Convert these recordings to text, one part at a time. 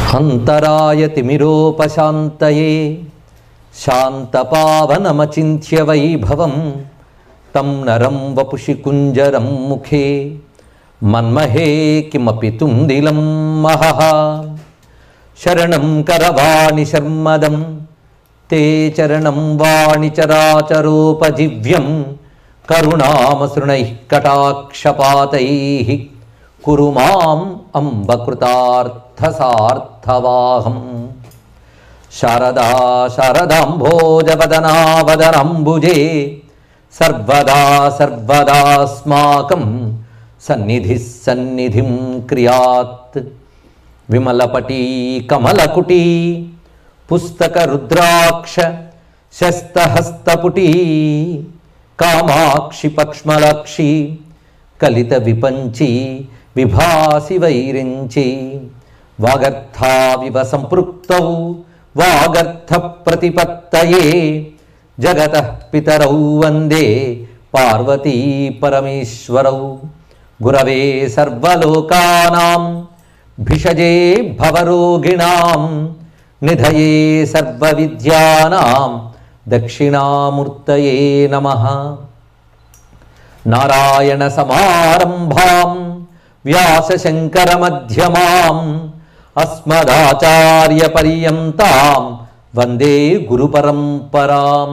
హంతరాయ తిమిరోపశాంతయే శాంతపావనమచింత్య వైభవం తం నరం వపుషి కుంజరం ముఖే మన్మహే కిమపి తుందిలం మహః శరణం కరవాణి శర్మదం తే చరణం వాణి చరాచరోపజివ్యం కరుణామసృణైః కటాక్షపాతైः కురు మాం అంబకృతార్థసార్థవాహం శారదా శారదాంభోజవదనావదనంబుజే సర్వదా సర్వదాస్మాకం సన్నిధిः సన్నిధిం క్రియాత్ విమలపటీ కమలకుటీ పుస్తక రుద్రాక్ష శస్తహస్తపుటీ కామాక్షి పక్ష్మలక్షి కలిత విపంచి విభాసి వైరించి వాగర్థావివ సంపృక్తౌ వాగర్థ ప్రతిపత్తయే జగత పితరౌ వందే పార్వతీ పరమేశ్వరౌ గురవే సర్వలోకానాం భిషజే భవరోగిణాం నిధయే సర్వవిద్యానాం దక్షిణామూర్తయే నమః నారాయణ సమారంభాం వ్యాసశంకరమధ్యమాం అస్మదాచార్య పర్యంతాం వందే గురు పరంపరాం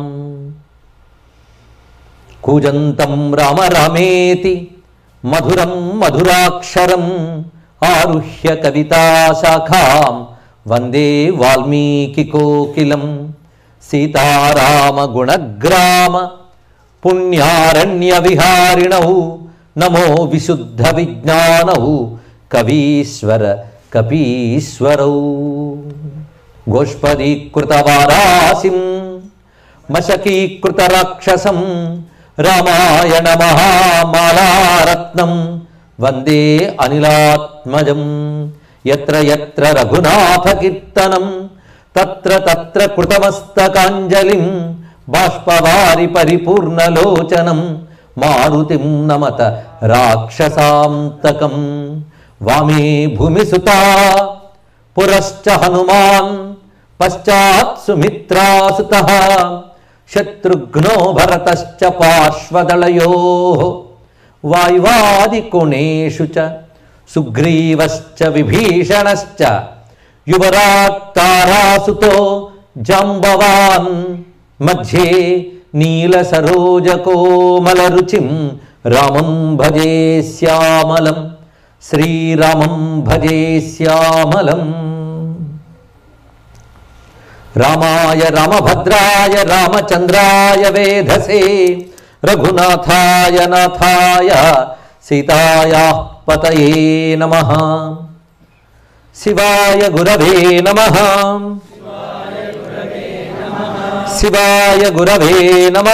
కూజంతం రామ రామేతి మధురం మధురాక్షరం ఆరుహ్య కవితాశాఖాం వందే వాల్మీకి కోకిలం సీతారామ గుణగ్రామ పుణ్యారణ్య విహారిణౌ నమో విశుద్ధ విజ్ఞానౌ కవీశ్వర కపీశ్వరౌ గోష్పదీకృతవారాసిం మశకీకృత రాక్షసం రామాయణ మహామాలారత్నం వందే అనిలాత్మజం ఎత్ర ఎత్ర రఘునాథ కీర్తనం తత్ర తత్ర కృతమస్తకాంజలిం బాష్పవారి పరిపూర్ణలోచనం మారుతిం నమత రాక్షసాంతకం వామే భూమిసుతా పురశ్చ హనుమాన్ పశ్చాత్ సుమిత్రాసుత శత్రుఘ్నో భరతశ్చ పార్శ్వదళయో వాయువాదికోణేషు చ సుగ్రీవశ్చ విభీషణశ్చ యువరాట్ తారాసుతో జాంబవాన్ మధ్యే నీలసరోజకోమలరుచిం రామం భజే శ్యామలం శ్రీరామం భజే శ్యామలం రామాయ రామభద్రాయ రామచంద్రాయ వేధసే రఘునాథాయ నాథాయ సీతాయా పతయే నమ శివాయ గురవే నమ శివాయ గురవే నమ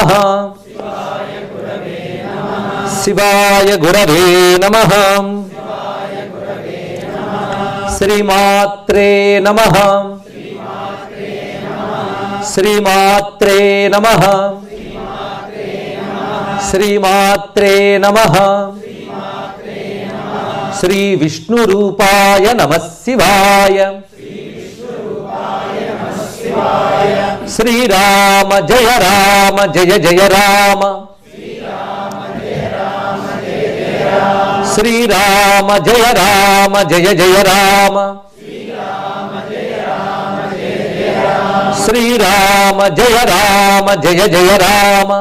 శివాయ గురవే నమ శ్రీమాత్రే నమ శ్రీమాత్రే నమ శ్రీమాత్రే నమ శ్రీ విష్ణురూపాయ నమ శివాయ శ్రీరామ జయ రామ జయ జయ రామ శ్రీరామ జయ రామ జయ జయ రామ శ్రీరామ జయ రామ జయ జయ రామ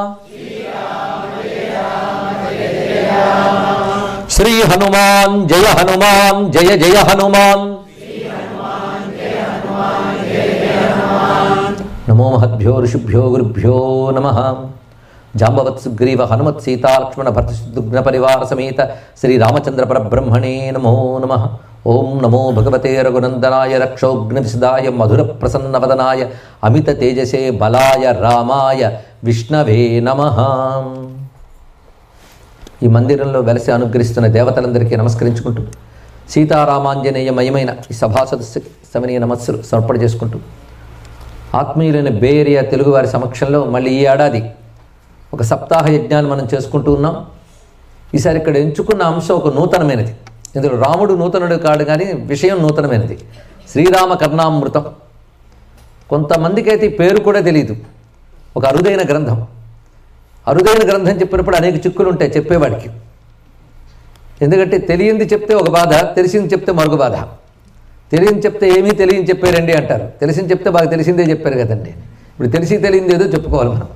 శ్రీ హనుమాన్ జయ హనుమాన్ జయ జయ హనుమాన్ నమో మహద్భ్యో ఋషిభ్యో గురుభ్యో నమ జాంబవత్ సుగ్రీవ హనుమత్ సీతాలక్ష్మణ భరత శత్రుఘ్న పరివార సమేత శ్రీ రామచంద్ర పరబ్రహ్మణే నమో నమ ఓం నమో భగవతే రఘునందనాయ రక్షోఘ్న విశదాయ మధుర ప్రసన్నవదనాయ అమిత తేజసే బలాయ రామాయ విష్ణవే నమ ఈ మందిరంలో వెలసి అనుగ్రహిస్తున్న దేవతలందరికీ నమస్కరించుకుంటూ సీతారామాంజనేయమయమైన ఈ సభా సదస్సుకి సమనీయ నమస్సులు సమర్పణ చేసుకుంటూ ఆత్మీయులైన బే ఏరియా తెలుగువారి సమక్షంలో మళ్ళీ ఈ ఏడాది ఒక సప్తాహ యజ్ఞాన్ని మనం చేసుకుంటూ ఉన్నాం ఈసారి ఇక్కడ ఎంచుకున్న అంశం ఒక నూతనమైనది ఇందులో రాముడు నూతనుడు కాడు కానీ విషయం నూతనమైనది శ్రీరామ కర్ణామృతం కొంతమందికి అయితే ఈ పేరు కూడా తెలియదు ఒక అరుదైన గ్రంథం అరుదైన గ్రంథం చెప్పినప్పుడు అనేక చిక్కులు ఉంటాయి చెప్పేవాడికి ఎందుకంటే తెలియంది చెప్తే ఒక బాధ తెలిసింది చెప్తే మరొక బాధ తెలియని చెప్తే ఏమీ తెలియని చెప్పారండి అంటారు తెలిసింది చెప్తే బాగా తెలిసిందే చెప్పారు కదండి ఇప్పుడు తెలిసి తెలియంది ఏదో చెప్పుకోవాలి మనం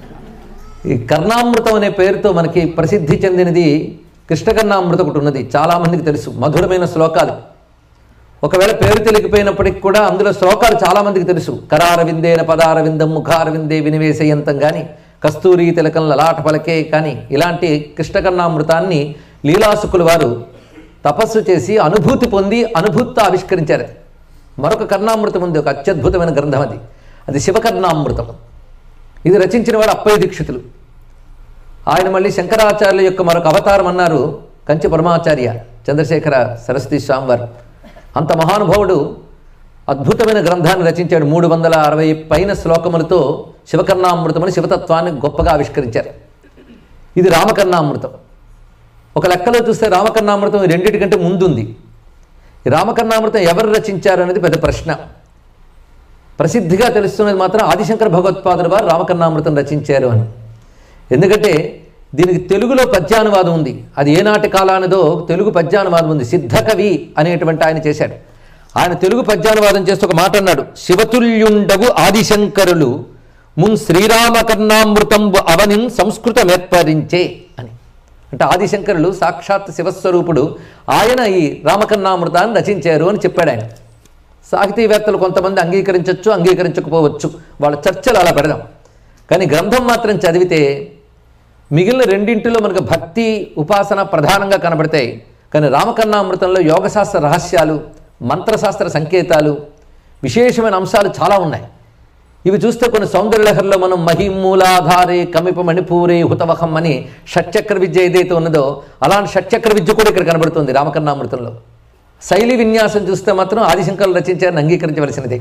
ఈ కర్ణామృతం అనే పేరుతో మనకి ప్రసిద్ధి చెందినది కృష్ణకర్ణామృతం ఒకటి ఉన్నది చాలామందికి తెలుసు మధురమైన శ్లోకాలు ఒకవేళ పేరు తెలియకపోయినప్పటికి కూడా అందులో శ్లోకాలు చాలామందికి తెలుసు కరారవిందేన పదారవిందం ముఖారవిందే వినివేశయంతం కానీ కస్తూరి తిలకం లలాట పలకే కానీ ఇలాంటి కృష్ణకర్ణామృతాన్ని లీలాసుకులు వారు తపస్సు చేసి అనుభూతి పొంది అనుభూతితో ఆవిష్కరించారు మరొక కర్ణామృతం ఉంది ఒక అత్యద్భుతమైన గ్రంథం అది అది శివకర్ణామృతం ఇది రచించిన వాడు అప్పయ్య దీక్షితులు ఆయన మళ్ళీ శంకరాచార్యుల యొక్క మరొక అవతారం అన్నారు కంచి పరమాచార్య చంద్రశేఖర సరస్వతి స్వామివారు అంత మహానుభావుడు అద్భుతమైన గ్రంథాన్ని రచించాడు మూడు వందల అరవై పైన శ్లోకములతో శివకర్ణామృతమని శివతత్వాన్ని గొప్పగా ఆవిష్కరించారు ఇది రామకర్ణామృతం ఒక లెక్కలో చూస్తే రామకర్ణామృతం ఈ రెండింటికంటే ముందుంది ఈ రామకర్ణామృతం ఎవరు రచించారు అనేది పెద్ద ప్రశ్న ప్రసిద్ధిగా తెలుస్తున్నది మాత్రం ఆదిశంకర భగవత్పాదుల వారు రామకర్ణామృతం రచించారు అని ఎందుకంటే దీనికి తెలుగులో పద్యానువాదం ఉంది అది ఏనాటి కాలానిదో తెలుగు పద్యానువాదం ఉంది సిద్ధకవి అనేటువంటి ఆయన చేశాడు ఆయన తెలుగు పద్యానువాదం చేస్తూ ఒక మాట అన్నాడు శివతుల్యుండగు ఆదిశంకరులు మున్ శ్రీరామకర్ణామృతంబు అవనిన్ సంస్కృతమేర్పరించే అని అంటే ఆదిశంకరులు సాక్షాత్ శివస్వరూపుడు ఆయన ఈ రామకర్ణామృతాన్ని రచించారు అని చెప్పాడు ఆయన సాహితీవేత్తలు కొంతమంది అంగీకరించవచ్చు అంగీకరించకపోవచ్చు వాళ్ళ చర్చలు అలా పెడదాం కానీ గ్రంథం మాత్రం చదివితే మిగిలిన రెండింటిలో మనకు భక్తి ఉపాసన ప్రధానంగా కనబడతాయి కానీ రామకర్ణామృతంలో యోగశాస్త్ర రహస్యాలు మంత్రశాస్త్ర సంకేతాలు విశేషమైన అంశాలు చాలా ఉన్నాయి ఇవి చూస్తే కొన్ని సౌందర్యలహరిలో మనం మహిమూలాధారే కమిప మణిపూరే హుతవహం అని షట్చక్ర విద్య ఏదైతే ఉన్నదో అలాంటి షట్చక్ర విద్య కూడా ఇక్కడ కనబడుతుంది రామకర్ణామృతంలో శైలి విన్యాసం చూస్తే మాత్రం ఆదిశంకరులు రచించారని అంగీకరించవలసినదే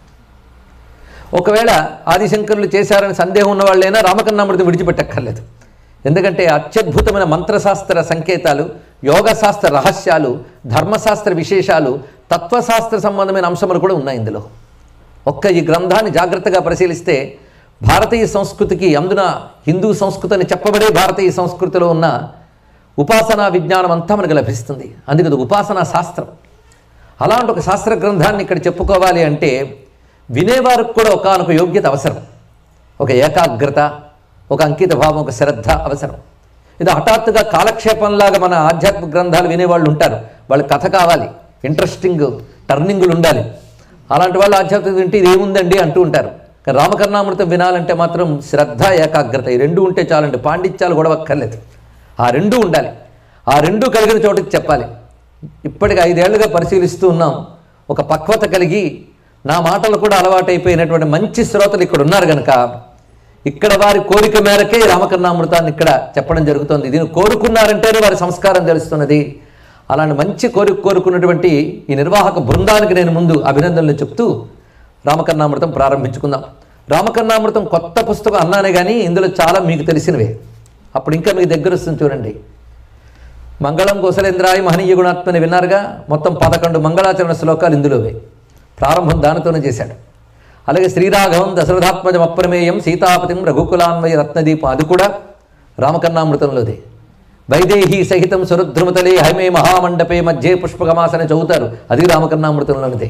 ఒకవేళ ఆదిశంకరులు చేశారని సందేహం ఉన్న వాళ్ళైనా రామకర్ణామృతం విడిచిపెట్టక్కర్లేదు ఎందుకంటే అత్యద్భుతమైన మంత్రశాస్త్ర సంకేతాలు యోగశాస్త్ర రహస్యాలు ధర్మశాస్త్ర విశేషాలు తత్వశాస్త్ర సంబంధమైన అంశములు కూడా ఉన్నాయి ఇందులో ఒక్క ఈ గ్రంథాన్ని జాగ్రత్తగా పరిశీలిస్తే భారతీయ సంస్కృతికి అందున హిందూ సంస్కృతి అని చెప్పబడే భారతీయ సంస్కృతిలో ఉన్న ఉపాసనా విజ్ఞానం అంతా మనకు లభిస్తుంది అందుకే అది ఉపాసనా శాస్త్రం అలాంటి ఒక శాస్త్ర గ్రంథాన్ని ఇక్కడ చెప్పుకోవాలి అంటే వినేవారికి కూడా ఒకనొక యోగ్యత అవసరం ఒక ఏకాగ్రత ఒక అంకిత భావం ఒక శ్రద్ధ అవసరం ఇది హఠాత్తుగా కాలక్షేపంలాగా మన ఆధ్యాత్మిక గ్రంథాలు వినేవాళ్ళు ఉంటారు వాళ్ళకి కథ కావాలి ఇంట్రెస్టింగ్ టర్నింగులు ఉండాలి అలాంటి వాళ్ళు ఆధ్యాత్మిక వింటే ఇది ఏముందండి అంటూ ఉంటారు కానీ రామకర్ణామృతం వినాలంటే మాత్రం శ్రద్ధ ఏకాగ్రత ఈ రెండు ఉంటే చాలండి పాండిత్యాలు కూడా అక్కర్లేదు ఆ రెండు ఉండాలి ఆ రెండు కలిగిన చోటకి చెప్పాలి ఇప్పటికి ఐదేళ్లుగా పరిశీలిస్తూ ఉన్నాం ఒక పక్వత కలిగి నా మాటలు కూడా అలవాటైపోయినటువంటి మంచి శ్రోతలు ఇక్కడ ఉన్నారు కనుక ఇక్కడ వారి కోరిక మేరకే రామకర్ణామృతాన్ని ఇక్కడ చెప్పడం జరుగుతుంది దీన్ని కోరుకున్నారంటేనే వారి సంస్కారం తెలుస్తున్నది అలాంటి మంచి కోరిక కోరుకున్నటువంటి ఈ నిర్వాహక బృందానికి నేను ముందు అభినందనలు చెప్తూ రామకర్ణామృతం ప్రారంభించుకుందాం రామకర్ణామృతం కొత్త పుస్తకం అన్నానే కానీ ఇందులో చాలా మీకు తెలిసినవే అప్పుడు ఇంకా మీకు దగ్గర వస్తుంది చూడండి మంగళం కుశలేంద్రాయ మహనీయ గుణాత్మని విన్నారుగా మొత్తం పదకొండు మంగళాచరణ శ్లోకాలు ఇందులోవే ప్రారంభం దానితోనే చేశాడు అలాగే శ్రీరాఘవం దశరథాత్మజం అప్రమేయం సీతాపతిం రఘుకులాన్వయ రత్నదీపం అది కూడా రామకర్ణామృతంలోదే వైదేహి సహితం సురుద్రుమతలే హైమే మహామండపే మధ్యే పుష్పకమాసని చదువుతారు అది రామకర్ణామృతంలోనిదే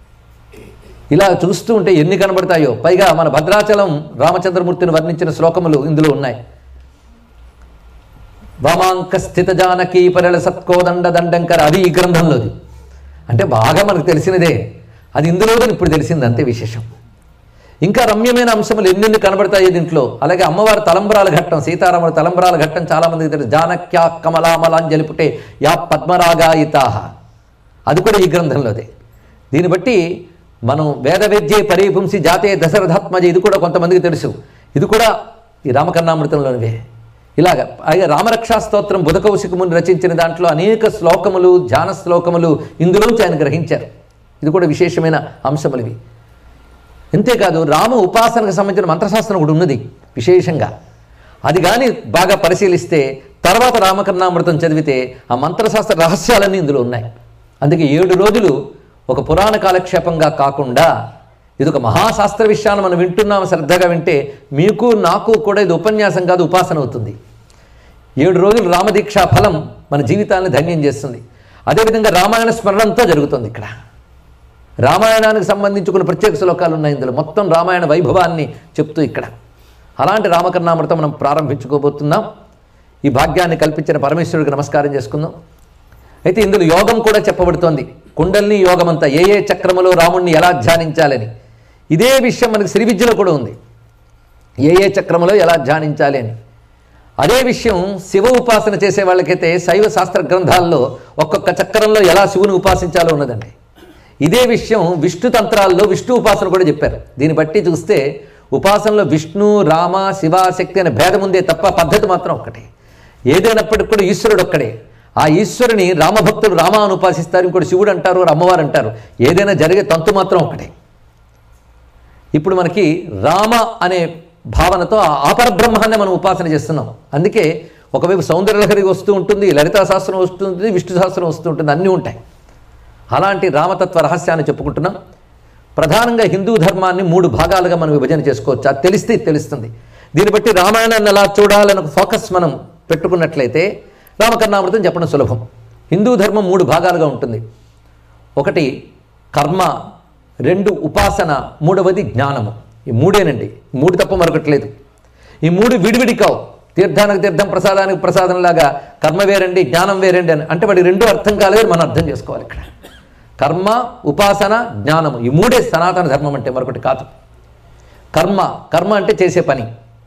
ఇలా చూస్తూ ఉంటే ఎన్ని కనబడతాయో పైగా మన భద్రాచలం రామచంద్రమూర్తిని వర్ణించిన శ్లోకములు ఇందులో ఉన్నాయి వామాంక స్థిత జానకి పరిల సత్కోదండ దండంకర అది ఈ గ్రంథంలోది అంటే బాగా మనకు తెలిసినదే అది ఇందులోదని ఇప్పుడు తెలిసింది అంతే విశేషం ఇంకా రమ్యమైన అంశములు ఎన్నెన్ని కనబడతాయి దీంట్లో అలాగే అమ్మవారి తలంబరాల ఘట్టం సీతారాముల తలంబరాల ఘట్టం చాలా మందికి తెలుసు జానక్యా కమలామలాంజలి పుట్టే యా పద్మరాగాయితాహ అది కూడా ఈ గ్రంథంలోదే దీన్ని బట్టి మనం వేద విద్యే పరీపుంసి జాతే దశరథాత్మజ ఇది కూడా కొంతమందికి తెలుసు ఇది కూడా ఈ రామకర్ణామృతంలోనివే ఇలాగ అలాగే రామరక్షా స్తోత్రం బుధకౌశికముని రచించిన దాంట్లో అనేక శ్లోకములు ధ్యాన శ్లోకములు ఇందులోంచి ఆయన గ్రహించారు ఇది కూడా విశేషమైన అంశములు ఇవి అంతేకాదు రామ ఉపాసనకు సంబంధించిన మంత్రశాస్త్రం ఒకటి ఉన్నది విశేషంగా అది కానీ బాగా పరిశీలిస్తే తర్వాత రామకర్ణామృతం చదివితే ఆ మంత్రశాస్త్ర రహస్యాలన్నీ ఇందులో ఉన్నాయి అందుకే ఏడు రోజులు ఒక పురాణ కాలక్షేపంగా కాకుండా ఇది ఒక మహాశాస్త్ర విషయాన్ని మనం వింటున్నాము శ్రద్ధగా వింటే మీకు నాకు కూడా ఇది ఉపన్యాసం కాదు ఉపాసన అవుతుంది ఏడు రోజులు రామదీక్షా ఫలం మన జీవితాన్ని ధన్యం చేస్తుంది అదేవిధంగా రామాయణ స్మరణంతో జరుగుతుంది ఇక్కడ రామాయణానికి సంబంధించి కొన్ని ప్రత్యేక శ్లోకాలు ఉన్నాయి ఇందులో మొత్తం రామాయణ వైభవాన్ని చెప్తూ ఇక్కడ అలాంటి రామకర్ణామృతం మనం ప్రారంభించుకోబోతున్నాం ఈ భాగ్యాన్ని కల్పించిన పరమేశ్వరుడికి నమస్కారం చేసుకుందాం అయితే ఇందులో యోగం కూడా చెప్పబడుతోంది కుండల్ని యోగం అంతా ఏ ఏ చక్రములో రాముణ్ణి ఎలా ధ్యానించాలని ఇదే విషయం మనకి శ్రీ విద్యలో కూడా ఉంది ఏ ఏ చక్రములో ఎలా ధ్యానించాలి అని అదే విషయం శివ ఉపాసన చేసే వాళ్ళకైతే శైవ శాస్త్ర గ్రంథాల్లో ఒక్కొక్క చక్రంలో ఎలా శివుని ఉపాసించాలో ఉన్నదండి ఇదే విషయం విష్ణు తంత్రాల్లో విష్ణు ఉపాసన కూడా చెప్పారు దీన్ని బట్టి చూస్తే ఉపాసనలో విష్ణు రామ శివ శక్తి అనే భేదం ఉందే తప్ప పద్ధతి మాత్రం ఒక్కటే ఏదైనప్పటికీ కూడా ఈశ్వరుడు ఒక్కడే ఆ ఈశ్వరుని రామభక్తులు రామ అని ఉపాసిస్తారు ఇంకోటి శివుడు అంటారు అమ్మవారు అంటారు ఏదైనా జరిగే తంతు మాత్రం ఒకటే ఇప్పుడు మనకి రామ అనే భావనతో ఆ ఆపరబ్రహ్మాన్ని మనం ఉపాసన చేస్తున్నాం అందుకే ఒకవైపు సౌందర్యలహరి వస్తూ ఉంటుంది లలితా శాస్త్రం వస్తుంది విష్ణు శాస్త్రం వస్తూ ఉంటుంది అన్నీ ఉంటాయి అలాంటి రామతత్వ రహస్యాన్ని చెప్పుకుంటున్నాం ప్రధానంగా హిందూ ధర్మాన్ని మూడు భాగాలుగా మనం విభజన చేసుకోవచ్చు అది తెలిస్తే ఇది తెలుస్తుంది దీన్ని బట్టి రామాయణాన్ని ఎలా చూడాలని ఒక ఫోకస్ మనం పెట్టుకున్నట్లయితే రామకర్ణామృతం చెప్పడం సులభం హిందూ ధర్మం మూడు భాగాలుగా ఉంటుంది ఒకటి కర్మ రెండు ఉపాసన మూడవది జ్ఞానము ఈ మూడేనండి మూడు తప్ప మరొకటి లేదు ఈ మూడు విడివిడి కావు తీర్థానికి తీర్థం ప్రసాదానికి ప్రసాదం లాగా కర్మ వేరండి జ్ఞానం వేరండి అని అంటే వాడి రెండు అర్థం కాలేదు మనం అర్థం చేసుకోవాలి ఇక్కడ కర్మ ఉపాసన జ్ఞానము ఈ మూడే సనాతన ధర్మం అంటే మరొకటి కాదు కర్మ కర్మ అంటే చేసే పని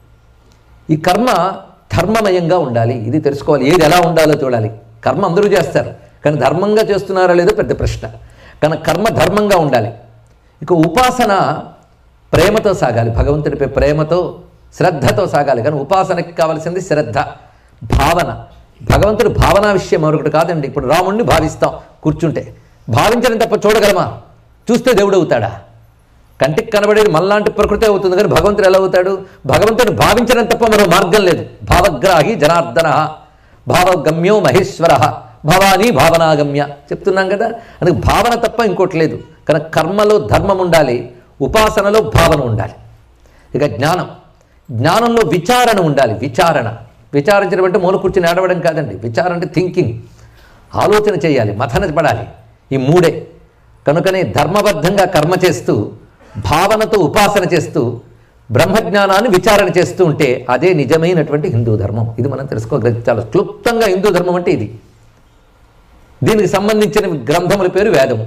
ఈ కర్మ ధర్మమయంగా ఉండాలి ఇది తెలుసుకోవాలి ఏది ఎలా ఉండాలో చూడాలి కర్మ అందరూ చేస్తారు కానీ ధర్మంగా చేస్తున్నారా లేదో పెద్ద ప్రశ్న కానీ కర్మ ధర్మంగా ఉండాలి ఇక ఉపాసన ప్రేమతో సాగాలి భగవంతుడిపై ప్రేమతో శ్రద్ధతో సాగాలి కానీ ఉపాసనకి కావాల్సింది శ్రద్ధ భావన భగవంతుడు భావన విషయం మరొకటి కాదండి ఇప్పుడు రాముణ్ణి భావిస్తాం కూర్చుంటే భావించడం తప్ప చూడగలమా చూస్తే దేవుడు అవుతాడా కంటికి కనబడేది మళ్ళాంటి ప్రకృతి అవుతుంది కానీ భగవంతుడు ఎలా అవుతాడు భగవంతుడు భావించడం తప్ప మరో మార్గం లేదు భావగ్రాహి జనార్దన భావగమ్యో మహేశ్వర భవానీ భావనాగమ్య చెప్తున్నాం కదా అందుకు భావన తప్ప ఇంకోటి లేదు కనుక కర్మలో ధర్మం ఉండాలి ఉపాసనలో భావన ఉండాలి ఇక జ్ఞానం జ్ఞానంలో విచారణ ఉండాలి విచారణ విచారించడం అంటే మూల కూర్చుని ఏడవడం కాదండి విచారణ అంటే థింకింగ్ ఆలోచన చేయాలి మథన పడాలి ఈ మూడే కనుకనే ధర్మబద్ధంగా కర్మ చేస్తూ భావనతో ఉపాసన చేస్తూ బ్రహ్మజ్ఞానాన్ని విచారణ చేస్తూ ఉంటే అదే నిజమైనటువంటి హిందూ ధర్మం ఇది మనం తెలుసుకోగలిగి చాలా క్లుప్తంగా హిందూ ధర్మం అంటే ఇది దీనికి సంబంధించిన గ్రంథముల పేరు వేదము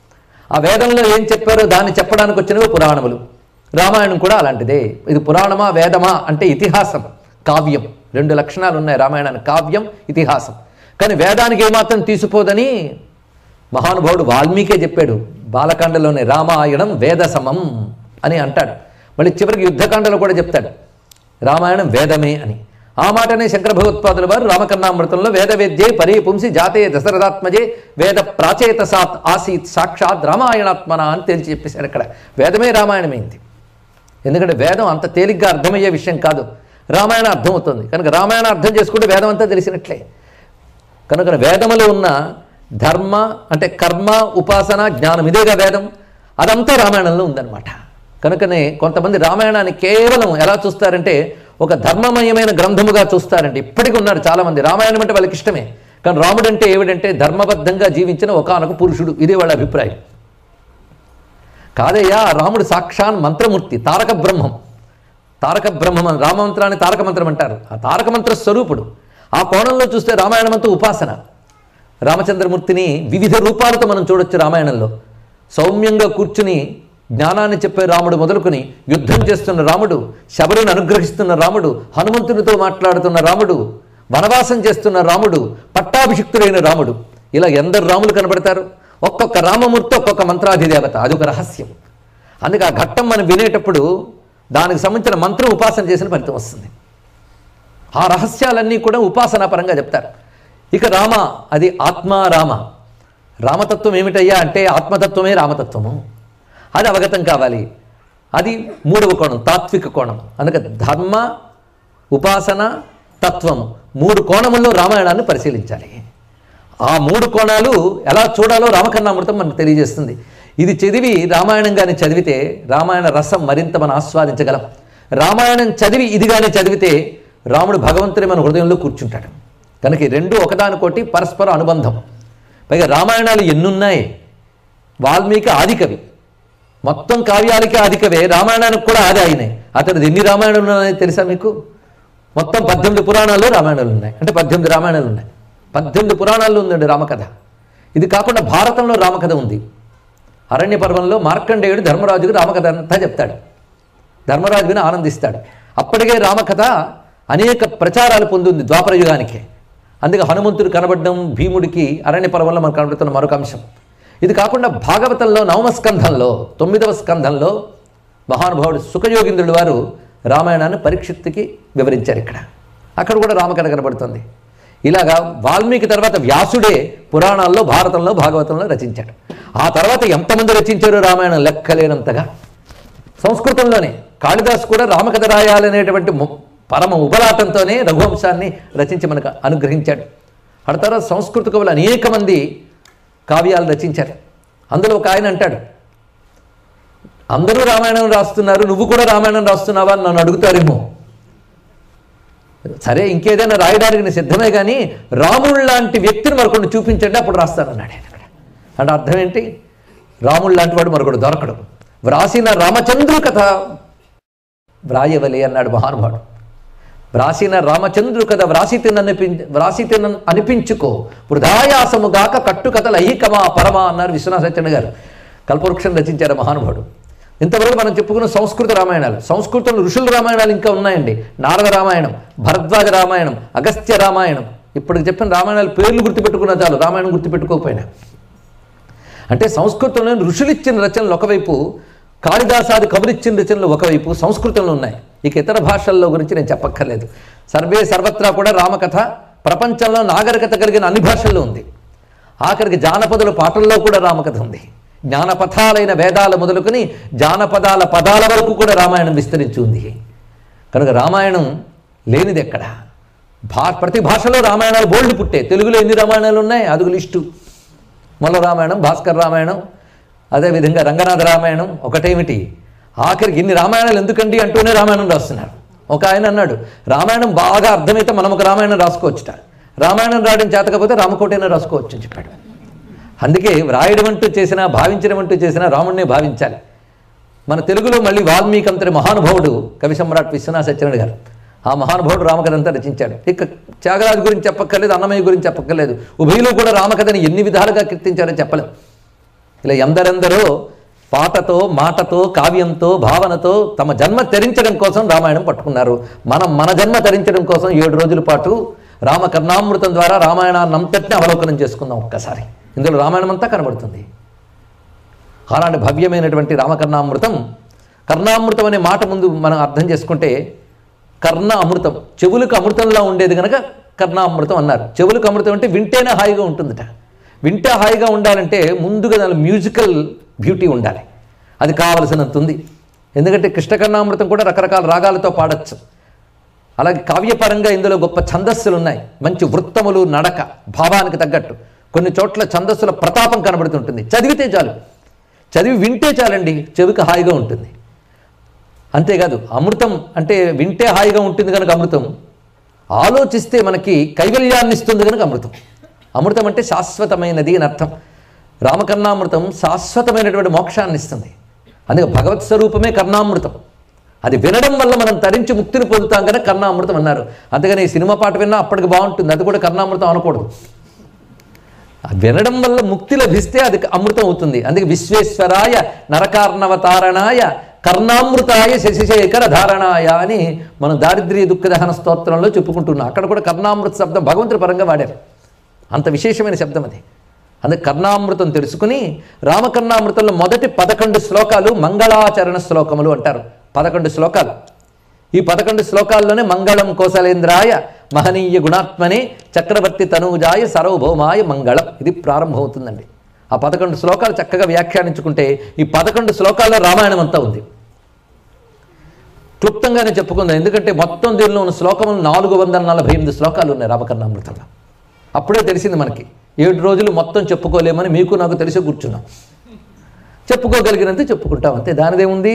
ఆ వేదంలో ఏం చెప్పారో దాన్ని చెప్పడానికి వచ్చినవి పురాణములు రామాయణం కూడా అలాంటిదే ఇది పురాణమా వేదమా అంటే ఇతిహాసం కావ్యం రెండు లక్షణాలు ఉన్నాయి రామాయణానికి కావ్యం ఇతిహాసం కానీ వేదానికి ఏమాత్రం తీసిపోదని మహానుభావుడు వాల్మీకే చెప్పాడు బాలకాండలోనే రామాయణం వేద సమం అని అంటాడు మళ్ళీ చివరికి యుద్ధకాండలో కూడా చెప్తాడు రామాయణం వేదమే అని ఆ మాటనే శంకర భగవత్పాదుల వారు రామకర్ణామృతంలో వేద వేద్యే పరీపుంసి జాతే దశరథాత్మజే వేద ప్రాచేత సాత్ ఆసీత్ సాక్షాత్ రామాయణాత్మన అని తేల్చి చెప్పేశారు అక్కడ వేదమే రామాయణమైంది ఎందుకంటే వేదం అంత తేలిగ్గా అర్థమయ్యే విషయం కాదు రామాయణం అర్థమవుతుంది కనుక రామాయణం అర్థం చేసుకుంటే వేదం అంతా తెలిసినట్లే కనుక వేదములో ఉన్న ధర్మ అంటే కర్మ ఉపాసన జ్ఞానం ఇదేగా వేదం అదంతా రామాయణంలో ఉందన్నమాట కనుకనే కొంతమంది రామాయణాన్ని కేవలం ఎలా చూస్తారంటే ఒక ధర్మమయమైన గ్రంథముగా చూస్తారంటే ఇప్పటికీ ఉన్నారు చాలామంది రామాయణం అంటే వాళ్ళకి ఇష్టమే కానీ రాముడు అంటే ఏమిటంటే ధర్మబద్ధంగా జీవించిన ఒకానొక పురుషుడు ఇదే వాళ్ళ అభిప్రాయం కాదయ్యా రాముడు సాక్షాన్ మంత్రమూర్తి తారక బ్రహ్మం తారక బ్రహ్మం అని రామమంత్రాన్ని తారక మంత్రం అంటారు ఆ తారక మంత్ర స్వరూపుడు ఆ కోణంలో చూస్తే రామాయణం అంతా ఉపాసన రామచంద్రమూర్తిని వివిధ రూపాలతో మనం చూడొచ్చు రామాయణంలో సౌమ్యంగా కూర్చుని జ్ఞానాన్ని చెప్పే రాముడు మొదలుకొని యుద్ధం చేస్తున్న రాముడు శబరిని అనుగ్రహిస్తున్న రాముడు హనుమంతునితో మాట్లాడుతున్న రాముడు వనవాసం చేస్తున్న రాముడు పట్టాభిషిక్తుడైన రాముడు ఇలా ఎందరు రాములు కనబడతారు ఒక్కొక్క రామమూర్తి ఒక్కొక్క మంత్రాధిదేవత అది ఒక రహస్యం అందుకే ఆ ఘట్టం మనం వినేటప్పుడు దానికి సంబంధించిన మంత్రం ఉపాసన చేసిన ఫలితం వస్తుంది ఆ రహస్యాలన్నీ కూడా ఉపాసనాపరంగా చెప్తారు ఇక రామ అది ఆత్మారామ రామతత్వం ఏమిటయ్యా అంటే ఆత్మతత్వమే రామతత్వము అది అవగతం కావాలి అది మూడవ కోణం తాత్విక కోణం అందుకే ధర్మ ఉపాసన తత్వం మూడు కోణముల్లో రామాయణాన్ని పరిశీలించాలి ఆ మూడు కోణాలు ఎలా చూడాలో రామకర్ణామృతం మనకు తెలియజేస్తుంది ఇది చదివి రామాయణం కానీ చదివితే రామాయణ రసం మరింత మనం ఆస్వాదించగలం రామాయణం చదివి ఇది కానీ చదివితే రాముడు భగవంతుని మన హృదయంలో కూర్చుంటాడు కనుక ఈ రెండు ఒకదానికోటి పరస్పర అనుబంధం పైగా రామాయణాలు ఎన్నున్నాయి వాల్మీకి ఆదికవి మొత్తం కావ్యాలకి ఆదికవే రామాయణానికి కూడా ఆది ఆయనే అతనిది ఎన్ని రామాయణాలు ఉన్నాయో తెలుసా మీకు మొత్తం పద్దెనిమిది పురాణాల్లో రామాయణాలు ఉన్నాయి అంటే పద్దెనిమిది రామాయణాలు ఉన్నాయి పద్దెనిమిది పురాణాల్లో ఉందండి రామకథ ఇది కాకుండా భారతంలో రామకథ ఉంది అరణ్య పర్వంలో మార్కండేయుడు ధర్మరాజుకు రామకథ అంతా చెప్తాడు ధర్మరాజు విని ఆనందిస్తాడు అప్పటికే రామకథ అనేక ప్రచారాలు పొందింది ద్వాపర యుగానికే అందుకే హనుమంతుడు కనబడడం భీముడికి అరణ్య పర్వంలో మనకు కనబడుతున్న మరొక అంశం ఇది కాకుండా భాగవతంలో నవమ స్కంధంలో తొమ్మిదవ స్కంధంలో మహానుభావుడు సుఖయోగింద్రుడు వారు రామాయణాన్ని పరీక్షిత్తుకి వివరించారు ఇక్కడ అక్కడ కూడా రామకథ కనబడుతుంది ఇలాగా వాల్మీకి తర్వాత వ్యాసుడే పురాణాల్లో భారతంలో భాగవతంలో రచించాడు ఆ తర్వాత ఎంతమంది రచించారు రామాయణం లెక్కలేనంతగా సంస్కృతంలోనే కాళిదాసు కూడా రామకథ రాయాలనేటువంటి ము- పరమ ఉబలాటంతోనే రఘువంశాన్ని రచించి మనకు అనుగ్రహించాడు ఆ తర్వాత సంస్కృత కవులు అనేక మంది కావ్యాలు రచించారు అందులో ఒక ఆయన అంటాడు అందరూ రామాయణం రాస్తున్నారు నువ్వు కూడా రామాయణం రాస్తున్నావా అని నన్ను అడుగుతారేమో సరే ఇంకేదైనా రాయడానికి నేను సిద్ధమే కానీ రాముడు లాంటి వ్యక్తిని మరొకటి చూపించండి అప్పుడు రాస్తానన్నాడు ఆయన అక్కడ అంటే అర్థం ఏంటి రాముడు లాంటి వాడు మరొకడు దొరకడు వ్రాసిన రామచంద్రు కథ వ్రాయవలి అన్నాడు మహానుభావుడు వ్రాసిన రామచంద్రు కథ వ్రాసితి అనిపి వ్రాసితి అనిపించుకో వృధాయాసముగాక కట్టు కథలు అయ్యికమా పరమా అన్నారు విశ్వనాథ సత్యన గారు కల్పవృక్షం రచించారు మహానుభావుడు ఇంతవరకు మనం చెప్పుకున్న సంస్కృత రామాయణాలు సంస్కృతంలో ఋషుల రామాయణాలు ఇంకా ఉన్నాయండి నారద రామాయణం భరద్వాజ రామాయణం అగస్త్య రామాయణం ఇప్పుడు చెప్పిన రామాయణాలు పేర్లు గుర్తుపెట్టుకున్నా చాలు రామాయణం గుర్తుపెట్టుకోకపోయినా అంటే సంస్కృతంలో ఋషులు ఇచ్చిన రచనలు ఒకవైపు కాళిదాసాది కబురిచ్చిన రచనలు ఒకవైపు సంస్కృతంలో ఉన్నాయి ఇక ఇతర భాషల్లో గురించి నేను చెప్పక్కర్లేదు సర్వే సర్వత్రా కూడా రామకథ ప్రపంచంలో నాగరికత కలిగిన అన్ని భాషల్లో ఉంది ఆఖరికి జానపదుల పాటల్లో కూడా రామకథ ఉంది జ్ఞానపథాలైన వేదాలు మొదలుకొని జానపదాల పదాల వరకు కూడా రామాయణం విస్తరించి ఉంది కనుక రామాయణం లేనిది ఎక్కడ భా ప్రతి భాషలో రామాయణాలు బోల్డ్ పుట్టే తెలుగులో ఎన్ని రామాయణాలు ఉన్నాయి అదుగు లిస్టు మొల్ల రామాయణం భాస్కర్ రామాయణం అదేవిధంగా రంగనాథ రామాయణం ఒకటేమిటి ఆఖరికి ఇన్ని రామాయణాలు ఎందుకండి అంటూనే రామాయణం రాస్తున్నారు ఒక ఆయన అన్నాడు రామాయణం బాగా అర్థమైతే మనం ఒక రామాయణం రాసుకోవచ్చుట రామాయణం రాయడం చేతకపోతే రామకోటైనా రాసుకోవచ్చు అని చెప్పాడు అందుకే వ్రాయడం అంటూ చేసినా భావించడం అంటూ చేసినా రాముడినే భావించాలి మన తెలుగులో మళ్ళీ వాల్మీకి అంతటి మహానుభావుడు కవి సమ్రాట్ విశ్వనాథ సత్యనారాయణ గారు ఆ మహానుభావుడు రామకథ అంతా రచించాడు ఇక త్యాగరాజు గురించి చెప్పక్కర్లేదు అన్నమయ్య గురించి చెప్పక్కర్లేదు ఉభయలో కూడా రామకథని ఎన్ని విధాలుగా కీర్తించారో చెప్పలేం ఇలా ఎందరెందరో పాటతో మాటతో కావ్యంతో భావనతో తమ జన్మ తరించడం కోసం రామాయణం పట్టుకున్నారు మనం మన జన్మ తరించడం కోసం ఏడు రోజుల పాటు రామకర్ణామృతం ద్వారా రామాయణాన్ని అంతటిని అవలోకనం చేసుకుందాం ఒక్కసారి ఇందులో రామాయణం అంతా కనబడుతుంది అలాంటి భవ్యమైనటువంటి రామకర్ణామృతం కర్ణామృతం అనే మాట ముందు మనం అర్థం చేసుకుంటే కర్ణ అమృతం చెవులకు అమృతంలా ఉండేది కనుక కర్ణామృతం అన్నారు చెవులకు అమృతం అంటే వింటేనే హాయిగా ఉంటుందట వింటే హాయిగా ఉండాలంటే ముందుగా దాని మ్యూజికల్ బ్యూటీ ఉండాలి అది కావలసినంత ఉంది ఎందుకంటే కృష్ణకర్ణామృతం కూడా రకరకాల రాగాలతో పాడొచ్చు అలాగే కావ్యపరంగా ఇందులో గొప్ప ఛందస్సులు ఉన్నాయి మంచి వృత్తములు నడక భావానికి తగ్గట్టు కొన్ని చోట్ల ఛందస్సుల ప్రతాపం కనబడుతుంటుంది చదివితే చాలు చదివి వింటే చాలండి చెవికి హాయిగా ఉంటుంది అంతేకాదు అమృతం అంటే వింటే హాయిగా ఉంటుంది కనుక అమృతం ఆలోచిస్తే మనకి కైవల్యాన్ని ఇస్తుంది కనుక అమృతం అమృతం అంటే శాశ్వతమైనది అని అర్థం రామకర్ణామృతం శాశ్వతమైనటువంటి మోక్షాన్ని ఇస్తుంది అందుకే భగవత్ స్వరూపమే కర్ణామృతం అది వినడం వల్ల మనం తరించి ముక్తిని పొందుతాం కనుక కర్ణామృతం అన్నారు అంతేగాని ఈ సినిమా పాట విన్నా అప్పటికి బాగుంటుంది అది కూడా కర్ణామృతం అనకూడదు ఆ వినడం వల్ల ముక్తి లభిస్తే అది అమృతం అవుతుంది అందుకే విశ్వేశ్వరాయ నరకార్ణవతారణాయ కర్ణామృతాయ శశిశేఖర ధారణాయ అని మనం దారిద్ర్య దుఃఖ దహన స్తోత్రంలో చెప్పుకుంటున్నాం అక్కడ కూడా కర్ణామృత శబ్దం భగవంతుడి పరంగా వాడారు అంత విశేషమైన శబ్దం అది అందుకే కర్ణామృతం తెలుసుకుని రామకర్ణామృతంలో మొదటి పదకొండు శ్లోకాలు మంగళాచరణ శ్లోకములు అంటారు పదకొండు శ్లోకాలు ఈ పదకొండు శ్లోకాల్లోనే మంగళం కోసలేంద్రాయ మహనీయ గుణాత్మనే చక్రవర్తి తనూజాయ సర్వభౌమాయ మంగళం ఇది ప్రారంభమవుతుందండి ఆ పదకొండు శ్లోకాలు చక్కగా వ్యాఖ్యానించుకుంటే ఈ పదకొండు శ్లోకాల్లో రామాయణం అంతా ఉంది క్లుప్తంగానే చెప్పుకుందాం ఎందుకంటే మొత్తం దీనిలో ఉన్న శ్లోకములు నాలుగు వందల నలభై ఎనిమిది శ్లోకాలు ఉన్నాయి రామకర్ణామృతంలో అప్పుడే తెలిసింది మనకి ఏడు రోజులు మొత్తం చెప్పుకోలేమని మీకు నాకు తెలిసి కూర్చున్నాం చెప్పుకోగలిగినంత చెప్పుకుంటాం అంతే దానిదేముంది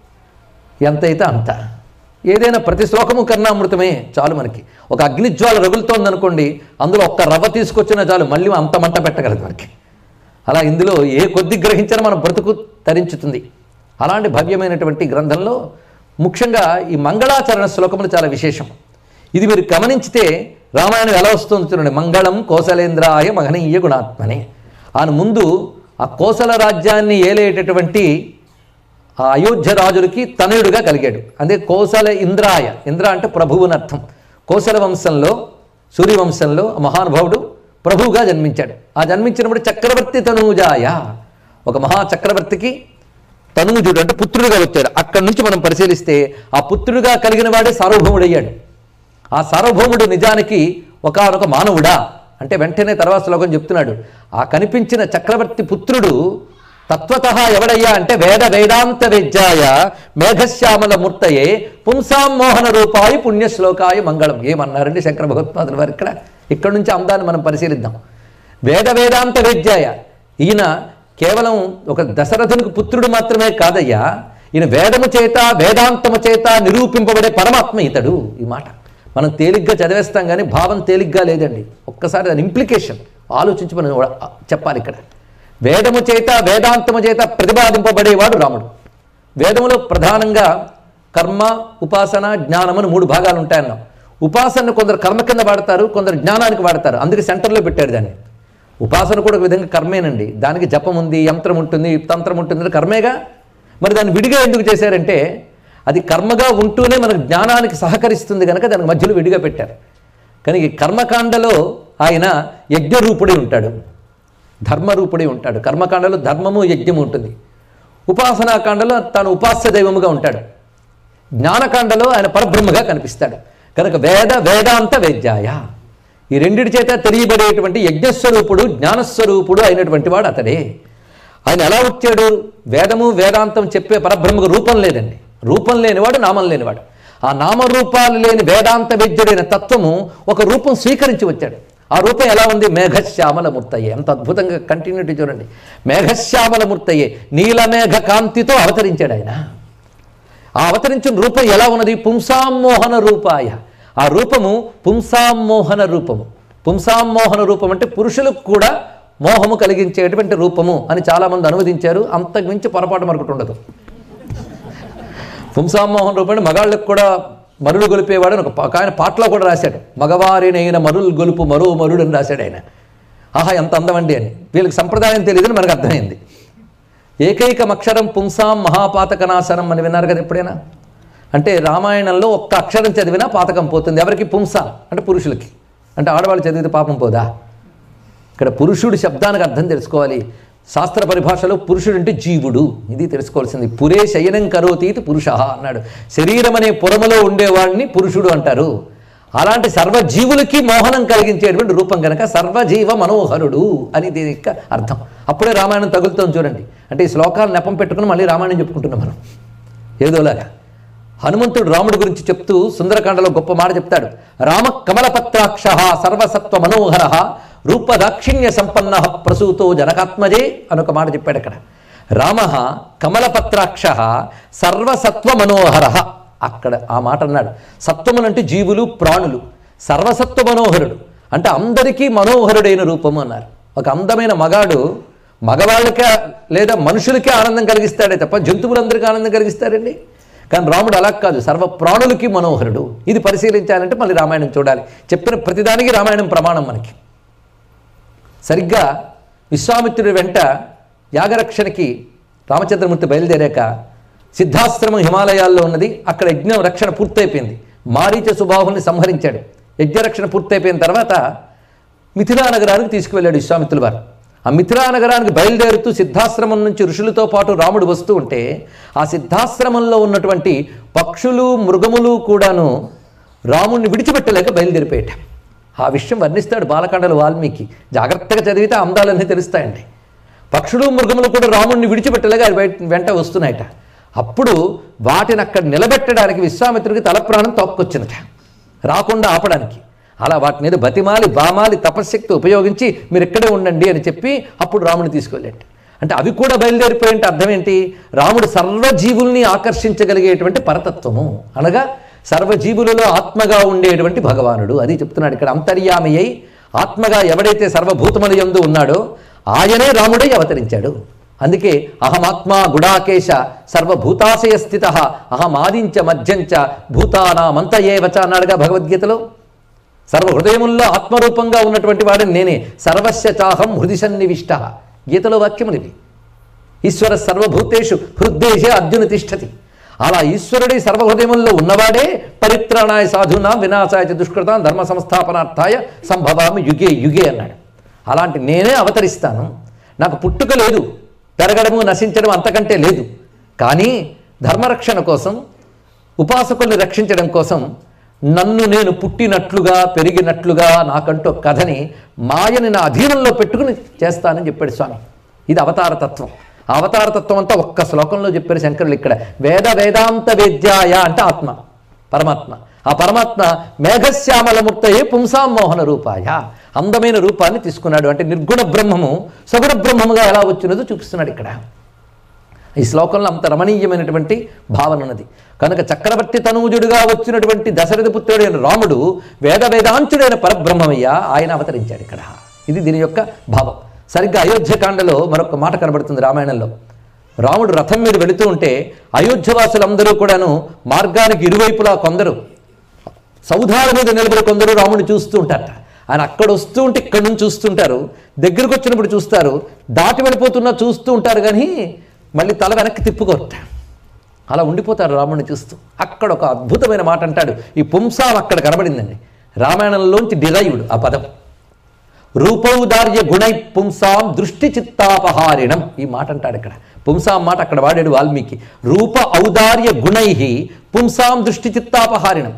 ఎంతైతే అంత ఏదైనా ప్రతి శ్లోకము కర్ణామృతమే చాలు మనకి ఒక అగ్నిజ్వాల రగులుతోందనుకోండి అందులో ఒక్క రవ్వ తీసుకొచ్చినా చాలు మళ్ళీ అంత మంట పెట్టగలదు మనకి అలా ఇందులో ఏ కొద్ది గ్రహించినా మన బ్రతుకు తరించుతుంది అలాంటి భవ్యమైనటువంటి గ్రంథంలో ముఖ్యంగా ఈ మంగళాచరణ శ్లోకములు చాలా విశేషం ఇది మీరు గమనించితే రామాయణం ఎలా వస్తుంది చూడండి మంగళం కోసలేంద్రాయ మహనీయ గుణాత్మనే ఆయన ముందు ఆ కోసల రాజ్యాన్ని ఏలేటటువంటి ఆ అయోధ్య రాజులకి తనయుడుగా కలిగాడు అదే కోసల ఇంద్రాయ ఇంద్ర అంటే ప్రభువుని అర్థం కోసల వంశంలో సూర్యవంశంలో ఆ మహానుభావుడు ప్రభువుగా జన్మించాడు ఆ జన్మించినప్పుడు చక్రవర్తి తనూజాయ ఒక మహా చక్రవర్తికి తనూజుడు అంటే పుత్రుడుగా వచ్చాడు అక్కడి నుంచి మనం పరిశీలిస్తే ఆ పుత్రుడుగా కలిగిన వాడే సార్వభౌముడయ్యాడు ఆ సార్వభౌముడు నిజానికి ఒకనొక మానవుడా అంటే వెంటనే తర్వాత శ్లోకం చెప్తున్నాడు ఆ కనిపించిన చక్రవర్తి పుత్రుడు తత్వత ఎవడయ్యా అంటే వేద వేదాంత విద్యాయ మేఘశ్యామల మూర్తయే పుంసాం మోహన రూపాయి పుణ్యశ్లోకాయ మంగళం ఏమన్నారండి శంకర భగవత్పాదుల వారు ఇక్కడ ఇక్కడ నుంచి అందాన్ని మనం పరిశీలిద్దాం వేద వేదాంత విద్యాయ ఈయన కేవలం ఒక దశరథునికి పుత్రుడు మాత్రమే కాదయ్యా ఈయన వేదము చేత వేదాంతము చేత నిరూపింపబడే పరమాత్మ ఇతడు ఈ మాట మనం తేలిగ్గా చదివేస్తాం కానీ భావం తేలిగ్గా లేదండి ఒక్కసారి దాని ఇంప్లికేషన్ ఆలోచించి మనం చెప్పాలి ఇక్కడ వేదము చేత వేదాంతము చేత ప్రతిపాదింపబడేవాడు రాముడు వేదములో ప్రధానంగా కర్మ ఉపాసన జ్ఞానం అని మూడు భాగాలు ఉంటాయన్నాం ఉపాసనను కొందరు కర్మ కింద వాడతారు కొందరు జ్ఞానానికి వాడతారు అందుకే సెంటర్లో పెట్టారు దాన్ని ఉపాసన కూడా ఒక విధంగా కర్మేనండి దానికి జపం ఉంది యంత్రం ఉంటుంది తంత్రం ఉంటుంది అది కర్మేగా మరి దాన్ని విడిగా ఎందుకు చేశారంటే అది కర్మగా ఉంటూనే మనకు జ్ఞానానికి సహకరిస్తుంది కనుక దానికి మధ్యలో విడిగా పెట్టారు కానీ ఈ కర్మకాండలో ఆయన యజ్ఞరూపుడై ఉంటాడు ధర్మరూపుడై ఉంటాడు కర్మకాండలో ధర్మము యజ్ఞము ఉంటుంది ఉపాసనాకాండలో తాను ఉపాస్య దైవముగా ఉంటాడు జ్ఞానకాండలో ఆయన పరబ్రహ్మగా కనిపిస్తాడు కనుక వేద వేదాంత వేద్యాయ ఈ రెండిటి చేత తెలియబడేటువంటి యజ్ఞస్వరూపుడు జ్ఞానస్వరూపుడు అయినటువంటి వాడు అతడే ఆయన ఎలా వచ్చాడు వేదము వేదాంతం చెప్పే పరబ్రహ్మకు రూపం లేదండి రూపం లేనివాడు నామం లేనివాడు ఆ నామరూపాలు లేని వేదాంత విద్యుడైన తత్వము ఒక రూపం స్వీకరించి వచ్చాడు ఆ రూపం ఎలా ఉంది మేఘశ్యామల మూర్తయ్యే ఎంత అద్భుతంగా కంటిన్యూటీ చూడండి మేఘశ్యామల మూర్తయ్యే నీలమేఘ కాంతితో అవతరించాడు ఆయన ఆ అవతరించిన రూపం ఎలా ఉన్నది పుంసామోహన రూపాయ ఆ రూపము పుంసామోహన రూపము పుంసామోహన రూపం అంటే పురుషులకు కూడా మోహము కలిగించేటువంటి రూపము అని చాలామంది అనువదించారు అంతకుమించి పొరపాటు మరొకటి ఉండదు పుంసామోహన్ రూపం అంటే మగాళ్ళకు కూడా మరులు గొలిపేవాడు అని ఒక పా- ఆయన పాటలో కూడా రాశాడు మగవారినైన మరులు గొలుపు మరో మరుడు అని రాశాడు ఆయన ఆహా ఎంత అందమండి అని వీళ్ళకి సంప్రదాయం తెలియదని మనకు అర్థమైంది ఏకైక అక్షరం పుంసాం మహాపాతకనాశనం అని విన్నారు కదా ఎప్పుడైనా అంటే రామాయణంలో ఒక్క అక్షరం చదివినా పాతకం పోతుంది ఎవరికి పుంస అంటే పురుషులకి అంటే ఆడవాళ్ళు చదివితే పాపం పోదా ఇక్కడ పురుషుడు శబ్దానికి అర్థం తెలుసుకోవాలి శాస్త్ర పరిభాషలో పురుషుడు అంటే జీవుడు ఇది తెలుసుకోవాల్సింది పురే శయనం కరోతీతి పురుష అన్నాడు శరీరం అనే పురములో ఉండేవాడిని పురుషుడు అంటారు అలాంటి సర్వజీవులకి మోహనం కలిగించేటువంటి రూపం కనుక సర్వజీవ మనోహరుడు అని దీని యొక్క అర్థం అప్పుడే రామాయణం తగులుతాం చూడండి అంటే ఈ శ్లోకాలు నెపం పెట్టుకుని మళ్ళీ రామాయణం చెప్పుకుంటున్నాం మనం ఏదోలాగా హనుమంతుడు రాముడి గురించి చెప్తూ సుందరకాండలో గొప్ప మాట చెప్తాడు రామ కమలపత్రాక్ష సర్వసత్వ మనోహర రూపదాక్షిణ్య సంపన్న ప్రసూతో జనకాత్మజే అని ఒక మాట చెప్పాడు అక్కడ రామ కమలపత్రాక్ష సర్వసత్వ మనోహర అక్కడ ఆ మాట అన్నాడు సత్వములంటే జీవులు ప్రాణులు సర్వసత్వ మనోహరుడు అంటే అందరికీ మనోహరుడైన రూపము అన్నారు ఒక అందమైన మగాడు మగవాళ్ళకే లేదా మనుషులకే ఆనందం కలిగిస్తాడే తప్ప జంతువులందరికీ ఆనందం కలిగిస్తారండి కానీ రాముడు అలా కాదు సర్వ ప్రాణులకి మనోహరుడు ఇది పరిశీలించాలంటే మళ్ళీ రామాయణం చూడాలి చెప్పిన ప్రతిదానికి రామాయణం ప్రమాణం మనకి సరిగ్గా విశ్వామిత్రుడి వెంట యాగరక్షణకి రామచంద్రమూర్తి బయలుదేరాక సిద్ధాశ్రమం హిమాలయాల్లో ఉన్నది అక్కడ యజ్ఞం రక్షణ పూర్తయిపోయింది మారీచ సుబాహుల్ని సంహరించాడు యజ్ఞరక్షణ పూర్తయిపోయిన తర్వాత మిథిలా నగరానికి తీసుకువెళ్ళాడు విశ్వామిత్రుల వారు ఆ మిథిలా నగరానికి బయలుదేరుతూ సిద్ధాశ్రమం నుంచి ఋషులతో పాటు రాముడు వస్తూ ఉంటే ఆ సిద్ధాశ్రమంలో ఉన్నటువంటి పక్షులు మృగములు కూడాను రాముడిని విడిచిపెట్టలేక బయలుదేరిపోయాట ఆ విషయం వర్ణిస్తాడు బాలకాండలు వాల్మీకి జాగ్రత్తగా చదివితే ఆ అందాలన్నీ తెలుస్తాయండి పక్షులు మృగములు కూడా రాముడిని విడిచిపెట్టలేక అది బయట వెంట వస్తున్నాయట అప్పుడు వాటిని అక్కడ నిలబెట్టడానికి విశ్వామిత్రుడికి తలప్రాణం తోక్కొచ్చిందట రాకుండా ఆపడానికి అలా వాటి మీద బతిమాలి బామాలి తపశ్శక్తి ఉపయోగించి మీరు ఇక్కడే ఉండండి అని చెప్పి అప్పుడు రాముని తీసుకెళ్ళండి అంటే అవి కూడా బయలుదేరిపోయింటే అర్థం ఏంటి రాముడు సర్వజీవుల్ని ఆకర్షించగలిగేటువంటి పరతత్వము అనగా సర్వజీవులలో ఆత్మగా ఉండేటువంటి భగవానుడు అది చెప్తున్నాడు ఇక్కడ అంతర్యామి అయి ఆత్మగా ఎవడైతే సర్వభూతముల యందు ఉన్నాడో ఆయనే రాముడై అవతరించాడు అందుకే అహమాత్మా గుడాకేశ సర్వభూతాశయ స్థిత అహమాదించ మధ్యంచ భూతానామంత ఏవచ అన్నాడుగా భగవద్గీతలో సర్వహృదయముల్లో ఆత్మరూపంగా ఉన్నటువంటి వాడిని నేనే సర్వస్య చాహం హృది సన్నివిష్ట గీతలో వాక్యమునివి ఈశ్వర సర్వభూతేషు హృద్దేశే అర్జున తిష్టతి అలా ఈశ్వరుడి సర్వహృదయముల్లో ఉన్నవాడే పరిత్రాణాయ సాధునా వినాశాయ చ దుష్కృతాం ధర్మ సంస్థాపనార్థాయ సంభవామి యుగే యుగే అన్నాడు అలాంటి నేనే అవతరిస్తాను నాకు పుట్టుక లేదు పెరగడము నశించడం అంతకంటే లేదు కానీ ధర్మరక్షణ కోసం ఉపాసకుల్ని రక్షించడం కోసం నన్ను నేను పుట్టినట్లుగా పెరిగినట్లుగా నాకంటూ ఒక కథని మాయని నా అధీనంలో పెట్టుకుని చేస్తానని చెప్పాడు స్వామి ఇది అవతార తత్వం ఆ అవతార తత్వం అంతా ఒక్క శ్లోకంలో చెప్పారు శంకరులు ఇక్కడ వేద వేదాంత వేద్యాయ అంటే ఆత్మ పరమాత్మ ఆ పరమాత్మ మేఘశ్యామలముక్తయే పుంసాం మోహన రూపాయ అందమైన రూపాన్ని తీసుకున్నాడు అంటే నిర్గుణ బ్రహ్మము సగుణ బ్రహ్మముగా ఎలా వచ్చినదో చూపిస్తున్నాడు ఇక్కడ ఈ శ్లోకంలో అంత రమణీయమైనటువంటి భావన ఉన్నది కనుక చక్రవర్తి తనూజుడుగా వచ్చినటువంటి దశరథ పుత్రుడైన రాముడు వేద వేదాంతుడైన పరబ్రహ్మమయ్య ఆయన అవతరించాడు ఇక్కడ ఇది దీని యొక్క భావం సరిగ్గా అయోధ్యకాండలో మరొక మాట కనబడుతుంది రామాయణంలో రాముడు రథం మీద వెళుతూ ఉంటే అయోధ్యవాసులందరూ కూడాను మార్గానికి ఇరువైపులా కొందరు సౌధాల మీద నిలబడి కొందరు రాముడిని చూస్తూ ఉంటారట ఆయన అక్కడ వస్తూ ఉంటే ఇక్కడ నుంచి చూస్తుంటారు దగ్గరకు వచ్చినప్పుడు చూస్తారు దాటి వెళ్ళిపోతున్నా చూస్తూ ఉంటారు కానీ మళ్ళీ తల వెనక్కి తిప్పుకోరట అలా ఉండిపోతారు రాముడిని చూస్తూ అక్కడ ఒక అద్భుతమైన మాట అంటాడు ఈ పుంసాం అక్కడ కనబడిందండి రామాయణంలోంచి డిరైవ్డ్ ఆ పదం రూపౌదార్య గుణై పుంసాం దృష్టి చిత్తాపహారిణం ఈ మాట అంటాడు ఇక్కడ పుంసాం మాట అక్కడ వాడాడు వాల్మీకి రూప ఔదార్య గుణై పుంసాం దృష్టి చిత్తాపహారిణం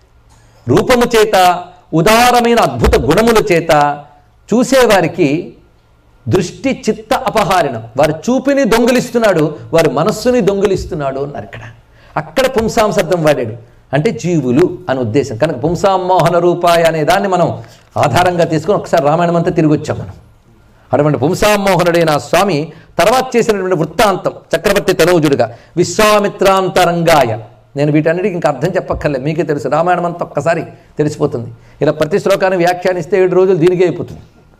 రూపము చేత ఉదారమైన అద్భుత గుణముల చేత చూసేవారికి దృష్టి చిత్త అపహారిణం వారి చూపిని దొంగిలిస్తున్నాడు వారి మనస్సుని దొంగిలిస్తున్నాడు అన్నారు ఇక్కడ అక్కడ పుంసాం శబ్దం వాడాడు అంటే జీవులు అని ఉద్దేశం కనుక పుంసాం మోహన రూపాయ అనే దాన్ని మనం ఆధారంగా తీసుకొని ఒకసారి రామాయణం అంతా తిరిగి వచ్చాం మనం అటువంటి పుంసామోహనుడైన ఆ స్వామి తర్వాత చేసినటువంటి వృత్తాంతం చక్రవర్తి తనోజుడుగా విశ్వామిత్రాంతరంగాయ నేను వీటన్నిటికి ఇంకా అర్థం చెప్పక్కర్లేదు మీకే తెలుసు రామాయణం అంతా ఒక్కసారి తెలిసిపోతుంది ఇలా ప్రతి శ్లోకాన్ని వ్యాఖ్యానిస్తే ఏడు రోజులు దీనికే అయిపోతుంది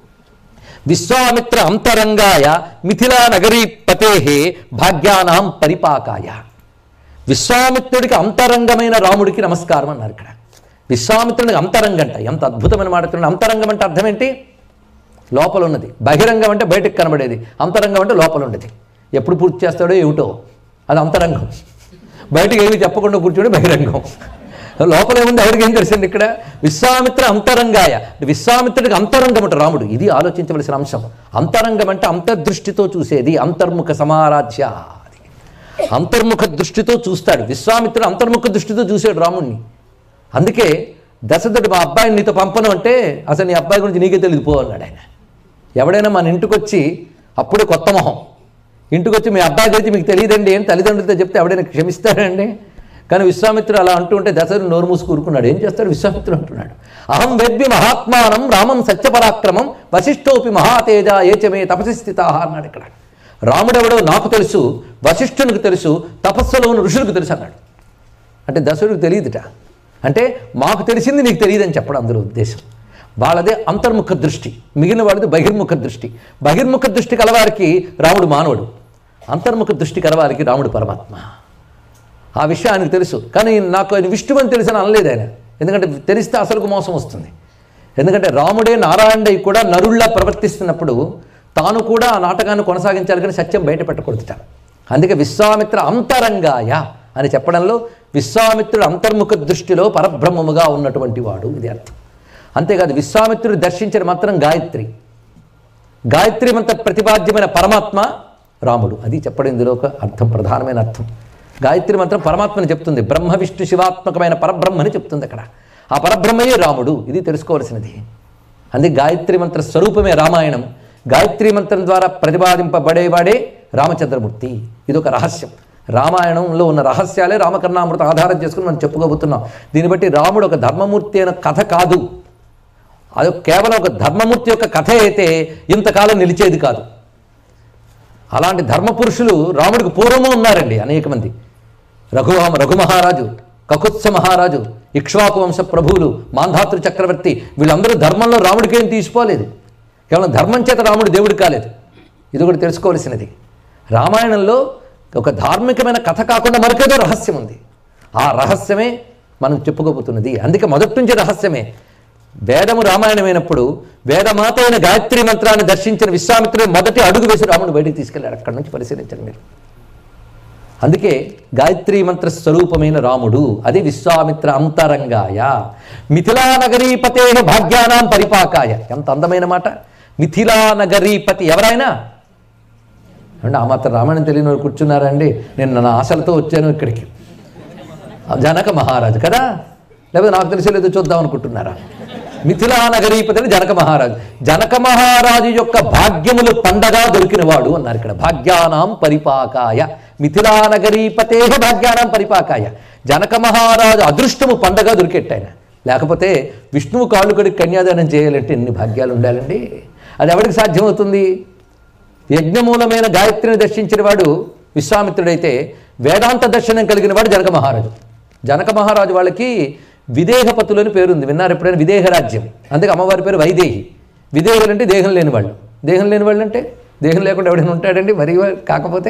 విశ్వామిత్ర అంతరంగాయ మిథిలా నగరీ పతే భాగ్యానాం పరిపాకాయ విశ్వామిత్రుడికి అంతరంగమైన రాముడికి నమస్కారం అన్నారు ఇక్కడ విశ్వామిత్రుడికి అంతరంగంట ఎంత అద్భుతమైన మాట చూడండి. అంతరంగం అంటే అర్థం ఏంటి లోపల ఉన్నది బహిరంగం అంటే బయటకు కనబడేది అంతరంగం అంటే లోపల ఉండేది ఎప్పుడు పూర్తి చేస్తాడో ఏమిటో అది అంతరంగం బయటకు ఏమి చెప్పకుండా కూర్చోడు బహిరంగం లోపల ఏముంది ఎవరికి ఏం తెలిసింది ఇక్కడ విశ్వామిత్ర అంతరంగాయ విశ్వామిత్రుడికి అంతరంగం అంట రాముడు ఇది ఆలోచించవలసిన అంశం అంతరంగం అంటే అంతర్దృష్టితో చూసేది అంతర్ముఖ సమారాధ్య అది. అంతర్ముఖ దృష్టితో చూస్తాడు విశ్వామిత్రుడు అంతర్ముఖ దృష్టితో చూశాడు రాముణ్ణి అందుకే దశరథుడు మా అబ్బాయిని నీతో పంపను అంటే అసలు నీ అబ్బాయి గురించి నీకే తెలియదు పో అన్నాడు ఆయన ఎవడైనా మన ఇంటికి వచ్చి అప్పుడే కొత్త మొహం ఇంటికి వచ్చి మీ అబ్బాయి గురించి మీకు తెలియదండి అని తల్లిదండ్రులతో చెప్తే ఎవడైనా క్షమిస్తాడండి కానీ విశ్వామిత్రుడు అలా అంటూ ఉంటే దశరథుడు నోరు మూసి కూరుకున్నాడు ఏం చేస్తాడు విశ్వామిత్రుడు అంటున్నాడు అహం వెద్వి మహాత్మానం రామం సత్యపరాక్రమం వశిష్ఠోపి మహాతేజ ఏచమే తపసి స్థిత అన్నాడు ఇక్కడ రాముడెవడో నాకు తెలుసు వశిష్ఠునికి తెలుసు తపస్సులో ఉన్న ఋషులకు తెలుసు అన్నాడు అంటే దశరుడికి తెలియదుట అంటే మాకు తెలిసింది నీకు తెలియదని చెప్పడం అందులో ఉద్దేశం వాళ్ళదే అంతర్ముఖ దృష్టి మిగిలిన వాళ్ళది బహిర్ముఖ దృష్టి బహిర్ముఖ దృష్టి కలవారికి రాముడు మానవుడు అంతర్ముఖ దృష్టి కలవారికి రాముడు పరమాత్మ ఆ విషయం ఆయనకు తెలుసు కానీ నాకు ఆయన విష్ణువు అని తెలిసిన అనలేదు ఆయన ఎందుకంటే తెలిస్తే అసలుకు మోసం వస్తుంది ఎందుకంటే రాముడే నారాయణుడై కూడా నరుల్లా ప్రవర్తిస్తున్నప్పుడు తాను కూడా ఆ నాటకాన్ని కొనసాగించాలి కానీ సత్యం బయట పెట్టకూడదుట అందుకే విశ్వామిత్ర అంతరంగాయ అని చెప్పడంలో విశ్వామిత్రుడు అంతర్ముఖ దృష్టిలో పరబ్రహ్మముగా ఉన్నటువంటి వాడు ఇది అర్థం అంతేకాదు విశ్వామిత్రుడు దర్శించిన మాత్రం గాయత్రి గాయత్రి మంత్ర ప్రతిపాద్యమైన పరమాత్మ రాముడు అది చెప్పడం ఇందులో ఒక అర్థం ప్రధానమైన అర్థం గాయత్రి మంత్రం పరమాత్మని చెప్తుంది బ్రహ్మ విష్ణు శివాత్మకమైన పరబ్రహ్మని చెప్తుంది అక్కడ ఆ పరబ్రహ్మయే రాముడు ఇది తెలుసుకోవాల్సినది అందుకే గాయత్రి మంత్ర స్వరూపమే రామాయణం గాయత్రి మంత్రం ద్వారా ప్రతిపాదింపబడేవాడే రామచంద్రమూర్తి ఇది ఒక రహస్యం రామాయణంలో ఉన్న రహస్యాలే రామకర్ణామృత ఆధారం చేసుకుని మనం చెప్పుకోబోతున్నాం దీన్ని బట్టి రాముడు ఒక ధర్మమూర్తి అయిన కథ కాదు అది కేవలం ఒక ధర్మమూర్తి యొక్క కథ అయితే ఇంతకాలం నిలిచేది కాదు అలాంటి ధర్మపురుషులు రాముడికి పూర్వము ఉన్నారండి అనేక మంది రఘువామ రఘు మహారాజు కకుత్స మహారాజు ఇక్ష్వాకు వంశ ప్రభువులు మాంధాతృ చక్రవర్తి వీళ్ళందరూ ధర్మంలో రాముడికి ఏం తీసిపోలేదు కేవలం ధర్మం చేత రాముడు దేవుడు కాలేదు ఇది కూడా తెలుసుకోవాల్సినది రామాయణంలో ఒక ధార్మికమైన కథ కాకుండా మరొకేదో రహస్యం ఉంది ఆ రహస్యమే మనం చెప్పుకోబోతున్నది అందుకే మొదటి నుంచి రహస్యమే వేదము రామాయణమైనప్పుడు వేదమాత అయిన గాయత్రి మంత్రాన్ని దర్శించిన విశ్వామిత్రుడు మొదటి అడుగు వేసి రాముడు బయటికి తీసుకెళ్ళాడు అక్కడి నుంచి పరిశీలించండి మీరు అందుకే గాయత్రి మంత్ర స్వరూపమైన రాముడు అది విశ్వామిత్ర అంతరంగాయ మిథిలా నగరీపతే భాగ్యానాం పరిపాకాయ ఎంత అందమైన మాట మిథిలా నగరీపతి ఎవరైనా అంటే ఆ మాత్రం రామాయణం తెలియని వారు కూర్చున్నారండి నేను నా ఆశలతో వచ్చాను ఇక్కడికి జనక మహారాజు కదా లేకపోతే నాకు తెలిసి లేదో చూద్దాం అనుకుంటున్నారా మిథిలా నగరీపతి అని జనక మహారాజు జనక మహారాజు యొక్క భాగ్యములు పండగా దొరికినవాడు అన్నారు ఇక్కడ భాగ్యానాం పరిపాకాయ మిథిలా నగరీపతే భాగ్యానాం పరిపాకాయ జనక మహారాజు అదృష్టము పండగా దొరికెట్టాయన లేకపోతే విష్ణువు కాళ్ళు కడిగి కన్యాదానం చేయాలంటే ఎన్ని భాగ్యాలు ఉండాలండి అది ఎవరికి సాధ్యమవుతుంది యజ్ఞమూలమైన గాయత్రిని దర్శించిన వాడు విశ్వామిత్రుడైతే వేదాంత దర్శనం కలిగిన వాడు జనక మహారాజు జనక మహారాజు వాళ్ళకి విదేహపతులు అని పేరుంది విన్నారు ఎప్పుడైనా విదేహ రాజ్యం అందుకే అమ్మవారి పేరు వైదేహి విదేహులు అంటే దేహం లేని వాళ్ళు దేహం లేని వాళ్ళు అంటే దేహం లేకుండా ఎవడైనా ఉంటాడండి మరి కాకపోతే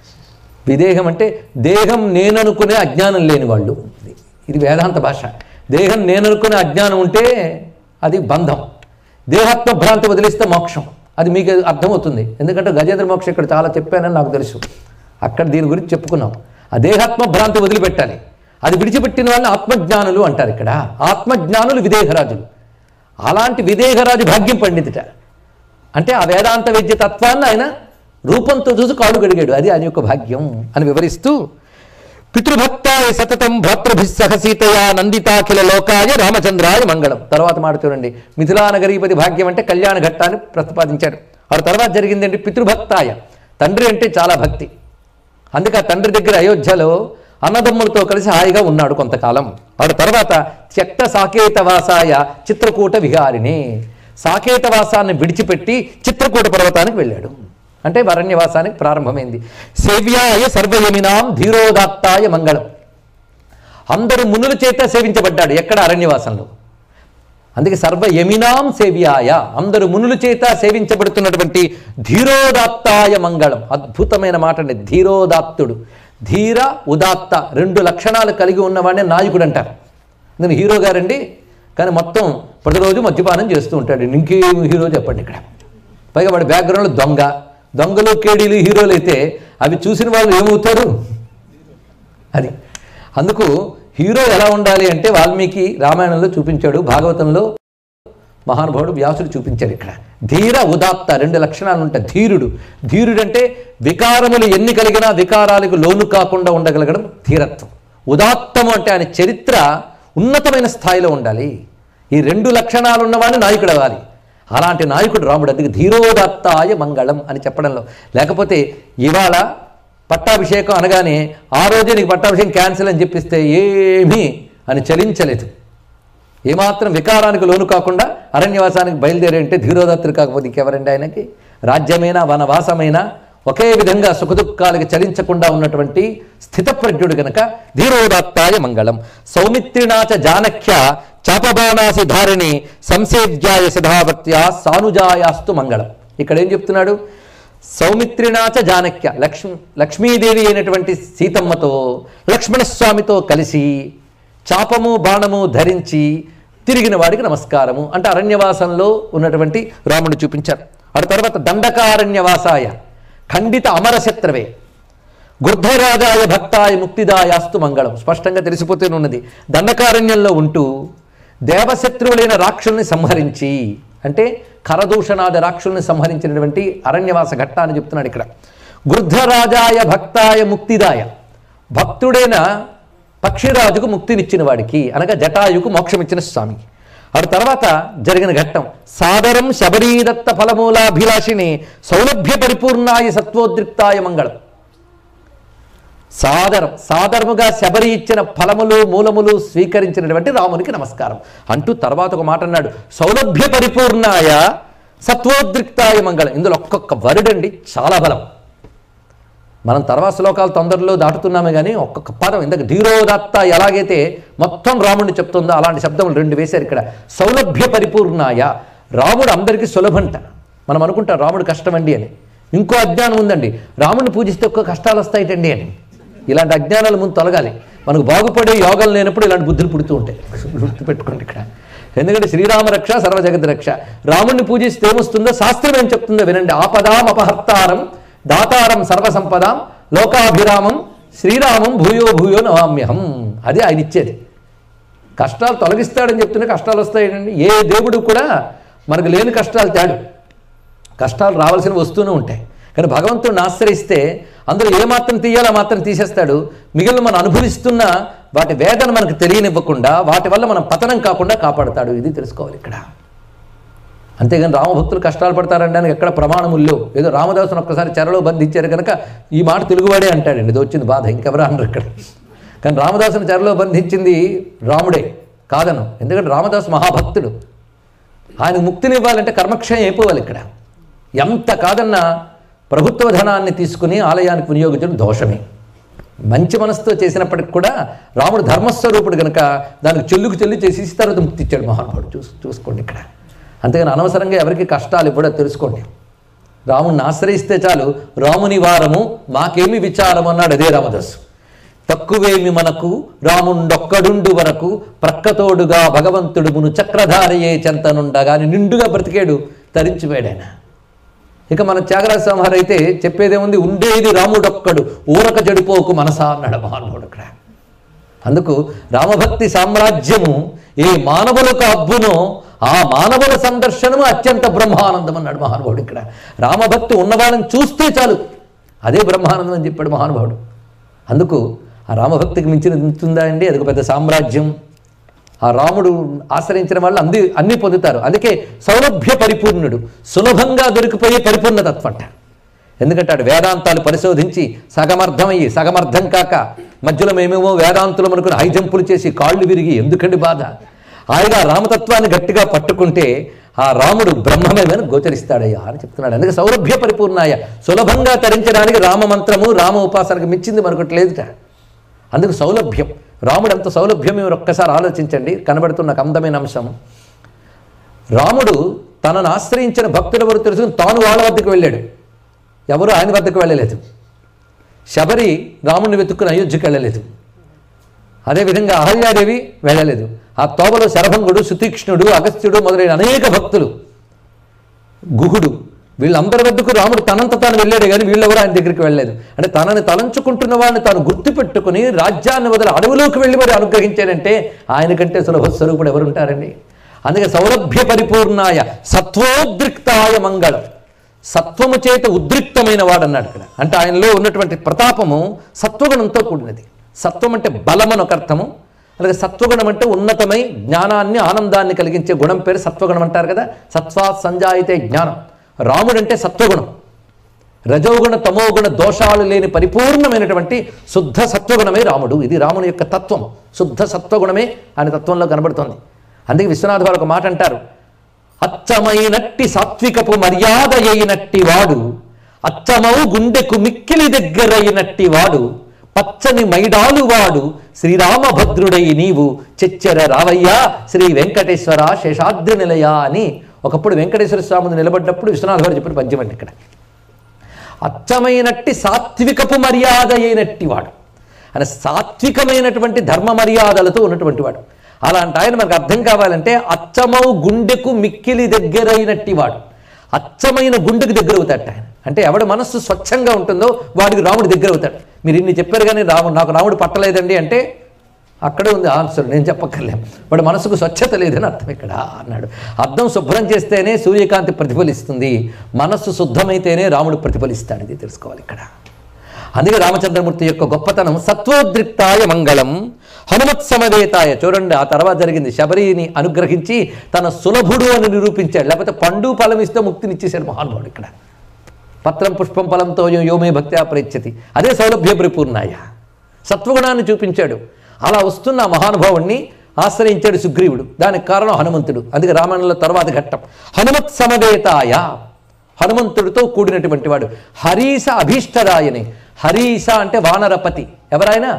విదేహం అంటే దేహం నేననుకునే అజ్ఞానం లేని వాళ్ళు ఇది- ఇది వేదాంత భాష దేహం నేననుకునే అజ్ఞానం ఉంటే అది బంధం దేహాత్మ భ్రాంతి వదిలిస్తే మోక్షం అది మీకు అర్థమవుతుంది ఎందుకంటే గజేంద్ర మోక్షం ఇక్కడ చాలా చెప్పానని నాకు తెలుసు అక్కడ దీని గురించి చెప్పుకున్నాం ఆ దేహాత్మ భ్రాంతి వదిలిపెట్టాలి అది విడిచిపెట్టిన వాళ్ళని ఆత్మజ్ఞానులు అంటారు ఇక్కడ ఆత్మజ్ఞానులు విదేహరాజులు అలాంటి విదేహరాజు భాగ్యం పండితుట అంటే ఆ వేదాంత విద్య తత్వాన్ని ఆయన రూపంతో చూసి కాడు గడిగాడు అది ఆయన యొక్క భాగ్యం అని వివరిస్తూ పితృభక్తాయ సతతం భ్రాతృభిస్సహ సీతయా నందితాఖిల లోకాయ రామచంద్రాయ మంగళం తర్వాత మాట చూడండి మిథిలా నగరీపతి భాగ్యం అంటే కళ్యాణ ఘట్టాన్ని ప్రతిపాదించాడు ఆ తర్వాత జరిగిందండి పితృభక్తాయ తండ్రి అంటే చాలా భక్తి అందుకే ఆ తండ్రి దగ్గర అయోధ్యలో అన్నదమ్ములతో కలిసి హాయిగా ఉన్నాడు కొంతకాలం ఆడు తర్వాత త్యక్త సాకేతవాసాయ చిత్రకూట విహారిని సాకేతవాసాన్ని విడిచిపెట్టి చిత్రకూట పర్వతానికి వెళ్ళాడు అంటే వరణ్యవాసానికి ప్రారంభమైంది సేవ్యాయ సర్వయమినాం ధీరోదాత్తాయ మంగళం అందరూ మునుల చేత సేవించబడ్డాడు ఎక్కడ అరణ్యవాసంలో అందుకే సర్వ యమినాం సేవ్యాయ అందరు మునుల చేత సేవించబడుతున్నటువంటి ధీరోదాత్తాయ మంగళం అద్భుతమైన మాట అండి ధీరోదాత్తుడు ధీర ఉదాత్త రెండు లక్షణాలు కలిగి ఉన్నవాడిని నాయకుడు అంటారు నేను హీరో గారండి కానీ మొత్తం ప్రతిరోజు మద్యపానం చేస్తూ ఉంటాడు ఇంకేం హీరో చెప్పండి ఇక్కడ పైగా వాడి బ్యాక్గ్రౌండ్లో దొంగ దొంగలు కేడీలు హీరోలు అయితే అవి చూసిన వాళ్ళు ఏమవుతారు అది అందుకు హీరో ఎలా ఉండాలి అంటే వాల్మీకి రామాయణంలో చూపించాడు భాగవతంలో మహానుభావుడు వ్యాసుడు చూపించాడు ఇక్కడ ధీర ఉదాత్త రెండు లక్షణాలు ఉంటాయి ధీరుడు ధీరుడు అంటే వికారములు ఎన్ని కలిగినా వికారాలకు లోను కాకుండా ఉండగలగడం ధీరత్వం ఉదాత్తము అంటే ఆయన చరిత్ర ఉన్నతమైన స్థాయిలో ఉండాలి ఈ రెండు లక్షణాలు ఉన్నవాడిని నాయకుడు అవ్వాలి అలాంటి నాయకుడు రాముడు అందుకే ధీరోదాత్తాయ మంగళం అని చెప్పడంలో లేకపోతే ఇవాళ పట్టాభిషేకం అనగానే ఆ రోజే నీకు పట్టాభిషేకం క్యాన్సిల్ అని చెప్పిస్తే ఏమీ అని చలించలేదు ఏమాత్రం వికారానికి లోను కాకుండా అరణ్యవాసానికి బయలుదేరంటే ధీరోదత్తుడు కాకపోతే ఇంకెవరండి ఆయనకి రాజ్యమైనా వనవాసమైనా ఒకే విధంగా సుఖదుఖాలకి చలించకుండా ఉన్నటువంటి స్థితప్రజ్ఞుడు గనక ధీరోదాత్తాయ మంగళం సౌమిత్రినాచ జానక్య చాపబాణాసి ధారిణి సంసేవ్యాయ సిధావర్త్యా సానుజాయాస్తు మంగళం ఇక్కడ ఏం చెప్తున్నాడు సౌమిత్రినాచ జానక్య లక్ష్మి లక్ష్మీదేవి అయినటువంటి సీతమ్మతో లక్ష్మణస్వామితో కలిసి చాపము బాణము ధరించి తిరిగిన వాడికి నమస్కారము అంటే అరణ్యవాసంలో ఉన్నటువంటి రాముడు చూపించారు ఆ తర్వాత దండకారణ్యవాసాయ ఖండిత అమరశత్రవే గృద్ధరాజాయ భక్తాయ ముక్తిదాయాస్తు మంగళం స్పష్టంగా తెలిసిపోతూనే ఉన్నది దండకారణ్యంలో ఉంటూ దేవశత్రువులైన రాక్షుల్ని సంహరించి అంటే కరదూషణాది రాక్షుల్ని సంహరించినటువంటి అరణ్యవాస ఘట్టాన్ని చెప్తున్నాడు ఇక్కడ గృద్ధరాజాయ భక్తాయ ముక్తిదాయ భక్తుడైన పక్షిరాజుకు ముక్తినిచ్చిన వాడికి అనగా జటాయుకు మోక్షమిచ్చిన స్వామికి ఆ తర్వాత జరిగిన ఘట్టం సాదరం శబరీదత్త ఫలమూలాభిలాషిని సౌలభ్య పరిపూర్ణాయ సత్వోద్రిక్తాయ మంగళం సాదరం సాదరముగా శబరి ఇచ్చిన ఫలములు మూలములు స్వీకరించినటువంటి రామునికి నమస్కారం అంటూ తర్వాత ఒక మాట అన్నాడు సౌలభ్య పరిపూర్ణాయ సత్వోద్రిక్తాయ మంగళం ఇందులో ఒక్కొక్క వరుడండి చాలా బలం మనం తర్వాత శ్లోకాలు తొందరలో దాటుతున్నామే కానీ ఒక్కొక్క పదం ఇందాక ధీరోదత్త ఎలాగైతే మొత్తం రాముడిని చెప్తుందో అలాంటి శబ్దములు రెండు వేశారు ఇక్కడ సౌలభ్య పరిపూర్ణాయ రాముడు అందరికీ సులభంట మనం అనుకుంటాం రాముడు కష్టమండి అని ఇంకో అజ్ఞానం ఉందండి రాముడిని పూజిస్తే ఒక్క కష్టాలు వస్తాయిటండి అని ఇలాంటి అజ్ఞానాలు ముందు తొలగాలి మనకు బాగుపడే యోగాలు లేనప్పుడు ఇలాంటి బుద్ధులు పుడుతూ ఉంటాయి గుర్తుపెట్టుకోండి ఇక్కడ ఎందుకంటే శ్రీరామ రక్ష సర్వజగత్ రక్ష రాముడిని పూజిస్తే ఏమొస్తుందో శాస్త్రం ఏం చెప్తుందో వినండి ఆపదాం అపహర్తారం దాతారం సర్వసంపదాం లోకాభిరామం శ్రీరామం భూయో భూయో నవామ్యహం అది ఆయన ఇచ్చేది కష్టాలు తొలగిస్తాడని చెప్తూనే కష్టాలు వస్తాయండి ఏ దేవుడు కూడా మనకు లేని కష్టాలు తేడు కష్టాలు రావాల్సిన వస్తూనే ఉంటాయి కానీ భగవంతుడిని ఆశ్రయిస్తే అందులో ఏ మాత్రం తీయాలో ఆ మాత్రం తీసేస్తాడు మిగిలిన మనం అనుభవిస్తున్న వాటి వేదన మనకు తెలియనివ్వకుండా వాటి వల్ల మనం పతనం కాకుండా కాపాడతాడు ఇది తెలుసుకోవాలి ఇక్కడ అంతేగాని రామభక్తులు కష్టాలు పడతారండి అని ఎక్కడ ప్రమాణములు లేవు ఏదో రామదాసుని ఒక్కసారి చెరలో బంధించారు కనుక ఈ మాట తెలుగువాడే అంటాడండి ఇది వచ్చింది బాధ ఇంకెవరు అనరు ఇక్కడ కానీ రామదాసుని చెరలో బంధించింది రాముడే కాదను ఎందుకంటే రామదాసు మహాభక్తుడు ఆయన ముక్తినివ్వాలంటే కర్మక్షయం అయిపోవాలి ఇక్కడ ఎంత కాదన్నా ప్రభుత్వ ధనాన్ని తీసుకుని ఆలయానికి వినియోగించడం దోషమే మంచి మనసుతో చేసినప్పటికి కూడా రాముడు ధర్మస్వరూపుడు కనుక దానికి చెల్లుకు చెల్లి చేసి తర్వాత ముక్తి ఇచ్చాడు మహానుభావుడు చూసు చూసుకోండి ఇక్కడ అంతేగాని అనవసరంగా ఎవరికి కష్టాలు ఇవ్వడో తెలుసుకోండి రాముడిని ఆశ్రయిస్తే చాలు రాముని వారము మాకేమి విచారం అన్నాడు అదే రామదాసు తక్కువేమి మనకు రాముండొక్కడుండు వరకు ప్రక్కతోడుగా భగవంతుడు మును చక్రధారయే చెంతనుండగా అని నిండుగా బ్రతికాడు తరించిపోయాడు ఆయన ఇక మన త్యాగరాజ సంహార అయితే చెప్పేదేముంది ఉండేది రాముడొక్కడు ఊరక చెడిపోకు మనసా అన్నాడు మహానుభావుడు అక్కడ అందుకు రామభక్తి సామ్రాజ్యము ఏ మానవులకు అబ్బునో ఆ మానవుల సందర్శనము అత్యంత బ్రహ్మానందం అన్నాడు మహానుభావుడు ఇక్కడ రామభక్తి ఉన్నవాళ్ళని చూస్తే చాలు అదే బ్రహ్మానందం అని చెప్పాడు మహానుభావుడు అందుకు ఆ రామభక్తికి మించిన ఉంటుందా అండి అది ఒక పెద్ద సామ్రాజ్యం ఆ రాముడు ఆశ్రయించిన వాళ్ళు అంది అన్నీ పొందుతారు అందుకే సౌలభ్య పరిపూర్ణుడు సులభంగా దొరికిపోయే పరిపూర్ణ తత్వంట ఎందుకంటే ఆడు వేదాంతాలు పరిశోధించి సగమర్థమయ్యి సగమర్థం కాక మధ్యలో మేమేమో వేదాంతులు అనుకుని హై జంపులు చేసి కాళ్ళు విరిగి ఎందుకండి బాధ ఆయన రామతత్వాన్ని గట్టిగా పట్టుకుంటే ఆ రాముడు బ్రహ్మమేమని గోచరిస్తాడయ్యా అని చెప్తున్నాడు అందుకే సౌలభ్య పరిపూర్ణాయ సులభంగా తరించడానికి రామమంత్రము రామ ఉపాసనకు మించింది మరొకటి లేదుట అందుకు సౌలభ్యం రాముడు అంత సౌలభ్యం మీరు ఒక్కసారి ఆలోచించండి కనబడుతున్న ఒక అందమైన అంశం రాముడు తనను ఆశ్రయించిన భక్తులు ఎవరు తెలుసుకుని తాను వాళ్ళ వద్దకు వెళ్ళాడు ఎవరు ఆయన వద్దకు వెళ్ళలేదు శబరి రాముడిని వెతుక్కుని అయోధ్యకు వెళ్ళలేదు అదేవిధంగా అహల్యాదేవి వెళ్ళలేదు ఆ తోబలో శరభంగుడు సుతీక్ష్ణుడు అగస్త్యుడు మొదలైన అనేక భక్తులు గుహుడు వీళ్ళందరి వద్దకు రాముడు తనంత తాను వెళ్ళాడు కానీ వీళ్ళెవరు ఆయన దగ్గరికి వెళ్ళలేదు అంటే తనని తలంచుకుంటున్న వాడిని తాను గుర్తుపెట్టుకుని రాజ్యాన్ని వదిలి అడవులోకి వెళ్ళి మరి అనుగ్రహించాడంటే ఆయన కంటే సులభ స్వరూపుడు ఎవరు ఉంటారండి అందుకే సౌలభ్య పరిపూర్ణాయ సత్వోద్రిక్తాయ మంగళం సత్వము చేత ఉద్రిక్తమైన వాడు అన్నాడు ఇక్కడ అంటే ఆయనలో ఉన్నటువంటి ప్రతాపము సత్వగుణంతో కూడినది సత్వం అంటే బలం అని ఒక అర్థము అలాగే సత్వగుణం అంటే ఉన్నతమై జ్ఞానాన్ని ఆనందాన్ని కలిగించే గుణం పేరు సత్వగుణం అంటారు కదా సత్వా సంజాయితే జ్ఞానం రాముడు అంటే సత్వగుణం రజోగుణ తమోగుణ దోషాలు లేని పరిపూర్ణమైనటువంటి శుద్ధ సత్వగుణమే రాముడు ఇది రాముని యొక్క తత్వం శుద్ధ సత్వగుణమే ఆయన తత్వంలో కనబడుతోంది అందుకే విశ్వనాథ్ వారు ఒక మాట అంటారు అచ్చమైనట్టి సాత్వికపు మర్యాద అయినట్టి వాడు అచ్చమౌ గుండెకు మిక్కిలి దగ్గరైనట్టి వాడు పచ్చని మైడాలు వాడు శ్రీరామభద్రుడై నీవు చెచ్చెర రావయ్యా శ్రీ వెంకటేశ్వర శేషాద్రి నిలయ అని ఒకప్పుడు వెంకటేశ్వర స్వామిని నిలబడ్డప్పుడు విశ్వనాథ్ గారు చెప్పిన పద్యం అండి ఇక్కడ అచ్చమైనట్టి సాత్వికపు మర్యాద అయినట్టి వాడు ఆయన సాత్వికమైనటువంటి ధర్మ మర్యాదలతో ఉన్నటువంటి వాడు అలాంటి ఆయన మనకు అర్థం కావాలంటే అచ్చమౌ గుండెకు మిక్కిలి దగ్గరైనట్టి వాడు అచ్చమైన గుండెకు దగ్గర అవుతాడు ఆయన అంటే ఎవడి మనస్సు స్వచ్ఛంగా ఉంటుందో వాడికి రాముడి దగ్గర అవుతాడు మీరు ఇన్ని చెప్పారు కానీ రాముడు నాకు రాముడు పట్టలేదండి అంటే అక్కడే ఉంది ఆన్సర్ నేను చెప్పక్కర్లేం వాడి మనసుకు స్వచ్ఛత లేదని అర్థం ఇక్కడ అన్నాడు అర్థం శుభ్రం చేస్తేనే సూర్యకాంతి ప్రతిఫలిస్తుంది మనస్సు శుద్ధమైతేనే రాముడు ప్రతిఫలిస్తాడు ఇది తెలుసుకోవాలి ఇక్కడ అందుకే రామచంద్రమూర్తి యొక్క గొప్పతనం సత్వోద్రిక్తాయ మంగళం హనుమత్ సమవేతాయ చూడండి ఆ తర్వాత జరిగింది శబరిని అనుగ్రహించి తన సులభుడు అని నిరూపించాడు లేకపోతే పండు ఫలం ఇస్తే ముక్తినిచ్చేశాడు మహానుభావుడు ఇక్కడ పత్రం పుష్పం ఫలంతో యో- యోమే భక్త్యా ప్రేచ్యతి అదే సౌలభ్య పరిపూర్ణాయ సత్వగుణాన్ని చూపించాడు అలా వస్తున్న ఆ మహానుభావుణ్ణి ఆశ్రయించాడు సుగ్రీవుడు దానికి కారణం హనుమంతుడు అందుకే రామాయణంలో తర్వాత ఘట్టం హనుమత్ సమవేతాయ హనుమంతుడితో కూడినటువంటి వాడు హరీస అభీష్టరాయని హరీస అంటే వానరపతి ఎవరైనా